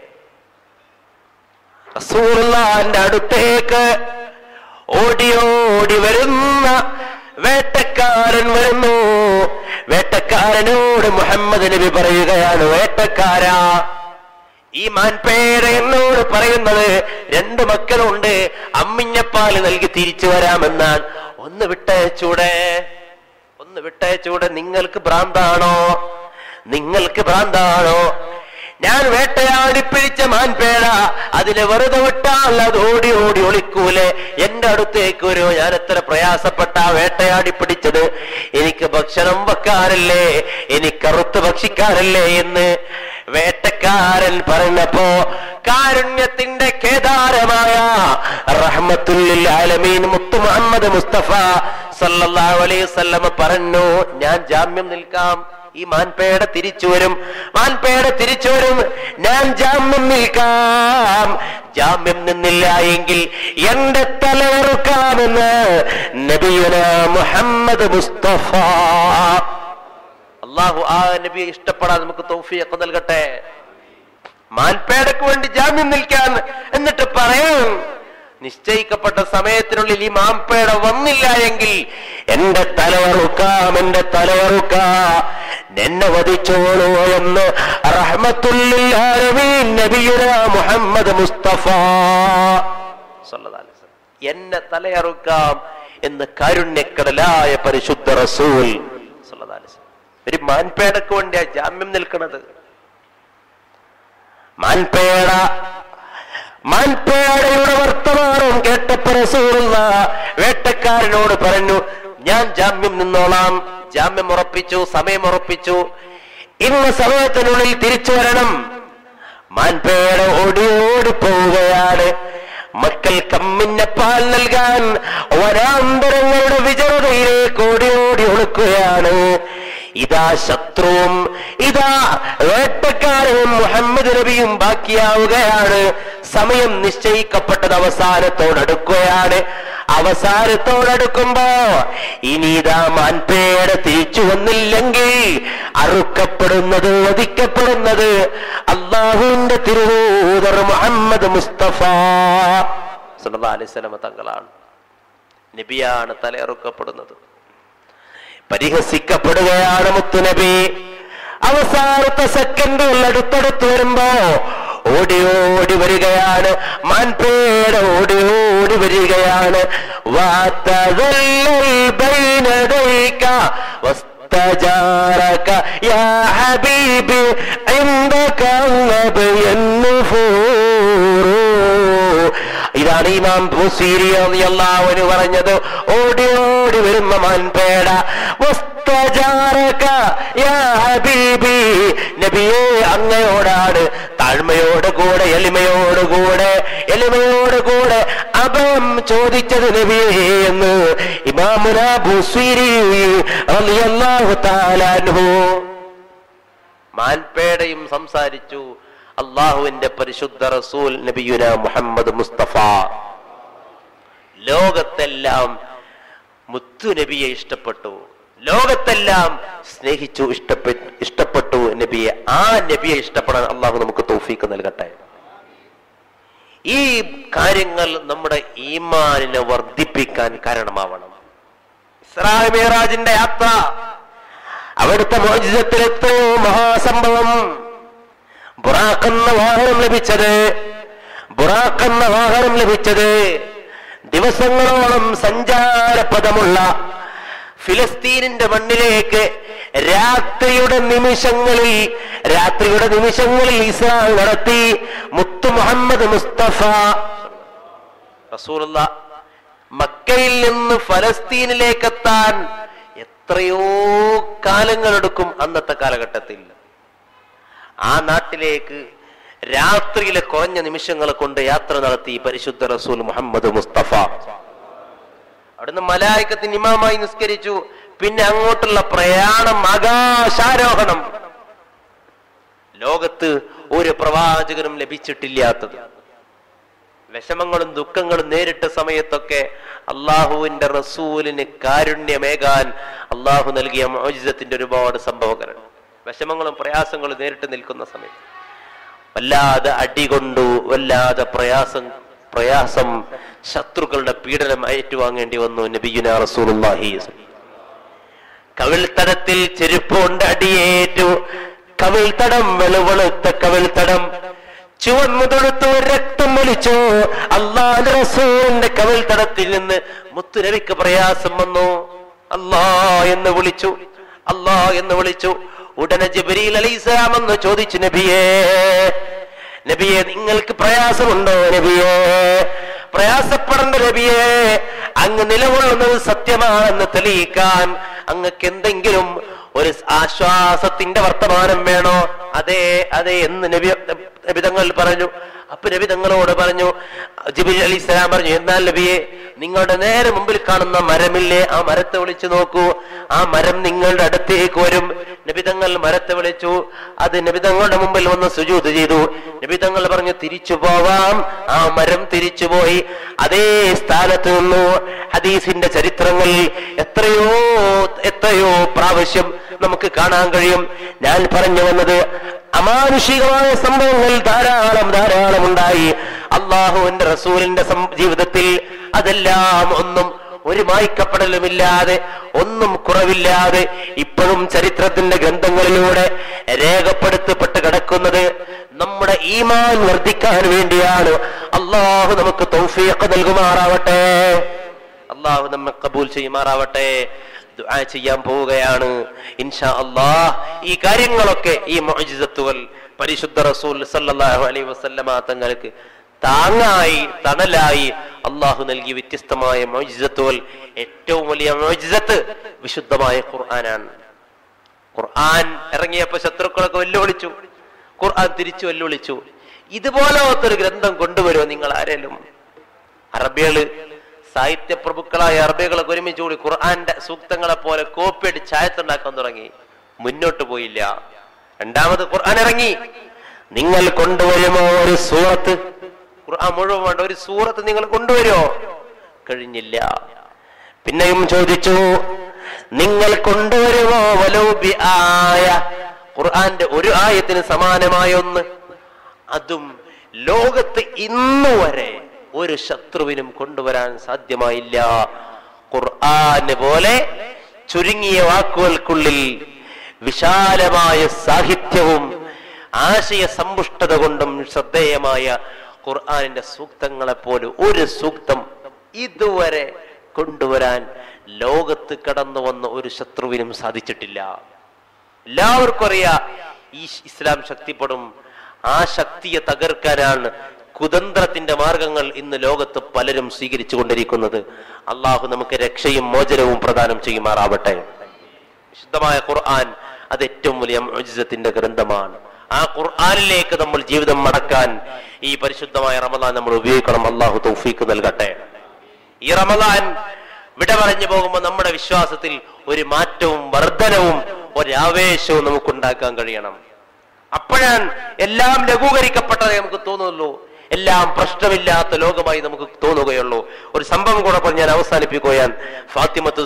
റസൂലുള്ളാഹിന്റെ അടുത്തേക്ക് ഓടി ഓടി വരുന്ന വേട്ടക്കാരൻ വരുന്നു വേട്ടക്കാരനോട് മുഹമ്മദ് നബി പറയുകയാണ് വേട്ടക്കാരാ ഈ മാൻപേര എന്നോട് പറയുന്നത് രണ്ട് മക്കളുണ്ട് അമ്മിഞ്ഞപ്പാല് നൽകി തിരിച്ചു വരാമെന്നാണ് ഒന്ന് വിട്ടയച്ചൂടെ ഒന്ന് വിട്ടയച്ചൂടെ നിങ്ങൾക്ക് ഭ്രാന്താണോ നിങ്ങൾക്ക് ഭ്രാന്താണോ ഞാൻ വേട്ടയാടി പിടിച്ച മാൻപേട അതിനെ വെറുതെ വിട്ടാൽ അത് ഓടി ഓടി ഒളിക്കൂലെ എന്റെ അടുത്തേക്ക് വരുമോ ഞാൻ എത്ര പ്രയാസപ്പെട്ട വേട്ടയാടി പിടിച്ചത് എനിക്ക് ഭക്ഷണം വെക്കാറില്ലേ എനിക്ക് അറുത്ത് ഭക്ഷിക്കാറില്ലേ എന്ന് വേട്ടക്കാരൻ പറഞ്ഞപ്പോ കാരുണ്യത്തിന്റെ കേദാരമായ റഹ്മത്തുല്ലിൽ ആലമീൻ മുത്തു മുഹമ്മദ് മുസ്തഫ സല്ലല്ലാഹു അലൈഹി വസല്ലമ പറഞ്ഞു ഞാൻ ജാമ്യം നിൽക്കാം ഈ മാൻപേട തിരിച്ചു വരും മാൻപേട തിരിച്ചു വരും ഞാൻ ജാമ്യം നിൽക്കാം ജാമ്യം നിന്നില്ല എങ്കിൽ എന്റെ തലയെറുക്കാമെന്ന് നബിയുന മുഹമ്മദ് മുസ്തഫ അള്ളാഹു ആ നബിയെ ഇഷ്ടപ്പെടാൻ നമുക്ക് തൗഫീഖ് നൽകട്ടെ മാൻപേടക്ക് വേണ്ടി ജാമ്യം നിൽക്കാൻ എന്നിട്ട് പറയാം നിശ്ചയിക്കപ്പെട്ട സമയത്തിനുള്ളിൽ ഈ മാമ്പേട വന്നില്ല എങ്കിൽ എന്റെ തലവറുക്കാം എന്റെ തലവറുക്ക എന്നെ വധിച്ചോളൂ എന്ന് റഹ്മത്തുല്ലിൽ ആലമീൻ നബിയുന മുഹമ്മദ് മുസ്തഫ സല്ലല്ലാഹു അലൈഹി വസല്ലം. എന്നെ തലയറുക്കാം എന്ന് കാരുണ്യക്കടലായ പരിശുദ്ധ റസൂൽ സല്ലല്ലാഹു അലൈഹി വസല്ലം. ഒരു മാൻപേടക്ക് വേണ്ടിയാ ജാമ്യം നിൽക്കുന്നത് മാൻപേട മാൻപേടയുടെ വർത്തമാനം കേട്ടപ്പോ റസൂലുള്ള വേട്ടക്കാരനോട് പറഞ്ഞു ഞാൻ ജാമ്യം നിന്നോളാം ജാമ്യം ഉറപ്പിച്ചു സമയം ഉറപ്പിച്ചു ഇന്ന സമയത്തിനുള്ളിൽ തിരിച്ചു വരണം മാൻപേട ഓടി ഓടി പോവുകയാണ് മക്കൾ കമ്മിഞ്ഞ പാൽ നൽകാൻ വനാന്തരങ്ങളുടെ വിജയതയിലേക്ക് ഓടി ഓടി ഒളുക്കുകയാണ് ഇതാ ശത്രുവും ഇതാ വേട്ടക്കാരനും മുഹമ്മദ് നബിയും ബാക്കിയാവുകയാണ് സമയം നിശ്ചയിക്കപ്പെട്ടത് അവസാനത്തോടടുക്കുകയാണ് അവസാനത്തോടടുക്കുമ്പോ ഇനി ഇതാ മാൻപേട തിരിച്ചു വന്നില്ലെങ്കിൽ അറുക്കപ്പെടുന്നത് വധിക്കപ്പെടുന്നത് അള്ളാഹുവിന്റെ തിരുവൂതർ മുഹമ്മദ് മുസ്തഫ സല്ലല്ലാഹു അലൈഹി വസല്ലമ തങ്ങളാണ് നബിയാണ് തലയറുക്കപ്പെടുന്നത് പരിഹസിക്കപ്പെടുകയാണ് മുത്തുനബി അവസാനത്തെ സെക്കൻഡുകൾ അടുത്തടുത്ത് വരുമ്പോ ഓടി ഓടി വരികയാണ് മാൻപേട ഓടി ഓടി വരികയാണ് വാത്തതല്ലൽ ബൈനദൈക واستجارك يا حبيبي عندك النبي النفور ഇതാണ് ഇമാം ബുസീരി അള്ളാഹുവിന് പറഞ്ഞത് ഓടി ഓടി വരുന്ന മാൻപേട വസ്തജാരക യാ ഹബീബി നബിയെ അങ്ങയോടാണ് താഴ്മയോട് കൂടെ എളിമയോട് കൂടെ എളിമയോട് കൂടെ അഭയം ചോദിച്ചത് നബിയെ എന്ന് ഇമാമുന ബുസീരി റളിയല്ലാഹു തആല അൻഹു മാൻപേടയും സംസാരിച്ചു അള്ളാഹുവിന്റെ പരിശുദ്ധ റസൂൽ നബിയുന മുഹമ്മദ് മുസ്തഫ ലോകത്തെല്ലാം മുത്തു നബിയെ ഇഷ്ടപ്പെട്ടു ലോകത്തെല്ലാം സ്നേഹിച്ചു ഇഷ്ടപ്പെട്ടു ഇഷ്ടപ്പെട്ടു നബിയെ ആ നബിയെ ഇഷ്ടപ്പെടാൻ അള്ളാഹു നമുക്ക് തൗഫീക്ക് നൽകട്ടെ ഈ കാര്യങ്ങൾ നമ്മുടെ ഈമാനിനെ വർദ്ധിപ്പിക്കാൻ കാരണമാവണം ഇസ്രായ മേറാജിന്റെ യാത്ര അവിടുത്തെ മോചിതത്തിൽ എത്രയോ മഹാസംഭവം ബുറാഖ് എന്ന വാഹനം ലഭിച്ചത് ബുറാഖ് എന്ന വാഹനം ലഭിച്ചത് ദിവസങ്ങളോളം സഞ്ചാരപഥമുള്ള ഫിലസ്തീനിന്റെ മണ്ണിലേക്ക് രാത്രിയുടെ നിമിഷങ്ങളിൽ രാത്രിയുടെ നിമിഷങ്ങളിൽ ഇസ്രാൽ നടത്തി മുത്തു മുഹമ്മദ് മുസ്തഫ റസൂലുള്ള മക്കയിൽ നിന്ന് ഫലസ്തീനിലേക്കെത്താൻ എത്രയോ കാലങ്ങളെടുക്കും അന്നത്തെ കാലഘട്ടത്തിൽ ആ നാട്ടിലേക്ക് രാത്രിയിലെ കുറഞ്ഞ നിമിഷങ്ങൾ കൊണ്ട് യാത്ര നടത്തി പരിശുദ്ധ റസൂൽ മുഹമ്മദ് മുസ്തഫ അവിടുന്ന് മലായിക്കത്തിന് ഇമാമായി നിസ്കരിച്ചു പിന്നെ അങ്ങോട്ടുള്ള പ്രയാണം ആകാശാരോഹണം ലോകത്ത് ഒരു പ്രവാചകനും ലഭിച്ചിട്ടില്ലാത്തത് വിഷമങ്ങളും ദുഃഖങ്ങളും നേരിട്ട സമയത്തൊക്കെ അള്ളാഹുവിന്റെ റസൂലിന് കാരുണ്യമേകാൻ അള്ളാഹു നൽകിയ മോചിതത്തിന്റെ ഒരുപാട് സംഭവങ്ങൾ വിഷമങ്ങളും പ്രയാസങ്ങളും നേരിട്ട് നിൽക്കുന്ന സമയത്ത് വല്ലാതെ അടികൊണ്ടു വല്ലാതെ പ്രയാസം പ്രയാസം ശത്രുക്കളുടെ പീഡനം ഏറ്റുവാങ്ങേണ്ടി വന്നു നബിയുന റസൂലുള്ളാഹി കവിൾത്തടത്തിൽ ചെരുപ്പ് കൊണ്ട് അടിയേറ്റു കവിൾത്തടം വെളുവെളുത്ത കവിൾത്തടം ചുവന്നു തൊഴുത്തു രക്തം ഒലിച്ചു അള്ളാഹ് റസൂലിന്റെ കവിൾത്തടത്തിൽ നിന്ന് മുത്തുരവിക്ക് പ്രയാസം വന്നു അല്ലാ എന്ന് വിളിച്ചു അല്ലാ എന്ന് വിളിച്ചു ഉടനെ ജബരീൽ അലൈഹിസ്സലാം എന്ന് ചോദിച്ചു നബിയേ നബിയെ നിങ്ങൾക്ക് പ്രയാസമുണ്ടോ നബിയേ പ്രയാസപ്പെടേണ്ട നബിയേ അങ്ങ് നിലകൊള്ളുന്നത് സത്യമാണെന്ന് തെളിയിക്കാൻ അങ്ങക്ക് എന്തെങ്കിലും ഒരു ആശ്വാസത്തിന്റെ വർത്തമാനം വേണോ അതെ അതെ എന്ന് നബി നബിതങ്ങൾ പറഞ്ഞു അപ്പൊ നബി തങ്ങളോട് പറഞ്ഞു ജിബിൽ അലി ഇസ്ലാം പറഞ്ഞു എന്നാൽ നബിയെ നിങ്ങളുടെ നേരെ മുമ്പിൽ കാണുന്ന മരമില്ലേ ആ മരത്തെ വിളിച്ചു നോക്കൂ ആ മരം നിങ്ങളുടെ അടുത്തേക്ക് വരും നബിതങ്ങൾ മരത്തെ വിളിച്ചു അത് നബിതങ്ങളുടെ മുമ്പിൽ വന്ന് സുജൂത് ചെയ്തു നബിതങ്ങൾ പറഞ്ഞു തിരിച്ചു പോവാം ആ മരം തിരിച്ചുപോയി അതേ സ്ഥാനത്ത് നിന്നു ഹദീസിന്റെ ചരിത്രങ്ങൾ എത്രയോ എത്രയോ പ്രാവശ്യം നമുക്ക് കാണാൻ കഴിയും ഞാൻ പറഞ്ഞു വന്നത് അമാനുഷികമായ സംഭവങ്ങൾ ധാരാളം ധാരാളം ഉണ്ടായി അള്ളാഹുവിന്റെ റസൂലിന്റെ സം- ജീവിതത്തിൽ അതെല്ലാം ഒന്നും ഒരു മായ്ക്കപ്പെടലുമില്ലാതെ ഒന്നും കുറവില്ലാതെ ഇപ്പോഴും ചരിത്രത്തിന്റെ ഗ്രന്ഥങ്ങളിലൂടെ രേഖപ്പെടുത്തപ്പെട്ട് കിടക്കുന്നത് നമ്മുടെ ഈമാൻ വർദ്ധിക്കാൻ വേണ്ടിയാണ് അള്ളാഹു നമുക്ക് തൗഫീഖ് നൽകുമാറാവട്ടെ അള്ളാഹു നമ്മെ കബൂൽ ചെയ്യുമാറാവട്ടെ ദുആ ചെയ്യാൻ പോവുകയാണ് ഇൻഷാ അള്ളാഹ് ഈ കാര്യങ്ങളൊക്കെ ഈ മുഅ്ജിസത്തുകൾ പരിശുദ്ധ റസൂൽ സല്ലല്ലാഹു അലൈഹി വസല്ലമ തങ്ങൾക്ക് താങ്ങായി തണലായി അള്ളാഹു നൽകിയ വ്യത്യസ്തമായ മോജിസത്തുകൾ ഏറ്റവും വലിയ മോജിസത്ത് വിശുദ്ധമായ ഖുർആനാണ് ഖുർആൻ ഇറങ്ങിയപ്പോ ശത്രുക്കളൊക്കെ വെല്ലുവിളിച്ചു ഖുർആൻ തിരിച്ചു വെല്ലുവിളിച്ചു ഇതുപോലത്തെ ഒരു ഗ്രന്ഥം കൊണ്ടുവരുമോ നിങ്ങൾ ആരേലും അറബികള് സാഹിത്യ പ്രഭുക്കളായ അറബികളൊക്കെ ഒരുമിച്ച് കൂടി ഖുർആന്റെ സൂക്തങ്ങളെ പോലെ കോപ്പി അടിച്ച് ചായത്തുണ്ടാക്കാൻ തുടങ്ങി മുന്നോട്ട് പോയില്ല രണ്ടാമത് ഖുർആൻ ഇറങ്ങി നിങ്ങൾ കൊണ്ടുവരുമോ ഒരു സൂറത്ത് ഖുർആൻ മുഴുവൻ വേണ്ട ഒരു സൂറത്ത് നിങ്ങൾ കൊണ്ടുവരുമോ കഴിഞ്ഞില്ല പിന്നെയും ചോദിച്ചു നിങ്ങൾ കൊണ്ടുവരുമോ വലോബി ആയ ഖുർആന്റെ ഒരു ആയത്തിന് സമാനമായ ഒന്ന് അതും ലോകത്ത് ഇന്നു വരെ ഒരു ശത്രുവിനും കൊണ്ടുവരാൻ സാധ്യമായില്ല ഖുർആന് പോലെ ചുരുങ്ങിയ വാക്കുകൾക്കുള്ളിൽ വിശാലമായ സാഹിത്യവും ആശയ സമ്പുഷ്ടത കൊണ്ടും ശ്രദ്ധേയമായ ഖുർആനിന്റെ സൂക്തങ്ങളെ പോലെ ഒരു സൂക്തം ഇതുവരെ കൊണ്ടുവരാൻ ലോകത്ത് കടന്നു വന്ന ഒരു ശത്രുവിനും സാധിച്ചിട്ടില്ല എല്ലാവർക്കും അറിയാം ഈ ഇസ്ലാം ശക്തിപ്പെടും ആ ശക്തിയെ തകർക്കാനാണ് കുതന്ത്രത്തിന്റെ മാർഗങ്ങൾ ഇന്ന് ലോകത്ത് പലരും സ്വീകരിച്ചു കൊണ്ടിരിക്കുന്നത് അള്ളാഹു നമുക്ക് രക്ഷയും മോചനവും പ്രദാനം ചെയ്യുമാറാവട്ടെ വിശുദ്ധമായ ഖുർആൻ അത് ഏറ്റവും വലിയ മോചിതത്തിന്റെ ഗ്രന്ഥമാണ് ആ ഖുർആനിലേക്ക് നമ്മൾ ജീവിതം മടക്കാൻ ഈ പരിശുദ്ധമായ റമദാൻ നമ്മൾ ഉപയോഗിക്കണം അള്ളാഹു തൗഫീക്ക് നൽകട്ടെ ഈ റമദാൻ വിട പറഞ്ഞു പോകുമ്പോൾ നമ്മുടെ വിശ്വാസത്തിൽ ഒരു മാറ്റവും വർധനവും ഒരാവേശവും നമുക്കുണ്ടാക്കാൻ കഴിയണം അപ്പോഴാണ് എല്ലാം ലഘൂകരിക്കപ്പെട്ടതേ നമുക്ക് തോന്നുള്ളൂ എല്ലാം പ്രശ്നമില്ലാത്ത ലോകമായി നമുക്ക് തോന്നുകയുള്ളൂ ഒരു സംഭവം കൂടെ പറഞ്ഞ് ഞാൻ അവസാനിപ്പിക്കുകയാണ് ഫാത്തിമത്തു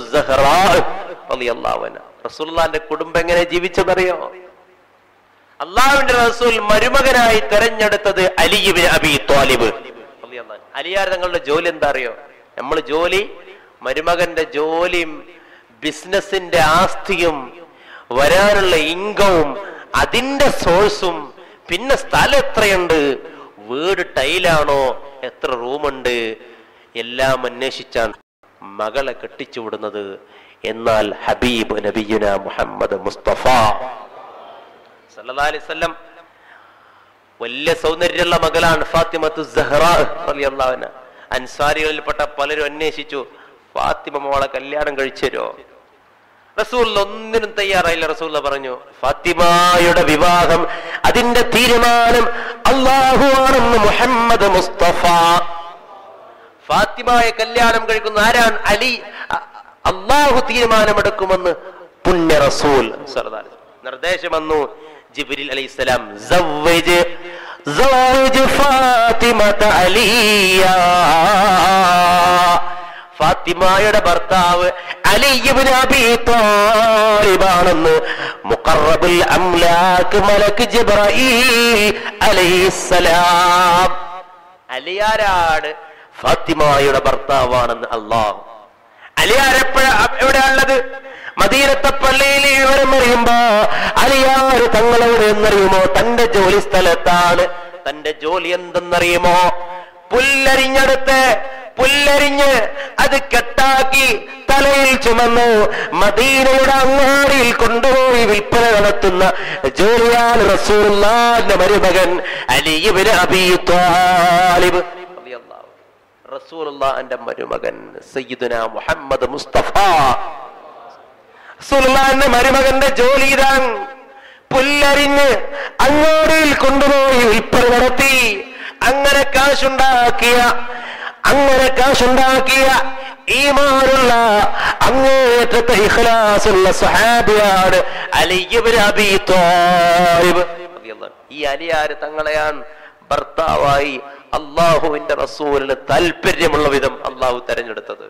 റസൂല്ലാന്റെ കുടുംബം എങ്ങനെ ജീവിച്ചെന്നറിയോ അള്ളാഹുവിന്റെ റസൂൽ മരുമകനായി തെരഞ്ഞെടുത്തത് അലിബിൻ അബി ത്വാലിബ് അലിയാർ തങ്ങളുടെ ജോലി എന്താ അറിയോ നമ്മൾ ജോലി മരുമകന്റെ ജോലിയും ബിസിനസിന്റെ ആസ്തിയും വരാനുള്ള ഇൻകവും അതിന്റെ സോഴ്സും പിന്നെ സ്ഥലം എത്രയുണ്ട് വീട് ടൈലാണോ എത്ര റൂമുണ്ട് എല്ലാം അന്വേഷിച്ചാണ് മകളെ കെട്ടിച്ചു വിടുന്നത് എന്നാൽ ഹബീബ് നബിയുന മുഹമ്മദ് മുസ്തഫ സല്ലല്ലാഹു അലൈഹി വസല്ലം വലിയ സൗന്ദര്യമുള്ള മകളാണ് ഫാത്തിമത്തു സഹ്റ റളിയല്ലാഹു അൻഹ അൻസാരികളിൽപ്പെട്ട പലരും അന്വേഷിച്ചു ഫാത്തിമ മോളെ കല്യാണം കഴിച്ചു തരുമോ റസൂൽ ഒന്നിനും തയ്യാറായില്ല റസൂൽ പറഞ്ഞു ഫാത്തിമയുടെ വിവാഹം അതിന്റെ തീരുമാനം അള്ളാഹു ആണെന്ന് മുഹമ്മദ് മുസ്തഫ ഫാത്തിമയെ കല്യാണം കഴിക്കുന്ന ആരാണ് അലി അ- അള്ളാഹു തീരുമാനമെടുക്കുമെന്ന് പുണ്യ റസൂൽ സല്ലല്ലാഹു അലൈഹി വസല്ലം. നിർദ്ദേശം വന്നു ജിബ്രീൽ അലൈഹിസ്സലാം സവ്വജ് സവ്വജ് ഫാത്തിമത അലിയ ഫാത്തിമയുടെ ഭർത്താവ് അലിയുബിൻ അബി താലിബാണെന്ന് മുഖറബുൽ അംലാക്ക് മലക്ക് ജിബ്രഈൽ അലൈഹിസ്സലാം അലിയാരാട് ഫാത്തിമായുടെ ഭർത്താവാണെന്ന് അള്ളാഹു അലിയാർ എപ്പോഴാ എവിടെയാണുള്ളത് മദീനത്തെ പള്ളിയിൽ ഈ വിവരം അറിയുമ്പോ അലിയാർ തങ്ങളെവിടെ എന്നറിയുമോ തന്റെ ജോലി സ്ഥലത്താണ് തന്റെ ജോലി എന്തെന്നറിയുമോ പുല്ലരിഞ്ഞെടുത്ത് പുല്ലരിഞ്ഞ് അത് കെട്ടാക്കി തലയിൽ ചുമന്നു മദീനയുടെ അങ്ങാടിയിൽ കൊണ്ടുപോയി വിൽപ്പന നടത്തുന്ന ജോലിയാണ് റസൂലുള്ളാഹിന്റെ മരുമകൻ അലിയുബിന് അബീ ത്വാലിബ് റളിയല്ലാഹു റസൂലുള്ളാഹിന്റെ മരുമകൻ സയ്യിദുന മുഹമ്മദ് മുസ്തഫ റസൂലുള്ളാഹിന്റെ മരുമകന്റെ ജോലി ഇതാൻ പുല്ലരിഞ്ഞ് അങ്ങോടിയിൽ കൊണ്ടുപോയി വിൽപ്പന നടത്തി അങ്ങനെ കാശുണ്ടാക്കിയ അങ്ങനെ കാശുണ്ടാക്കിയ ഈമാനുള്ള അങ്ങേറ്റത്തെ ഇഖ്ലാസുള്ള സഹാബിയാണ് അലിയുബ്നു അബീ ത്വാലിബ് റളിയല്ലാഹു. ഈ അലിയാര് തങ്ങളെയാണ് ഭർത്താവായി അള്ളാഹുവിന്റെ റസൂലിന് താല്പര്യമുള്ള വിധം അള്ളാഹു തെരഞ്ഞെടുത്തത്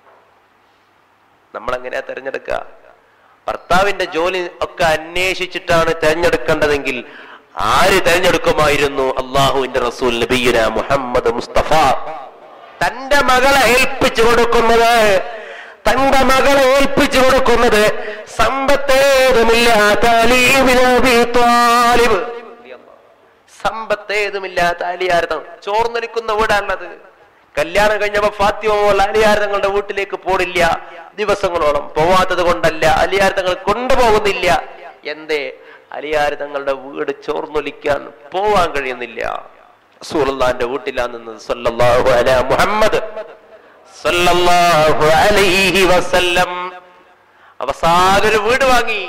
നമ്മൾ എങ്ങനെയാ തെരഞ്ഞെടുക്കുക ഭർത്താവിന്റെ ജോലി ഒക്കെ അന്വേഷിച്ചിട്ടാണ് തെരഞ്ഞെടുക്കേണ്ടതെങ്കിൽ ആര് തെരഞ്ഞെടുക്കുമായിരുന്നു അള്ളാഹുവിന്റെ റസൂൽ നബിയുന മുഹമ്മദ് മുസ്തഫ തന്റെ മകളെ ഏൽപ്പിച്ചു കൊടുക്കുന്നത് തന്റെ മകളെ ഏൽപ്പിച്ചു കൊടുക്കുന്നത് സമ്പത്തേതുമില്ലാത്ത അലീബിൻ അബീ ത്വാലിബ് സമ്പത്തേതുമില്ലാത്ത അലിയാരതം ചോർന്നൊലിക്കുന്ന വീടാണത് കല്യാണം കഴിഞ്ഞപ്പോ ഫാത്തിമ മോൾ അലിയാർ തങ്ങളുടെ വീട്ടിലേക്ക് പോടില്ല ദിവസങ്ങളോളം പോവാത്തത് കൊണ്ടല്ല അലിയാർ തങ്ങൾ കൊണ്ടുപോകുന്നില്ല എന്തേ അലിയാർ തങ്ങളുടെ വീട് ചോർന്നൊലിക്കാൻ പോവാൻ കഴിയുന്നില്ല റസൂലുള്ളാഹിന്റെ വീട്ടിലാണ് നിന്നത് സല്ലല്ലാഹു അലാ മുഹമ്മദ് സല്ലല്ലാഹു അലൈഹി വസല്ലം അവസാനം ഒരു വീട് വാങ്ങി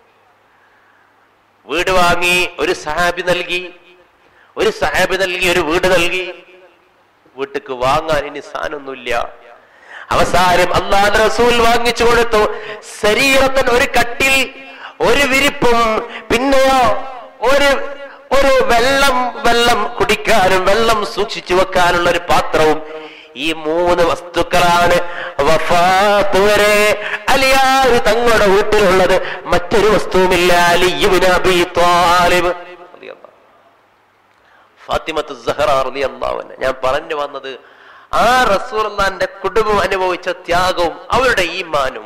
വീട് വാങ്ങി ഒരു സഹാബി നൽകി ഒരു സഹാബി നൽകി ഒരു വീട് നൽകി വീട്ടിക്ക് വാങ്ങാൻ ഇനി സാധനമൊന്നുമില്ല അവസാനം അള്ളാഹ് റസൂൽ വാങ്ങിച്ചു കൊടുത്തു ശരീരത്തിന് ഒരു കട്ടിൽ ഒരു വിരിപ്പും പിന്നെയോ ഒരു ഒരു വെള്ളം വെള്ളം കുടിക്കാനും വെള്ളം സൂക്ഷിച്ചു വെക്കാനുള്ള ഒരു പാത്രവും ഈ മൂന്ന് വസ്തുക്കളാണ് വഫാത്ത് വരെ അലിയാര് തങ്ങളുടെ വീട്ടിലുള്ളത് മറ്റൊരു വസ്തുവുമില്ല അലിയുബിൻ അബീ ത്വാലിബ് റളിയല്ലാഹു ഫാത്തിമത്ത് സഹറ റളിയല്ലാഹു അൻഹ ഞാൻ പറഞ്ഞു വന്നത് ആ റസൂലുള്ളാന്റെ കുടുംബം അനുഭവിച്ച ത്യാഗവും അവരുടെ ഈമാനും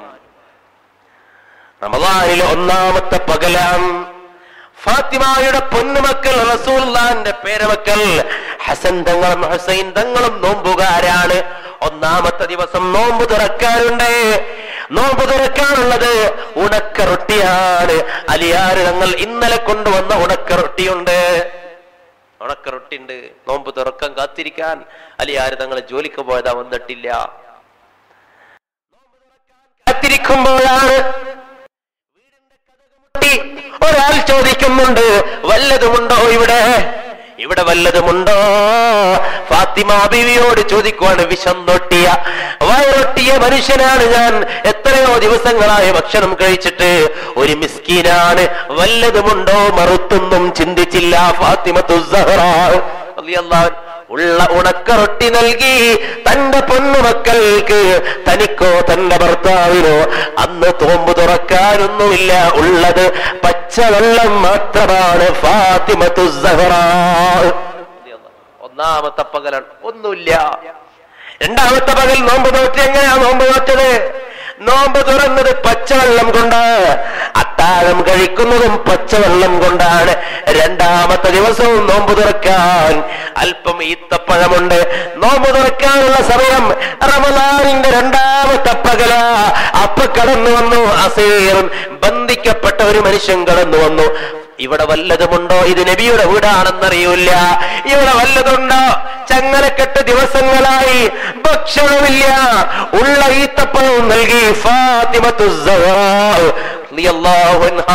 റമദാനിലെ ഒന്നാമത്തെ പകലാം ഫാത്തിമായുടെ പൊന്നുമക്കൾ റസൂലുള്ളാന്റെ പേരമക്കൾ ഹസൻ തങ്ങളും ഹുസൈൻ തങ്ങളും നോമ്പുകാരാണ് ഒന്നാമത്തെ ദിവസം നോമ്പ് തുറക്കാറുണ്ട് നോമ്പ് തുറക്കാനുള്ളത് ഉണക്ക റൊട്ടിയാണ് അലിയാറ് തങ്ങൾ ഇന്നലെ കൊണ്ടുവന്ന ഉണക്ക റൊട്ടിയുണ്ട് ഉണക്ക റൊട്ടിണ്ട് നോമ്പ് തുറക്കാൻ കാത്തിരിക്കാൻ അലിയാര് തങ്ങൾ ജോലിക്ക് പോയതാ വന്നിട്ടില്ല കാത്തിരിക്കുമ്പോഴാണ് മുട്ടി ഒരാൾ ചോദിക്കുന്നുണ്ട് വല്ലതുമുണ്ടോ ഇവിടെ ഇവിടെ വല്ലതുമുണ്ടോ ഫാത്തിമ ബീവിയോട് ചോദിക്കുവാണ് വിശന്നൊട്ടിയ വയറൊട്ടിയ മനുഷ്യനാണ് ഞാൻ എത്രയോ ദിവസങ്ങളായ ഭക്ഷണം കഴിച്ചിട്ട് ഒരു മിസ്കീനാണ് വല്ലതുമുണ്ടോ മറുത്തൊന്നും ചിന്തിച്ചില്ല ഫാത്തിമത്തു സഹറ റളിയല്ലാഹു അൻഹ. ഉള്ള ഉണക്കറൊട്ടി നൽകി തന്റെ പൊന്നുമക്കൾക്ക് തനിക്കോ തന്റെ ഭർത്താവിനോ അന്ന് തോമ്പ് തുറക്കാനൊന്നുമില്ല ഉള്ളത് പച്ചവെള്ളം മാത്രമാണ് ഫാത്തിമത്തു സഹറ ഒന്നാമത്തെ പകലാണ് ഒന്നുമില്ല രണ്ടാമത്തെ പകൽ നോമ്പ് നോറ്റി എങ്ങനെയാ നോമ്പ് നോറ്റത് നോമ്പ് തുറന്നത് പച്ചവെള്ളം കൊണ്ട് അത്താഴം കഴിക്കുന്നതും പച്ചവെള്ളം കൊണ്ടാണ് രണ്ടാമത്തെ ദിവസവും നോമ്പ് തുറക്കാൻ അല്പം ഈത്തപ്പഴമുണ്ട് നോമ്പ് തുറക്കാനുള്ള സമയം റമദാനിന്റെ രണ്ടാമത്തെ പകല അപ്പ കടന്നു വന്നു അസീറും ബന്ധിക്കപ്പെട്ട ഒരു മനുഷ്യൻ കടന്നു വന്നു ഇവിടെ വല്ലതുമുണ്ടോ ഇത് നബിയുടെ വീടാണെന്നറിയൂല ഇവിടെ വല്ലതുണ്ടോ ചങ്ങലക്കെട്ട് ദിവസങ്ങളായി ഭക്ഷണമില്ല ഉള്ള ഈത്തപ്പഴവും നൽകി ഫാത്തിമത്തു സഹ്റ റളിയല്ലാഹു അൻഹ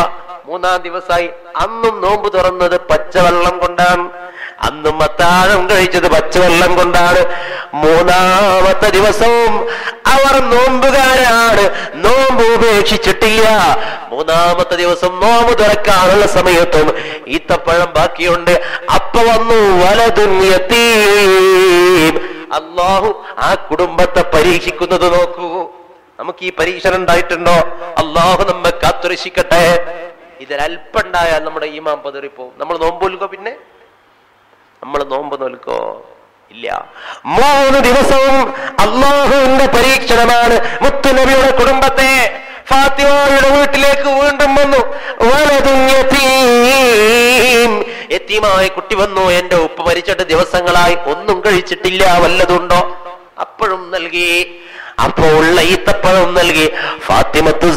മൂന്നാം ദിവസമായി അന്നും നോമ്പ് തുറന്നത് പച്ചവെള്ളം കൊണ്ടാണ് അന്നും അത്താഴം കഴിച്ചത് പച്ചവെള്ളം കൊണ്ടാണ് മൂന്നാമത്തെ ദിവസവും അവർ നോമ്പുകാരാണ് നോമ്പ് ഉപേക്ഷിച്ചിട്ടില്ല മൂന്നാമത്തെ ദിവസം നോമ്പ് തുറക്കാനുള്ള സമയത്തും ഈത്തപ്പഴം ബാക്കിയുണ്ട് അപ്പ വന്നു വലതും യതീം അള്ളാഹു ആ കുടുംബത്തെ പരീക്ഷിക്കുന്നത് നോക്കൂ നമുക്ക് ഈ പരീക്ഷണം ഉണ്ടായിട്ടുണ്ടോ അള്ളാഹു നമ്മെ കാത്തുരക്ഷിക്കട്ടെ ഇതിലൽപ്പുണ്ടായാൽ നമ്മുടെ ഈമാൻ പതറിപ്പോവും നമ്മൾ നോമ്പ് നോൽക്കോ പിന്നെ നമ്മൾ നോമ്പ് നോൽക്കോ ഇല്ല മൂന്ന് ദിവസവും അള്ളാഹുവിന്റെ പരീക്ഷണമാണ് മുത്തുനബിയുടെ കുടുംബത്തെ ഫാത്തിമയുടെ വീട്ടിലേക്ക് വീണ്ടും വന്നു വലതും യതീം. യതീമായ കുട്ടി വന്നു എന്റെ ഉപ്പ് മരിച്ചിട്ട് ദിവസങ്ങളായി ഒന്നും കഴിച്ചിട്ടില്ല വല്ലതുണ്ടോ അപ്പോഴും നൽകി അപ്പോൾ ഉള്ള ഈത്തപ്പഴം നൽകി ഫാത്തിമത്തു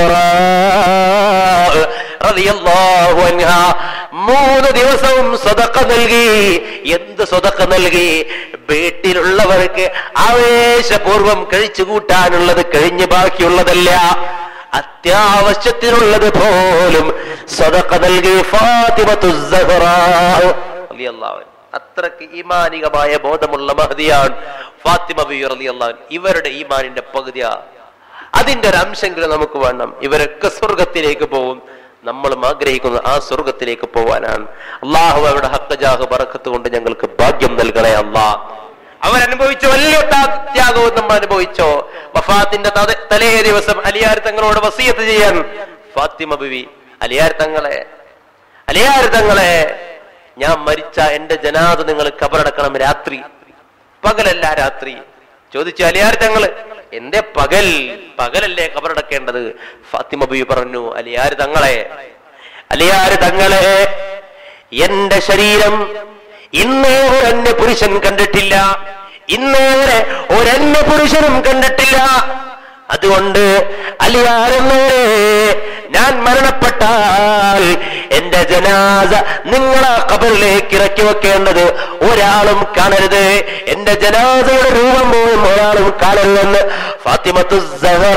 സഹറ റളിയല്ലാഹു അൻഹ മൂന്ന് ദിവസവും സ്വതക്ക നൽകി എന്ത് സ്വതക്ക നൽകി വീട്ടിലുള്ളവർക്ക് ആവേശപൂർവം കഴിച്ചു കൂട്ടാനുള്ളത് കഴിഞ്ഞ് ബാക്കിയുള്ളതല്ല അത്യാവശ്യത്തിനുള്ളത് പോലും സ്വതക്ക നൽകി ഫാത്തിമത്തു സഹറ റളിയല്ലാഹു അൻഹ. അത്രക്ക് ഈമാനികമായ ബോധമുള്ള മഹതിയാണ് ഫാത്തിമ ബി റളിയല്ലാഹു അൻഹ. ഇവരുടെ ഈമാനിന്റെ പകുതിയാ അതിന്റെ ഒരു അംശമെങ്കിലും നമുക്ക് വേണം ഇവരൊക്കെ സ്വർഗത്തിലേക്ക് പോകും നമ്മളും ആഗ്രഹിക്കുന്ന ആ സ്വർഗത്തിലേക്ക് പോവാനാണ് അള്ളാഹു അവരുടെ ഹക്കജാഹ് ബറക്കത്ത് കൊണ്ട് ഞങ്ങൾക്ക് ഭാഗ്യം നൽകണേ അള്ളാ അവരനുഭവിച്ച വലിയ ത്യാ- ത്യാഗവും നമ്മൾ അനുഭവിച്ചോ വഫാത്തിന്റെ തത- തലേ ദിവസം അലിയാർ തങ്ങളോട് വസീയത്ത് ചെയ്യാൻ ഫാത്തിമ ബിവി അലിയാർ തങ്ങളെ അലിയാർ തങ്ങളെ ഞാൻ മരിച്ച എന്റെ ജനാദ നിങ്ങൾ കബറടക്കണം രാത്രി പകലല്ല രാത്രി ചോദിച്ചു അലിയാർ തങ്ങള് എന്റെ പകൽ പകലല്ലേ കബറടക്കേണ്ടത് ഫാത്തിമ ബി പറഞ്ഞു അലിയാർ തങ്ങളെ അലിയാർ തങ്ങളെ എന്റെ ശരീരം ഇന്നേ ഒരന്യ പുരുഷൻ കണ്ടിട്ടില്ല ഇന്നേ വരെ ഒരന്യ പുരുഷനും കണ്ടിട്ടില്ല അതുകൊണ്ട് അലിയാരെന്നേ ഞാൻ മരണപ്പെട്ടാൽ എന്റെ ജനാസ നിങ്ങളെ കബറിലേക്ക് ഇറക്കി വെക്കേണ്ടത് ഒരാളും കാണരുത് എന്റെ ജനാസയുടെ രൂപം പോലും ഒരാളും കാണരുതെന്ന് ഫാത്തിമത്തു സഹറ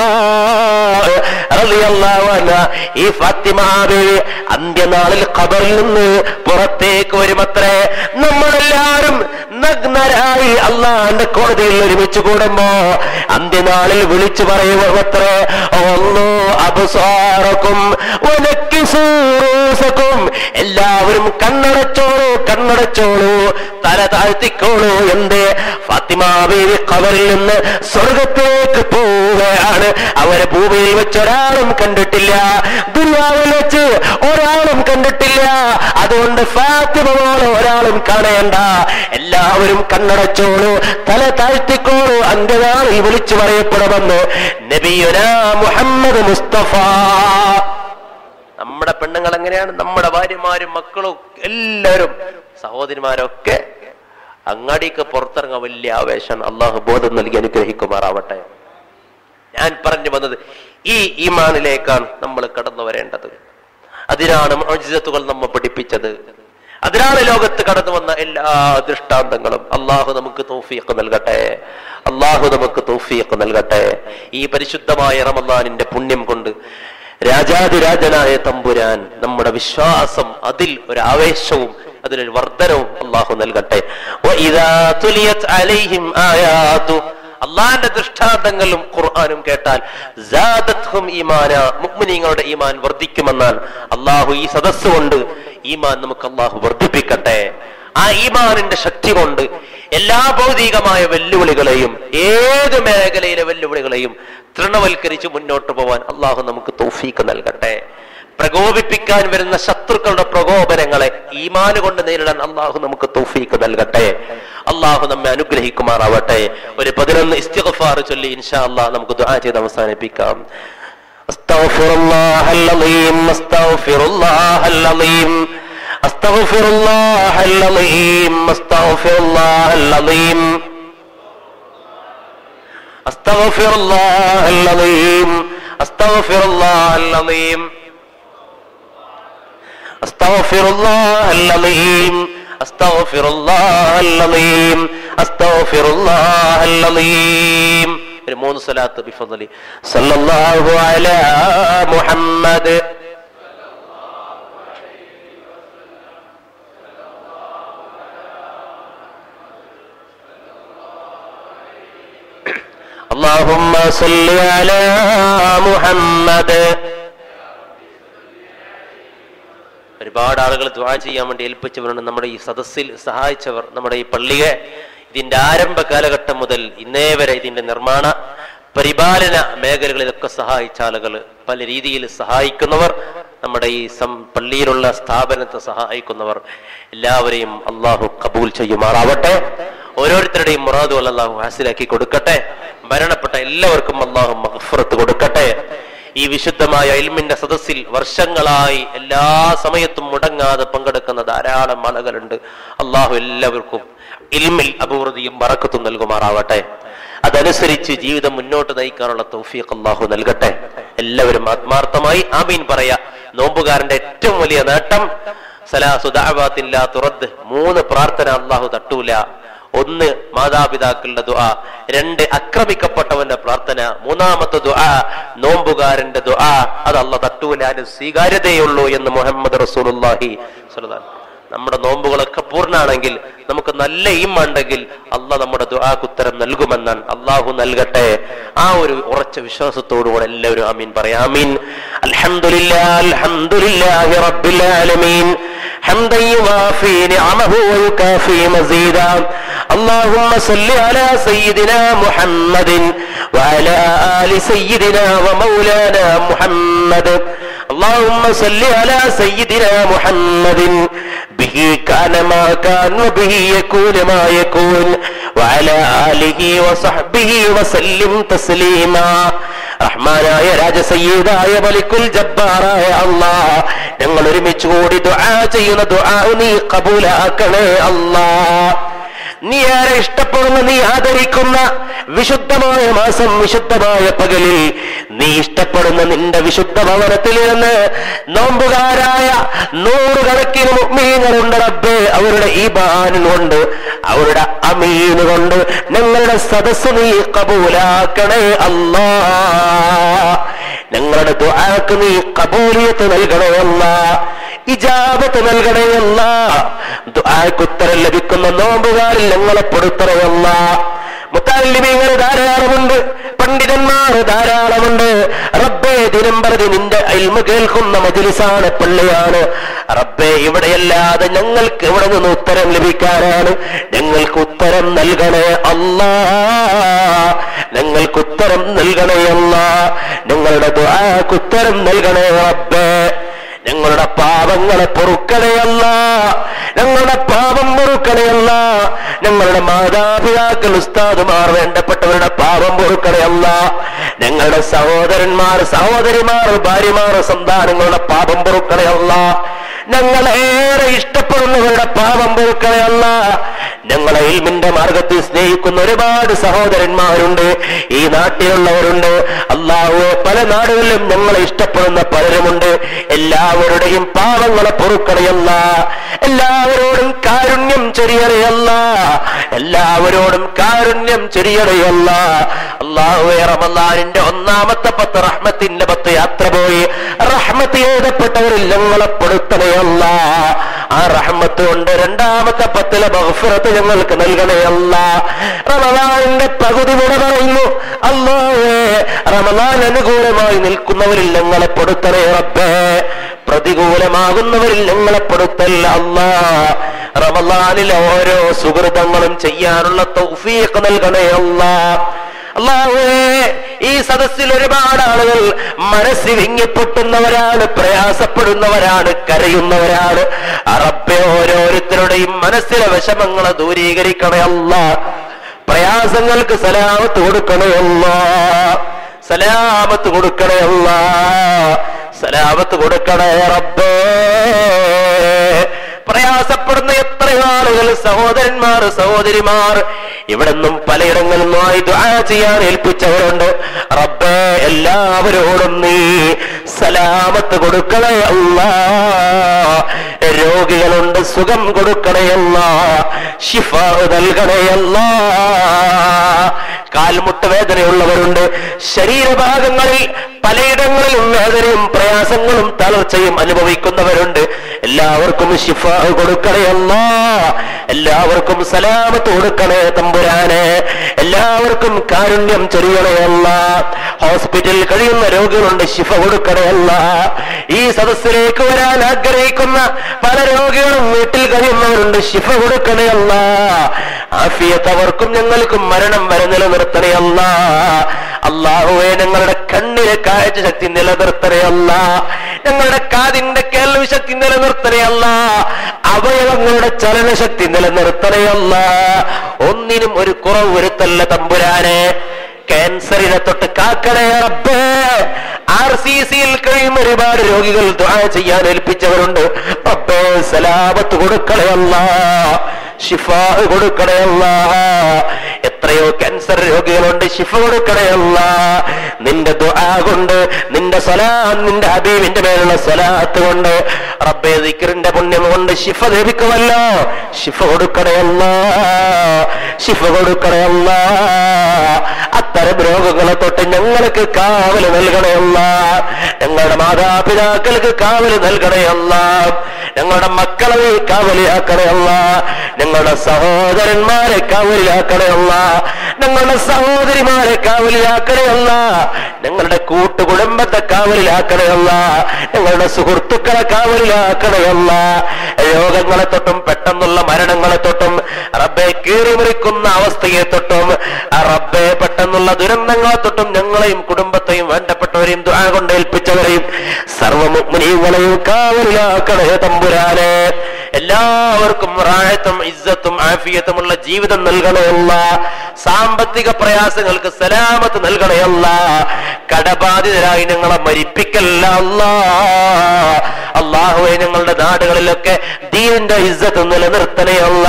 റളിയല്ലാഹു അൻഹ ഈ ഫാത്തിമ ബീവി അന്ത്യനാളിൽ ഖബറിൽ നിന്ന് പുറത്തേക്ക് വരുമത്രേ നമ്മളെല്ലാരും നഗ്നരായി അള്ളാന്റെ കോടതിയിൽ ഒരുമിച്ച് കൂടുമ്പോ അന്ത്യനാളിൽ വിളിച്ചു പറയുമത്രേ ഒന്നു അബസാറക്കും ഉനക്കിസൂറൂസക്കും എല്ലാവരും കണ്ണടച്ചോളൂ കണ്ണടച്ചോളൂ തല താഴ്ത്തിക്കോളൂ എന്ത് ഫാത്തിമ ബീവി ഖബറിൽ നിന്ന് സ്വർഗത്തിലേക്ക് പോവുകയാണ് അവരെ ഭൂമിയിൽ വെച്ച് ഒരാളും കണ്ടിട്ടില്ല ദുര്യാവിൽ വെച്ച് ഒരാളും കണ്ടിട്ടില്ല അതുകൊണ്ട് ഫാത്തിമ പോലെ ഒരാളും കാണേണ്ട എല്ലാവരും കണ്ണടച്ചോളൂ തല താഴ്ത്തിക്കോളൂ അന്ത്യനാളിൽ വിളിച്ചു പറയപ്പെടുമെന്ന് നബിയുന മുഹമ്മദ് മുസ്തഫ നമ്മുടെ പെണ്ണുങ്ങൾ എങ്ങനെയാണ് നമ്മുടെ ഭാര്യമാരും മക്കളും എല്ലാവരും സഹോദരിമാരൊക്കെ അങ്ങാടിക്ക് പുറത്തിറങ്ങാൻ വലിയ ആവേശം അള്ളാഹു ബോധം നൽകി അനുഗ്രഹിക്കുമാറാവട്ടെ ഞാൻ പറഞ്ഞു വന്നത് ഈ ഈമാനിലേക്കാണ് നമ്മൾ കടന്നു വരേണ്ടത് അതിനാണ് മോചിതത്തുകൾ നമ്മെ പഠിപ്പിച്ചത് അതിനാണ് ലോകത്ത് കടന്നു വന്ന എല്ലാ ദൃഷ്ടാന്തങ്ങളും അള്ളാഹു നമുക്ക് തൗഫീഖ് നൽകട്ടെ അള്ളാഹു നമുക്ക് തൗഫീഖ് നൽകട്ടെ ഈ പരിശുദ്ധമായ റമദാനിന്റെ പുണ്യം കൊണ്ട് രാജാതിരാജനായ തമ്പുരാൻ നമ്മുടെ വിശ്വാസം അതിൽ ഒരു ആവേശവും അതിലൊരു വർധനവും അള്ളാഹു നൽകട്ടെ വഇദാ തുലിയത് അലൈഹിം ആയാതു അള്ളാന്റെ ദൃഷ്ടാന്തങ്ങളും ഖുർആാനും കേട്ടാൽ സാദത്ഹും ഈമാന മുഅ്മിനീങ്ങളുടെ ഈമാൻ വർദ്ധിക്കുമെന്നാൽ അള്ളാഹു ഈ സദസ് കൊണ്ട് ഈമാൻ നമുക്ക് അള്ളാഹു വർദ്ധിപ്പിക്കട്ടെ ആ ഈമാനിന്റെ ശക്തി കൊണ്ട് എല്ലാ ഭൗതികമായ വെല്ലുവിളികളെയും ഏത് മേഖലയിലെ വെല്ലുവിളികളെയും തൃണവൽക്കരിച്ച് മുന്നോട്ട് പോവാൻ അള്ളാഹു നമുക്ക് തൗഫീക്ക് നൽകട്ടെ പ്രകോപിപ്പിക്കാൻ വരുന്ന ശത്രുക്കളുടെ പ്രകോപനങ്ങളെ ഈമാന് കൊണ്ട് നേരിടാൻ അള്ളാഹു നമുക്ക് തൗഫീക്ക് നൽകട്ടെ അള്ളാഹു നമ്മെ അനുഗ്രഹിക്കുമാറാവട്ടെ ഒരു പതിനൊന്ന് ഇസ്തിഗ്ഫാർ ചൊല്ലി ഇൻഷാ അള്ളാഹ് നമുക്ക് ദുആ ചെയ്ത് അവസാനിപ്പിക്കാം أستغفر الله العظيم أستغفر الله العظيم أستغفر الله العظيم أستغفر الله العظيم أستغفر الله العظيم أستغفر الله العظيم أستغفر الله العظيم أستغفر الله العظيم أستغفر الله العظيم ഒരു മൂന്ന് സ്വലാത്ത് ബിഫദലി സല്ലല്ലാഹു അലാ മുഹമ്മദ് اللهم صل على محمد ഒരുപാട് ആളുകൾ ദ്വാ ചെയ്യാൻ വേണ്ടി ഏൽപ്പിച്ചവരുണ്ട് നമ്മുടെ ഈ സദസ്സിൽ സഹായിച്ചവർ നമ്മുടെ ഈ പള്ളിയെ ഇതിന്റെ ആരംഭ കാലഘട്ടം മുതൽ ഇന്നേ വരെ ഇതിന്റെ നിർമ്മാണ പരിപാലന മേഖലകളിലൊക്കെ സഹായിച്ച ആളുകൾ പല രീതിയിൽ സഹായിക്കുന്നവർ നമ്മുടെ ഈ സം പള്ളിയിലുള്ള സ്ഥാപനത്തെ സഹായിക്കുന്നവർ എല്ലാവരെയും അള്ളാഹു കബൂൽ ചെയ്യുമാറാവട്ടെ ഓരോരുത്തരുടെയും മുറാദുകൾ അള്ളാഹു ഹാസിലാക്കി കൊടുക്കട്ടെ മരണപ്പെട്ട എല്ലാവർക്കും അള്ളാഹു മഹഫറത്ത് കൊടുക്കട്ടെ ഈ വിശുദ്ധമായ ഇൽമിന്റെ സദസ്സിൽ വർഷങ്ങളായി എല്ലാ സമയത്തും മുടങ്ങാതെ പങ്കെടുക്കുന്ന ധാരാളം ആളുകളുണ്ട് അള്ളാഹു എല്ലാവർക്കും ഇൽമിൽ അഭിവൃദ്ധിയും മറക്കത്തും നൽകുമാറാവട്ടെ അതനുസരിച്ച് ജീവിതം മുന്നോട്ട് നയിക്കാനുള്ള തൗഫീഖ് അള്ളാഹു നൽകട്ടെ എല്ലാവരും ആത്മാർത്ഥമായി ആമീൻ പറയാ നോമ്പുകാരന്റെ ഏറ്റവും വലിയ നേട്ടം സലാസു ദഅവാത്തില്ലാ തുറദ് മൂന്ന് പ്രാർത്ഥന അള്ളാഹു തട്ടൂല ഒന്ന് മാതാപിതാക്കളുടെ ദുആ രണ്ട് അക്രമിക്കപ്പെട്ടവന്റെ പ്രാർത്ഥന മൂന്നാമത്തെ ദുആ നോമ്പുകാരന്റെ ദുആ അത് അല്ല തട്ടൂല അതിന് സ്വീകാര്യതയുള്ളൂ എന്ന് മുഹമ്മദ് റസൂലുള്ളാഹി സ്വല്ലല്ലാഹു അലൈഹി വസല്ലം. നമ്മുടെ നോമ്പുകളൊക്കെ പൂർണ്ണാണെങ്കിൽ നമുക്ക് നല്ല ഈമുണ്ടെങ്കിൽ അല്ല നമ്മുടെ ദുആക്ക് ഉത്തരം നൽകുമെന്നാണ് അള്ളാഹു നൽകട്ടെ ആ ഒരു ഉറച്ച വിശ്വാസത്തോടുകൂടെ എല്ലാവരും ആമീൻ പറയാം ആമീൻ അൽഹംദുലില്ലാ അൽഹംദുലില്ലാഹി റബ്ബിൽ ആലമീൻ حمدا يوافي نعمه ويكافي مزيدا اللهم صل على سيدنا محمد وعلى آل سيدنا ومولانا محمد اللهم صل على سيدنا محمد به كان ما كان وبه يكون ما يكون وعلى آله وصحبه وسلم تسليما റഹ്മാനായ രാജസയ്യീദായ മലിക്കുൽ ജബ്ബാറായ അല്ലാ ഞങ്ങൾ ഒരുമിച്ച് കൂടി ദുആ ചെയ്യുന്ന ദുആ നീ കബൂലാക്കണേ അല്ലാ നീ ആരെ ഇഷ്ടപ്പെടുന്ന നീ ആദരിക്കുന്ന വിശുദ്ധമായ മാസം വിശുദ്ധമായ പകലിൽ നീ ഇഷ്ടപ്പെടുന്ന നിന്റെ വിശുദ്ധ ഭവനത്തിൽ നിന്ന് നോമ്പുകാരായ നൂറുകണക്കിന് മുഗ്മീങ്ങളുണ്ട് റബ്ബേ അവരുടെ ഈ ബാനൻ കൊണ്ട് അവരുടെ അമീന് കൊണ്ട് ഞങ്ങളുടെ സദസ് നീ കബൂലാക്കണേ അല്ലാ ഞങ്ങളുടെ ദുആക്ക് നീ കബൂലിയത്ത് നൽകണേ അല്ലാ ഇജാബത്ത് നൽകണയല്ല ദുആക്ക് ഉത്തരം ലഭിക്കുന്ന നോമ്പുകാരിൽ ഞങ്ങളെ പെടുത്തണയല്ല മുത്താലിമീങ്ങൾ ധാരാളമുണ്ട് പണ്ഡിതന്മാർ ധാരാളമുണ്ട് റബ്ബേ ദിനം പ്രതി നിന്റെ അൽമ കേൾക്കുന്ന മജിലിസാണ് പള്ളിയാണ് റബ്ബേ ഇവിടെയല്ലാതെ ഞങ്ങൾക്ക് ഇവിടെ നിന്ന് ഉത്തരം ലഭിക്കാനാണ് ഞങ്ങൾക്ക് ഉത്തരം നൽകണേ അല്ലാ ഞങ്ങൾക്ക് ഉത്തരം നൽകണേ അല്ലാ ഞങ്ങളുടെ ദുആക്ക് ഉത്തരം നൽകണേ റബ്ബേ ഞങ്ങളുടെ പാപങ്ങളെ പൊറുക്കണയല്ല ഞങ്ങളുടെ പാപം പൊറുക്കണയല്ല ഞങ്ങളുടെ മാതാപിതാക്കൾ ഉസ്താദുമാർ വേണ്ടപ്പെട്ടവരുടെ പാപം പൊറുക്കണയല്ല ഞങ്ങളുടെ സഹോദരന്മാർ സഹോദരിമാർ ഭാര്യമാർ സന്താനങ്ങളുടെ പാപം പൊറുക്കണയല്ല ഞങ്ങളേറെ ഇഷ്ടപ്പെടുന്നവരുടെ പാപം പൊറുക്കണയല്ല ഞങ്ങളെ ഇൽമിന്റെ മാർഗത്തിൽ സ്നേഹിക്കുന്ന ഒരുപാട് സഹോദരന്മാരുണ്ട് ഈ നാട്ടിലുള്ളവരുണ്ട് അള്ളാഹു പല നാടുകളിലും ഞങ്ങളെ ഇഷ്ടപ്പെടുന്ന പലരുമുണ്ട് എല്ലാവരുടെയും പാവങ്ങളെ പൊറുക്കണയല്ല എല്ലാവരോടും കാരുണ്യം ചെറിയറിയല്ല എല്ലാവരോടും കാരുണ്യം ചെറിയറിയല്ല അള്ളാഹുവെ റമല്ലാനിന്റെ ഒന്നാമത്തെ പത്ത് റഹ്മത്തിന്റെ പത്ത് യാത്ര പോയി റഹ്മത്ത് എഴുതപ്പെട്ടവരിൽ ഞങ്ങളെ പെടുത്തണയല്ല ആ റഹ്മത്ത് കൊണ്ട് രണ്ടാമത്തെ പത്തിലെ ബഹുഫറത്ത് ഞങ്ങൾക്ക് നൽകണയല്ല റമദാനിന്റെ പകുതി വിട പറയുന്നു അല്ലാഹേ റമദാൻ അനുകൂലമായി നിൽക്കുന്നവരിൽ ഞങ്ങളെ പെടുത്തണേ റബ്ബേ പ്രതികൂലമാകുന്നവരിൽ ഞങ്ങളെ പെടുത്തല്ല അല്ലാ റമദാനിലെ ഓരോ സുഹൃതങ്ങളും ചെയ്യാനുള്ള തൗഫീഖ് നൽകണേ അല്ലാ അള്ളാഹുവേ ഈ സദസ്സിൽ ഒരുപാട് ആളുകൾ മനസ്സിൽ വിങ്ങിപ്പൊട്ടുന്നവരാണ് പ്രയാസപ്പെടുന്നവരാണ് കരയുന്നവരാണ് അറബെ ഓരോരുത്തരുടെയും മനസ്സിലെ വിഷമങ്ങളെ ദൂരീകരിക്കണേ അല്ല പ്രയാസങ്ങൾക്ക് സലാമത്ത് കൊടുക്കണേ അല്ല സലാമത്ത് കൊടുക്കണേ അല്ല സലാമത്ത് കൊടുക്കണേ റബ്ബേ പ്രയാസപ്പെടുന്ന എത്രയോ ആളുകൾ സഹോദരന്മാർ സഹോദരിമാർ ഇവിടെ നിന്നും പലയിടങ്ങളിൽ നിന്നുമായി ദുആ ചെയ്യാൻ ഏൽപ്പിച്ചവരുണ്ട് റബ്ബേ എല്ലാവരോടും നീ സലാമത്ത് കൊടുക്കണേ അല്ല രോഗികളുണ്ട് സുഖം കൊടുക്കണേ അല്ല ഷിഫ നൽകണേ അല്ല കാൽമുട്ട് വേദനയുള്ളവരുണ്ട് ശരീരഭാഗങ്ങളിൽ പലയിടങ്ങളിലും വേദനയും പ്രയാസങ്ങളും തളർച്ചയും അനുഭവിക്കുന്നവരുണ്ട് എല്ലാവർക്കും ശിഫ കൊടുക്കണയല്ല എല്ലാവർക്കും സലാമത്ത് കൊടുക്കണേ തമ്പുരാനെ എല്ലാവർക്കും കാരുണ്യം ചെറിയണയല്ല ഹോസ്പിറ്റലിൽ കഴിയുന്ന രോഗികളുണ്ട് ശിഫ കൊടുക്കണയല്ല ഈ സദസ്സിലേക്ക് വരാൻ ആഗ്രഹിക്കുന്ന പല രോഗികളും വീട്ടിൽ കഴിയുന്നവരുണ്ട് ശിഫ കൊടുക്കണയല്ല ആഫിയത്ത് അവർക്കും ഞങ്ങൾക്കും മരണം വരെ നിലനിർത്തണയല്ല അള്ളാഹുവെ ഞങ്ങളുടെ കണ്ണിലെ കാഴ്ച ശക്തി നിലനിർത്തണയല്ല ഞങ്ങളുടെ കാതിന്റെ കേൾവി ശക്തി നിലനിർത്തണയല്ല അവയവങ്ങളുടെ ചലനശക്തി നിലനിർത്തണയല്ല ഒന്നിനും ഒരു കുറവ് വരുത്തല്ല തമ്പുരാനെ ക്യാൻസറിനെ തൊട്ട് കാക്കണേ റബ്ബേ ആർ സി സിയിൽ കഴിയുന്ന ഒരുപാട് രോഗികൾ ദുആ ചെയ്യാൻ ഏൽപ്പിച്ചവരുണ്ട് റബ്ബേ സലാമത്ത് കൊടുക്കണയല്ല ഷിഫ കൊടുക്കണയല്ല എത്രയോ ക്യാൻസർ രോഗികളുണ്ട് ഷിഫ കൊടുക്കണയല്ല നിന്റെ ദുആ കൊണ്ട് നിന്റെ സ്വലാ നിന്റെ ഹബീബിന്റെ മേലുള്ള സ്വലാത്ത് കൊണ്ട് റബ്ബേ ദിക്റിന്റെ പുണ്യം കൊണ്ട് ഷിഫ ലഭിക്കുമല്ലോ ഷിഫ കൊടുക്കണയല്ല ഷിഫ കൊടുക്കണയല്ല അത്തരം രോഗങ്ങളെ തൊട്ട് ഞങ്ങൾക്ക് കാവല് നൽകണയല്ല ഞങ്ങളുടെ മാതാപിതാക്കൾക്ക് കാവല് നൽകണയല്ല ഞങ്ങളുടെ മക്കളെ നീ കാവലിയാക്കണയല്ല ഞങ്ങളുടെ സഹോദരന്മാരെ കാവലിയാക്കണയല്ല ഞങ്ങളുടെ സഹോദരിമാരെ കാവലിയാക്കണയല്ല ഞങ്ങളുടെ കൂട്ടുകുടുംബത്തെ കാവലിലാക്കണയല്ല ഞങ്ങളുടെ സുഹൃത്തുക്കളെ കാവലിലാക്കണയല്ല രോഗങ്ങളെ തൊട്ടും പെട്ടെന്നുള്ള മരണങ്ങളെ തൊട്ടും റബ്ബെ കീറിമുറിക്കുന്ന അവസ്ഥയെ തൊട്ടും ആ റബ്ബെ പെട്ടെന്നുള്ള ദുരന്തങ്ങളെ തൊട്ടും ഞങ്ങളെയും കുടുംബത്തെയും വേണ്ടപ്പെട്ടവരെയും ദുആ കൊണ്ട് ഏൽപ്പിച്ചവരെയും സർവമുഗ്നീങ്ങളെയും കാവലിലാക്കണേ തമ്പുരാനെ എല്ലാവർക്കും റായത്തും ഇസ്സത്തും ആഫിയത്തുമുള്ള ജീവിതം നൽകണമല്ല സാമ്പത്തിക പ്രയാസങ്ങൾക്ക് സലാമത്ത് നൽകണമല്ല കടബാധിതരായി ഞങ്ങളെ മരിപ്പിക്കല്ല അല്ലാ അള്ളാഹുവെ ഞങ്ങളുടെ നാടുകളിലൊക്കെ ദീനിന്റെ ഇസ്സത്ത് നിലനിർത്തണയല്ല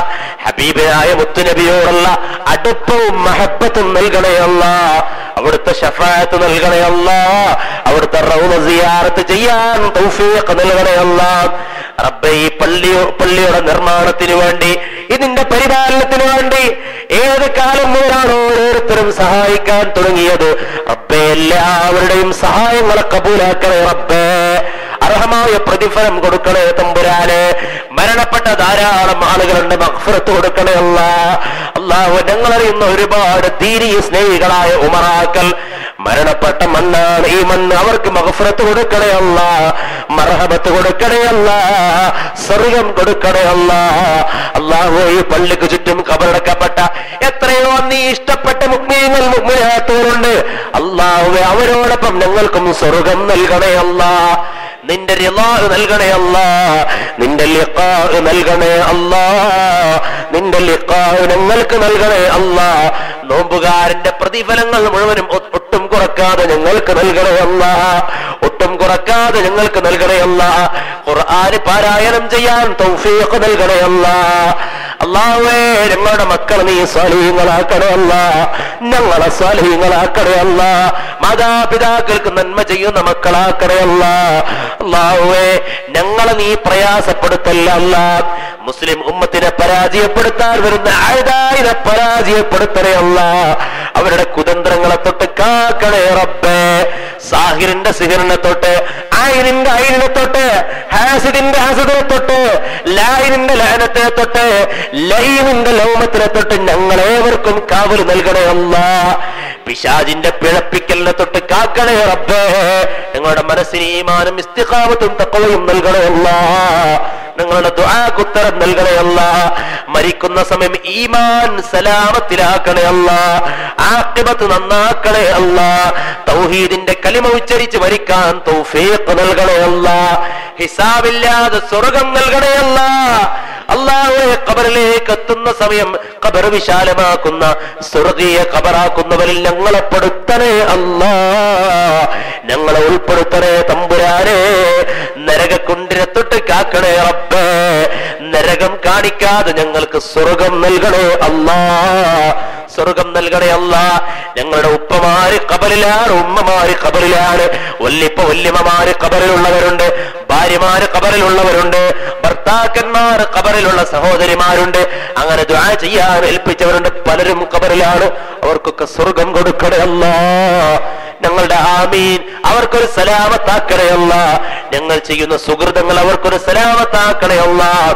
ഹബീബായ മുത്തുനബിയോടുള്ള അടുപ്പവും മഹബത്തും നൽകണയല്ല അവിടുത്തെ ഷഫായത്ത് നൽകണയല്ല അവിടുത്തെ റൗന സിയാറത്ത് ചെയ്യാൻ തൗഫീഖ് നൽകണയല്ല റബ്ബെ ഈ പള്ളിയോ പള്ളിയുടെ നിർമ്മാണത്തിന് വേണ്ടി ഇതിന്റെ പരിപാലനത്തിന് വേണ്ടി ഏത് കാലം മുതലാണോ ഓരോരുത്തരും സഹായിക്കാൻ തുടങ്ങിയത് റബ്ബെ എല്ലാവരുടെയും സഹായങ്ങളെ കബൂലാക്കണേ റബ്ബേ അർഹമായ പ്രതിഫലം കൊടുക്കണേ തമ്പുരാന് മരണപ്പെട്ട ധാരാളം ആളുകളുണ്ട് മഹ്ഫറത്ത് കൊടുക്കണേ അല്ല അള്ളാഹു ഞങ്ങളറിയുന്ന ഒരുപാട് ദീനീയ സ്നേഹികളായ ഉമറാക്കൽ മരണപ്പെട്ട മണ്ണാണ് ഈ മണ്ണ് അവർക്ക് മഹഫറത്ത് കൊടുക്കണേ അല്ല മർഹബത്ത് കൊടുക്കണേ അല്ല സ്വർഗം കൊടുക്കണേ അല്ല അള്ളാഹു ഈ പള്ളിക്ക് ചുറ്റും കബറടക്കപ്പെട്ട എത്രയോ നീ ഇഷ്ടപ്പെട്ട മുഗ്മീങ്ങൾ മുഗ്മിയാത്തവരുണ്ട് അള്ളാഹുവെ അവരോടൊപ്പം ഞങ്ങൾക്കും സ്വർഗം നൽകണേ അല്ല നിന്റെ റിളാഹ് നൽകണേ അല്ല നിന്റെ ലിഖാഹ് നൽകണേ അല്ല നിന്റെ ലിഖാഹ് ഞങ്ങൾക്ക് നൽകണേ അല്ല നോമ്പുകാരന്റെ പ്രതിഫലങ്ങൾ മുഴുവനും ഒ- ഒട്ടും കുറക്കാതെ ഞങ്ങൾക്ക് നൽകണേ അല്ല ഒട്ടും കുറക്കാതെ ഞങ്ങൾക്ക് നൽകണേ അല്ല ഖുർആന് പാരായണം ചെയ്യാൻ തൗഫീഖ് നൽകണേ അല്ല അള്ളാഹുവേ ഞങ്ങളുടെ മക്കളെ നീ സ്വാലീങ്ങളാക്കണേ അല്ല ഞങ്ങളെ സ്വാലീങ്ങളാക്കണേ അല്ല മാതാപിതാക്കൾക്ക് നന്മ ചെയ്യുന്ന മക്കളാക്കണേ അല്ല അള്ളാഹുവേ ഞങ്ങളെ നീ പ്രയാസപ്പെടുത്തല്ല അല്ല മുസ്ലിം ഉമ്മത്തിനെ പരാജയപ്പെടുത്താൻ വരുന്ന ആയുധായിനെ പരാജയപ്പെടുത്തണേ അല്ല അവരുടെ കുതന്ത്രങ്ങളെ തൊട്ട് കാക്കണേ റബ്ബേ സാഹിറിന്റെ സിഹിറിനെ തൊട്ട് ആയിനിന്റെ ആയിനെ തൊട്ട് ഹാസിദിന്റെ ഹാസിദിനെ തൊട്ട് ലായിനിന്റെ ലാനത്തെ തൊട്ട് ലൈനിന്റെ ലൗമത്തിനെ തൊട്ട് ഞങ്ങളേവർക്കും കാവൽ നൽകണേ അല്ല പിശാജിന്റെ പിഴപ്പിക്കലിനെ തൊട്ട് കാക്കണേ റബ്ബേ ഞങ്ങളുടെ മനസ്സിന് ഈമാനും ഇസ്തിഖാമത്തും തക്കവയും നൽകണേ അല്ല നിങ്ങളുടെ ദുആക്ക് ഉത്തരം നൽകണേ അല്ല മരിക്കുന്ന സമയം ഈമാൻ സലാമത്തിലാക്കണേ അല്ല ആഖിബത്ത് നന്നാക്കണേ അല്ല തൗഹീദിന്റെ കലിമ ഉച്ചരിച്ച് മരിക്കാൻ തൗഫീഖ് നൽകണേ അല്ല ഹിസാബില്ലാതെ സ്വർഗം നൽകണേ അല്ല അള്ളാഹുവെ ഖബറിലേക്ക് എത്തുന്ന സമയം ഖബർ വിശാലമാക്കുന്ന സ്വർഗീയ ഖബറാക്കുന്നവരിൽ ഞങ്ങളെ പെടുത്തണേ അല്ലാ ഞങ്ങളെ ഉൾപ്പെടുത്തണേ തമ്പുരാനെ നരകക്കുണ്ടിനെ തൊട്ട് കാക്കണേ റബ്ബേ നരകം കാണിക്കാതെ ഞങ്ങൾക്ക് സ്വർഗം നൽകണേ അല്ലാ സ്വർഗം നൽകണേ അല്ല ഞങ്ങളുടെ ഉപ്പമാര് കബറിലാണ് ഉമ്മമാര് കബറിലാണ് വല്യപ്പ വല്യമ്മമാര് കബറിലുള്ളവരുണ്ട് ഭാര്യമാര് കബറിലുള്ളവരുണ്ട് ഭർത്താക്കന്മാർ കബറിലുള്ള സഹോദരിമാരുണ്ട് അങ്ങനെ ദ്വാ ചെയ്യാൻ ഏൽപ്പിച്ചവരുണ്ട് പലരും കബറിലാണ് അവർക്കൊക്കെ സ്വർഗം കൊടുക്കണേ അല്ല ഞങ്ങളുടെ ആമീൻ അവർക്കൊരു സലാമത്താക്കണേ അല്ല ഞങ്ങൾ ചെയ്യുന്ന സുഹൃതങ്ങൾ അവർക്കൊരു സലാമത്താക്കണേ അല്ല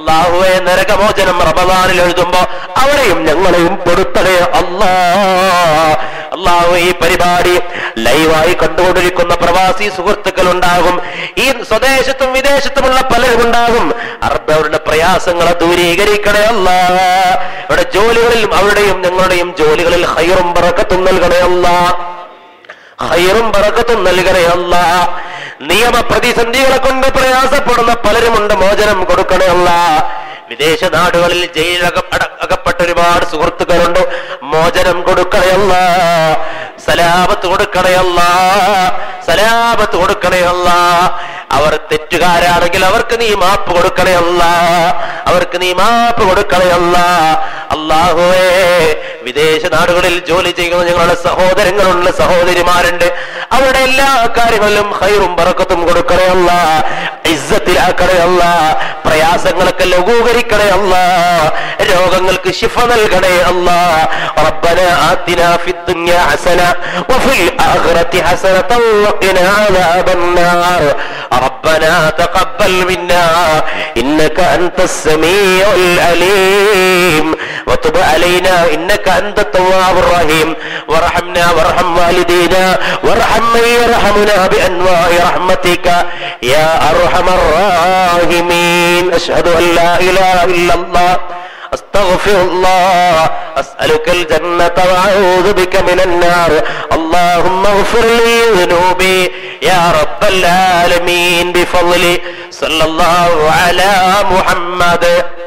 അള്ളാഹുവെ നരകമോചനം റമദാനിൽ എഴുതുമ്പോ അവരെയും ഞങ്ങളെയും പെടുത്തണേ അല്ലാ അള്ളാഹു ഈ പരിപാടി ലൈവായി കണ്ടുകൊണ്ടിരിക്കുന്ന പ്രവാസി സുഹൃത്തുക്കൾ ഉണ്ടാകും ഈ സ്വദേശത്തും വിദേശത്തുമുള്ള പലരും ഉണ്ടാകും അറബ് അവരുടെ പ്രയാസങ്ങളെ ദൂരീകരിക്കണേ അല്ല അവരുടെ ജോലികളിലും അവരുടെയും ഞങ്ങളുടെയും ജോലികളിൽ ഹൈറും പറക്കത്തും നൽകണേ അല്ല ഹൈറും പറക്കത്തും നൽകണേ അല്ല നിയമ പ്രതിസന്ധികളെ കൊണ്ട് പ്രയാസപ്പെടുന്ന പലരുമുണ്ട് മോചനം കൊടുക്കണേ അല്ല വിദേശ നാടുകളിൽ ജയിലിൽ അക- അട- അകപ്പെട്ട ഒരുപാട് സുഹൃത്തുക്കളുണ്ട് മോചനം കൊടുക്കണയല്ല സലാമത്ത് കൊടുക്കണയല്ല സലാമത്ത് കൊടുക്കണയല്ല അവർ തെറ്റുകാരാണെങ്കിൽ അവർക്ക് നീ മാപ്പ് കൊടുക്കണയല്ല അവർക്ക് നീ മാപ്പ് കൊടുക്കണയല്ല അള്ളാഹുവേ വിദേശ നാടുകളിൽ ജോലി ചെയ്യുന്ന ഞങ്ങളുടെ സഹോദരങ്ങളുണ്ട് സഹോദരിമാരുണ്ട് അവരുടെ എല്ലാ കാര്യങ്ങളിലും ഹൈറും പറക്കത്തും കൊടുക്കണയല്ല ഇസ്സത്തിലാക്കണയല്ല പ്രയാസങ്ങളൊക്കെ ലഘൂകരിക്കണേ അല്ല രോഗങ്ങൾക്ക് ശിഫ നൽകണേ അല്ല ربنا آتنا في الدنيا حسنة وفي الآخرة حسنة وقنا عذاب النار ربنا تقبل منا إنك أنت السميع العليم وتب علينا إنك أنت التواب الرحيم وارحمنا وارحم والدينا وارحم من يرحمنا بأنواع رحمتك يا أرحم الراحمين أشهد أن لا إله إلا الله أستغفر الله أسألك الجنة وأعوذ بك من النار اللهم اغفر لي ذنوبي يا رب العالمين بفضل صلى الله على محمد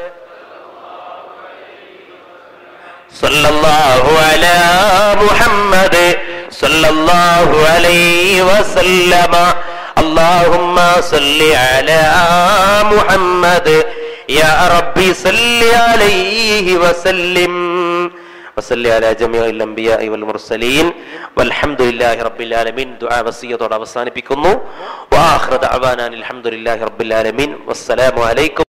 صلى الله على محمد صلى الله عليه وسلم اللهم صل على محمد يا ربي صل عليه وسلم وصل على جميع الأنبياء والمرسلين والحمد لله رب العالمين دعاء വസിയത്തോടെ അവസാനിപ്പിക്കുന്നു واخر دعوانا الحمد لله رب العالمين والسلام عليكم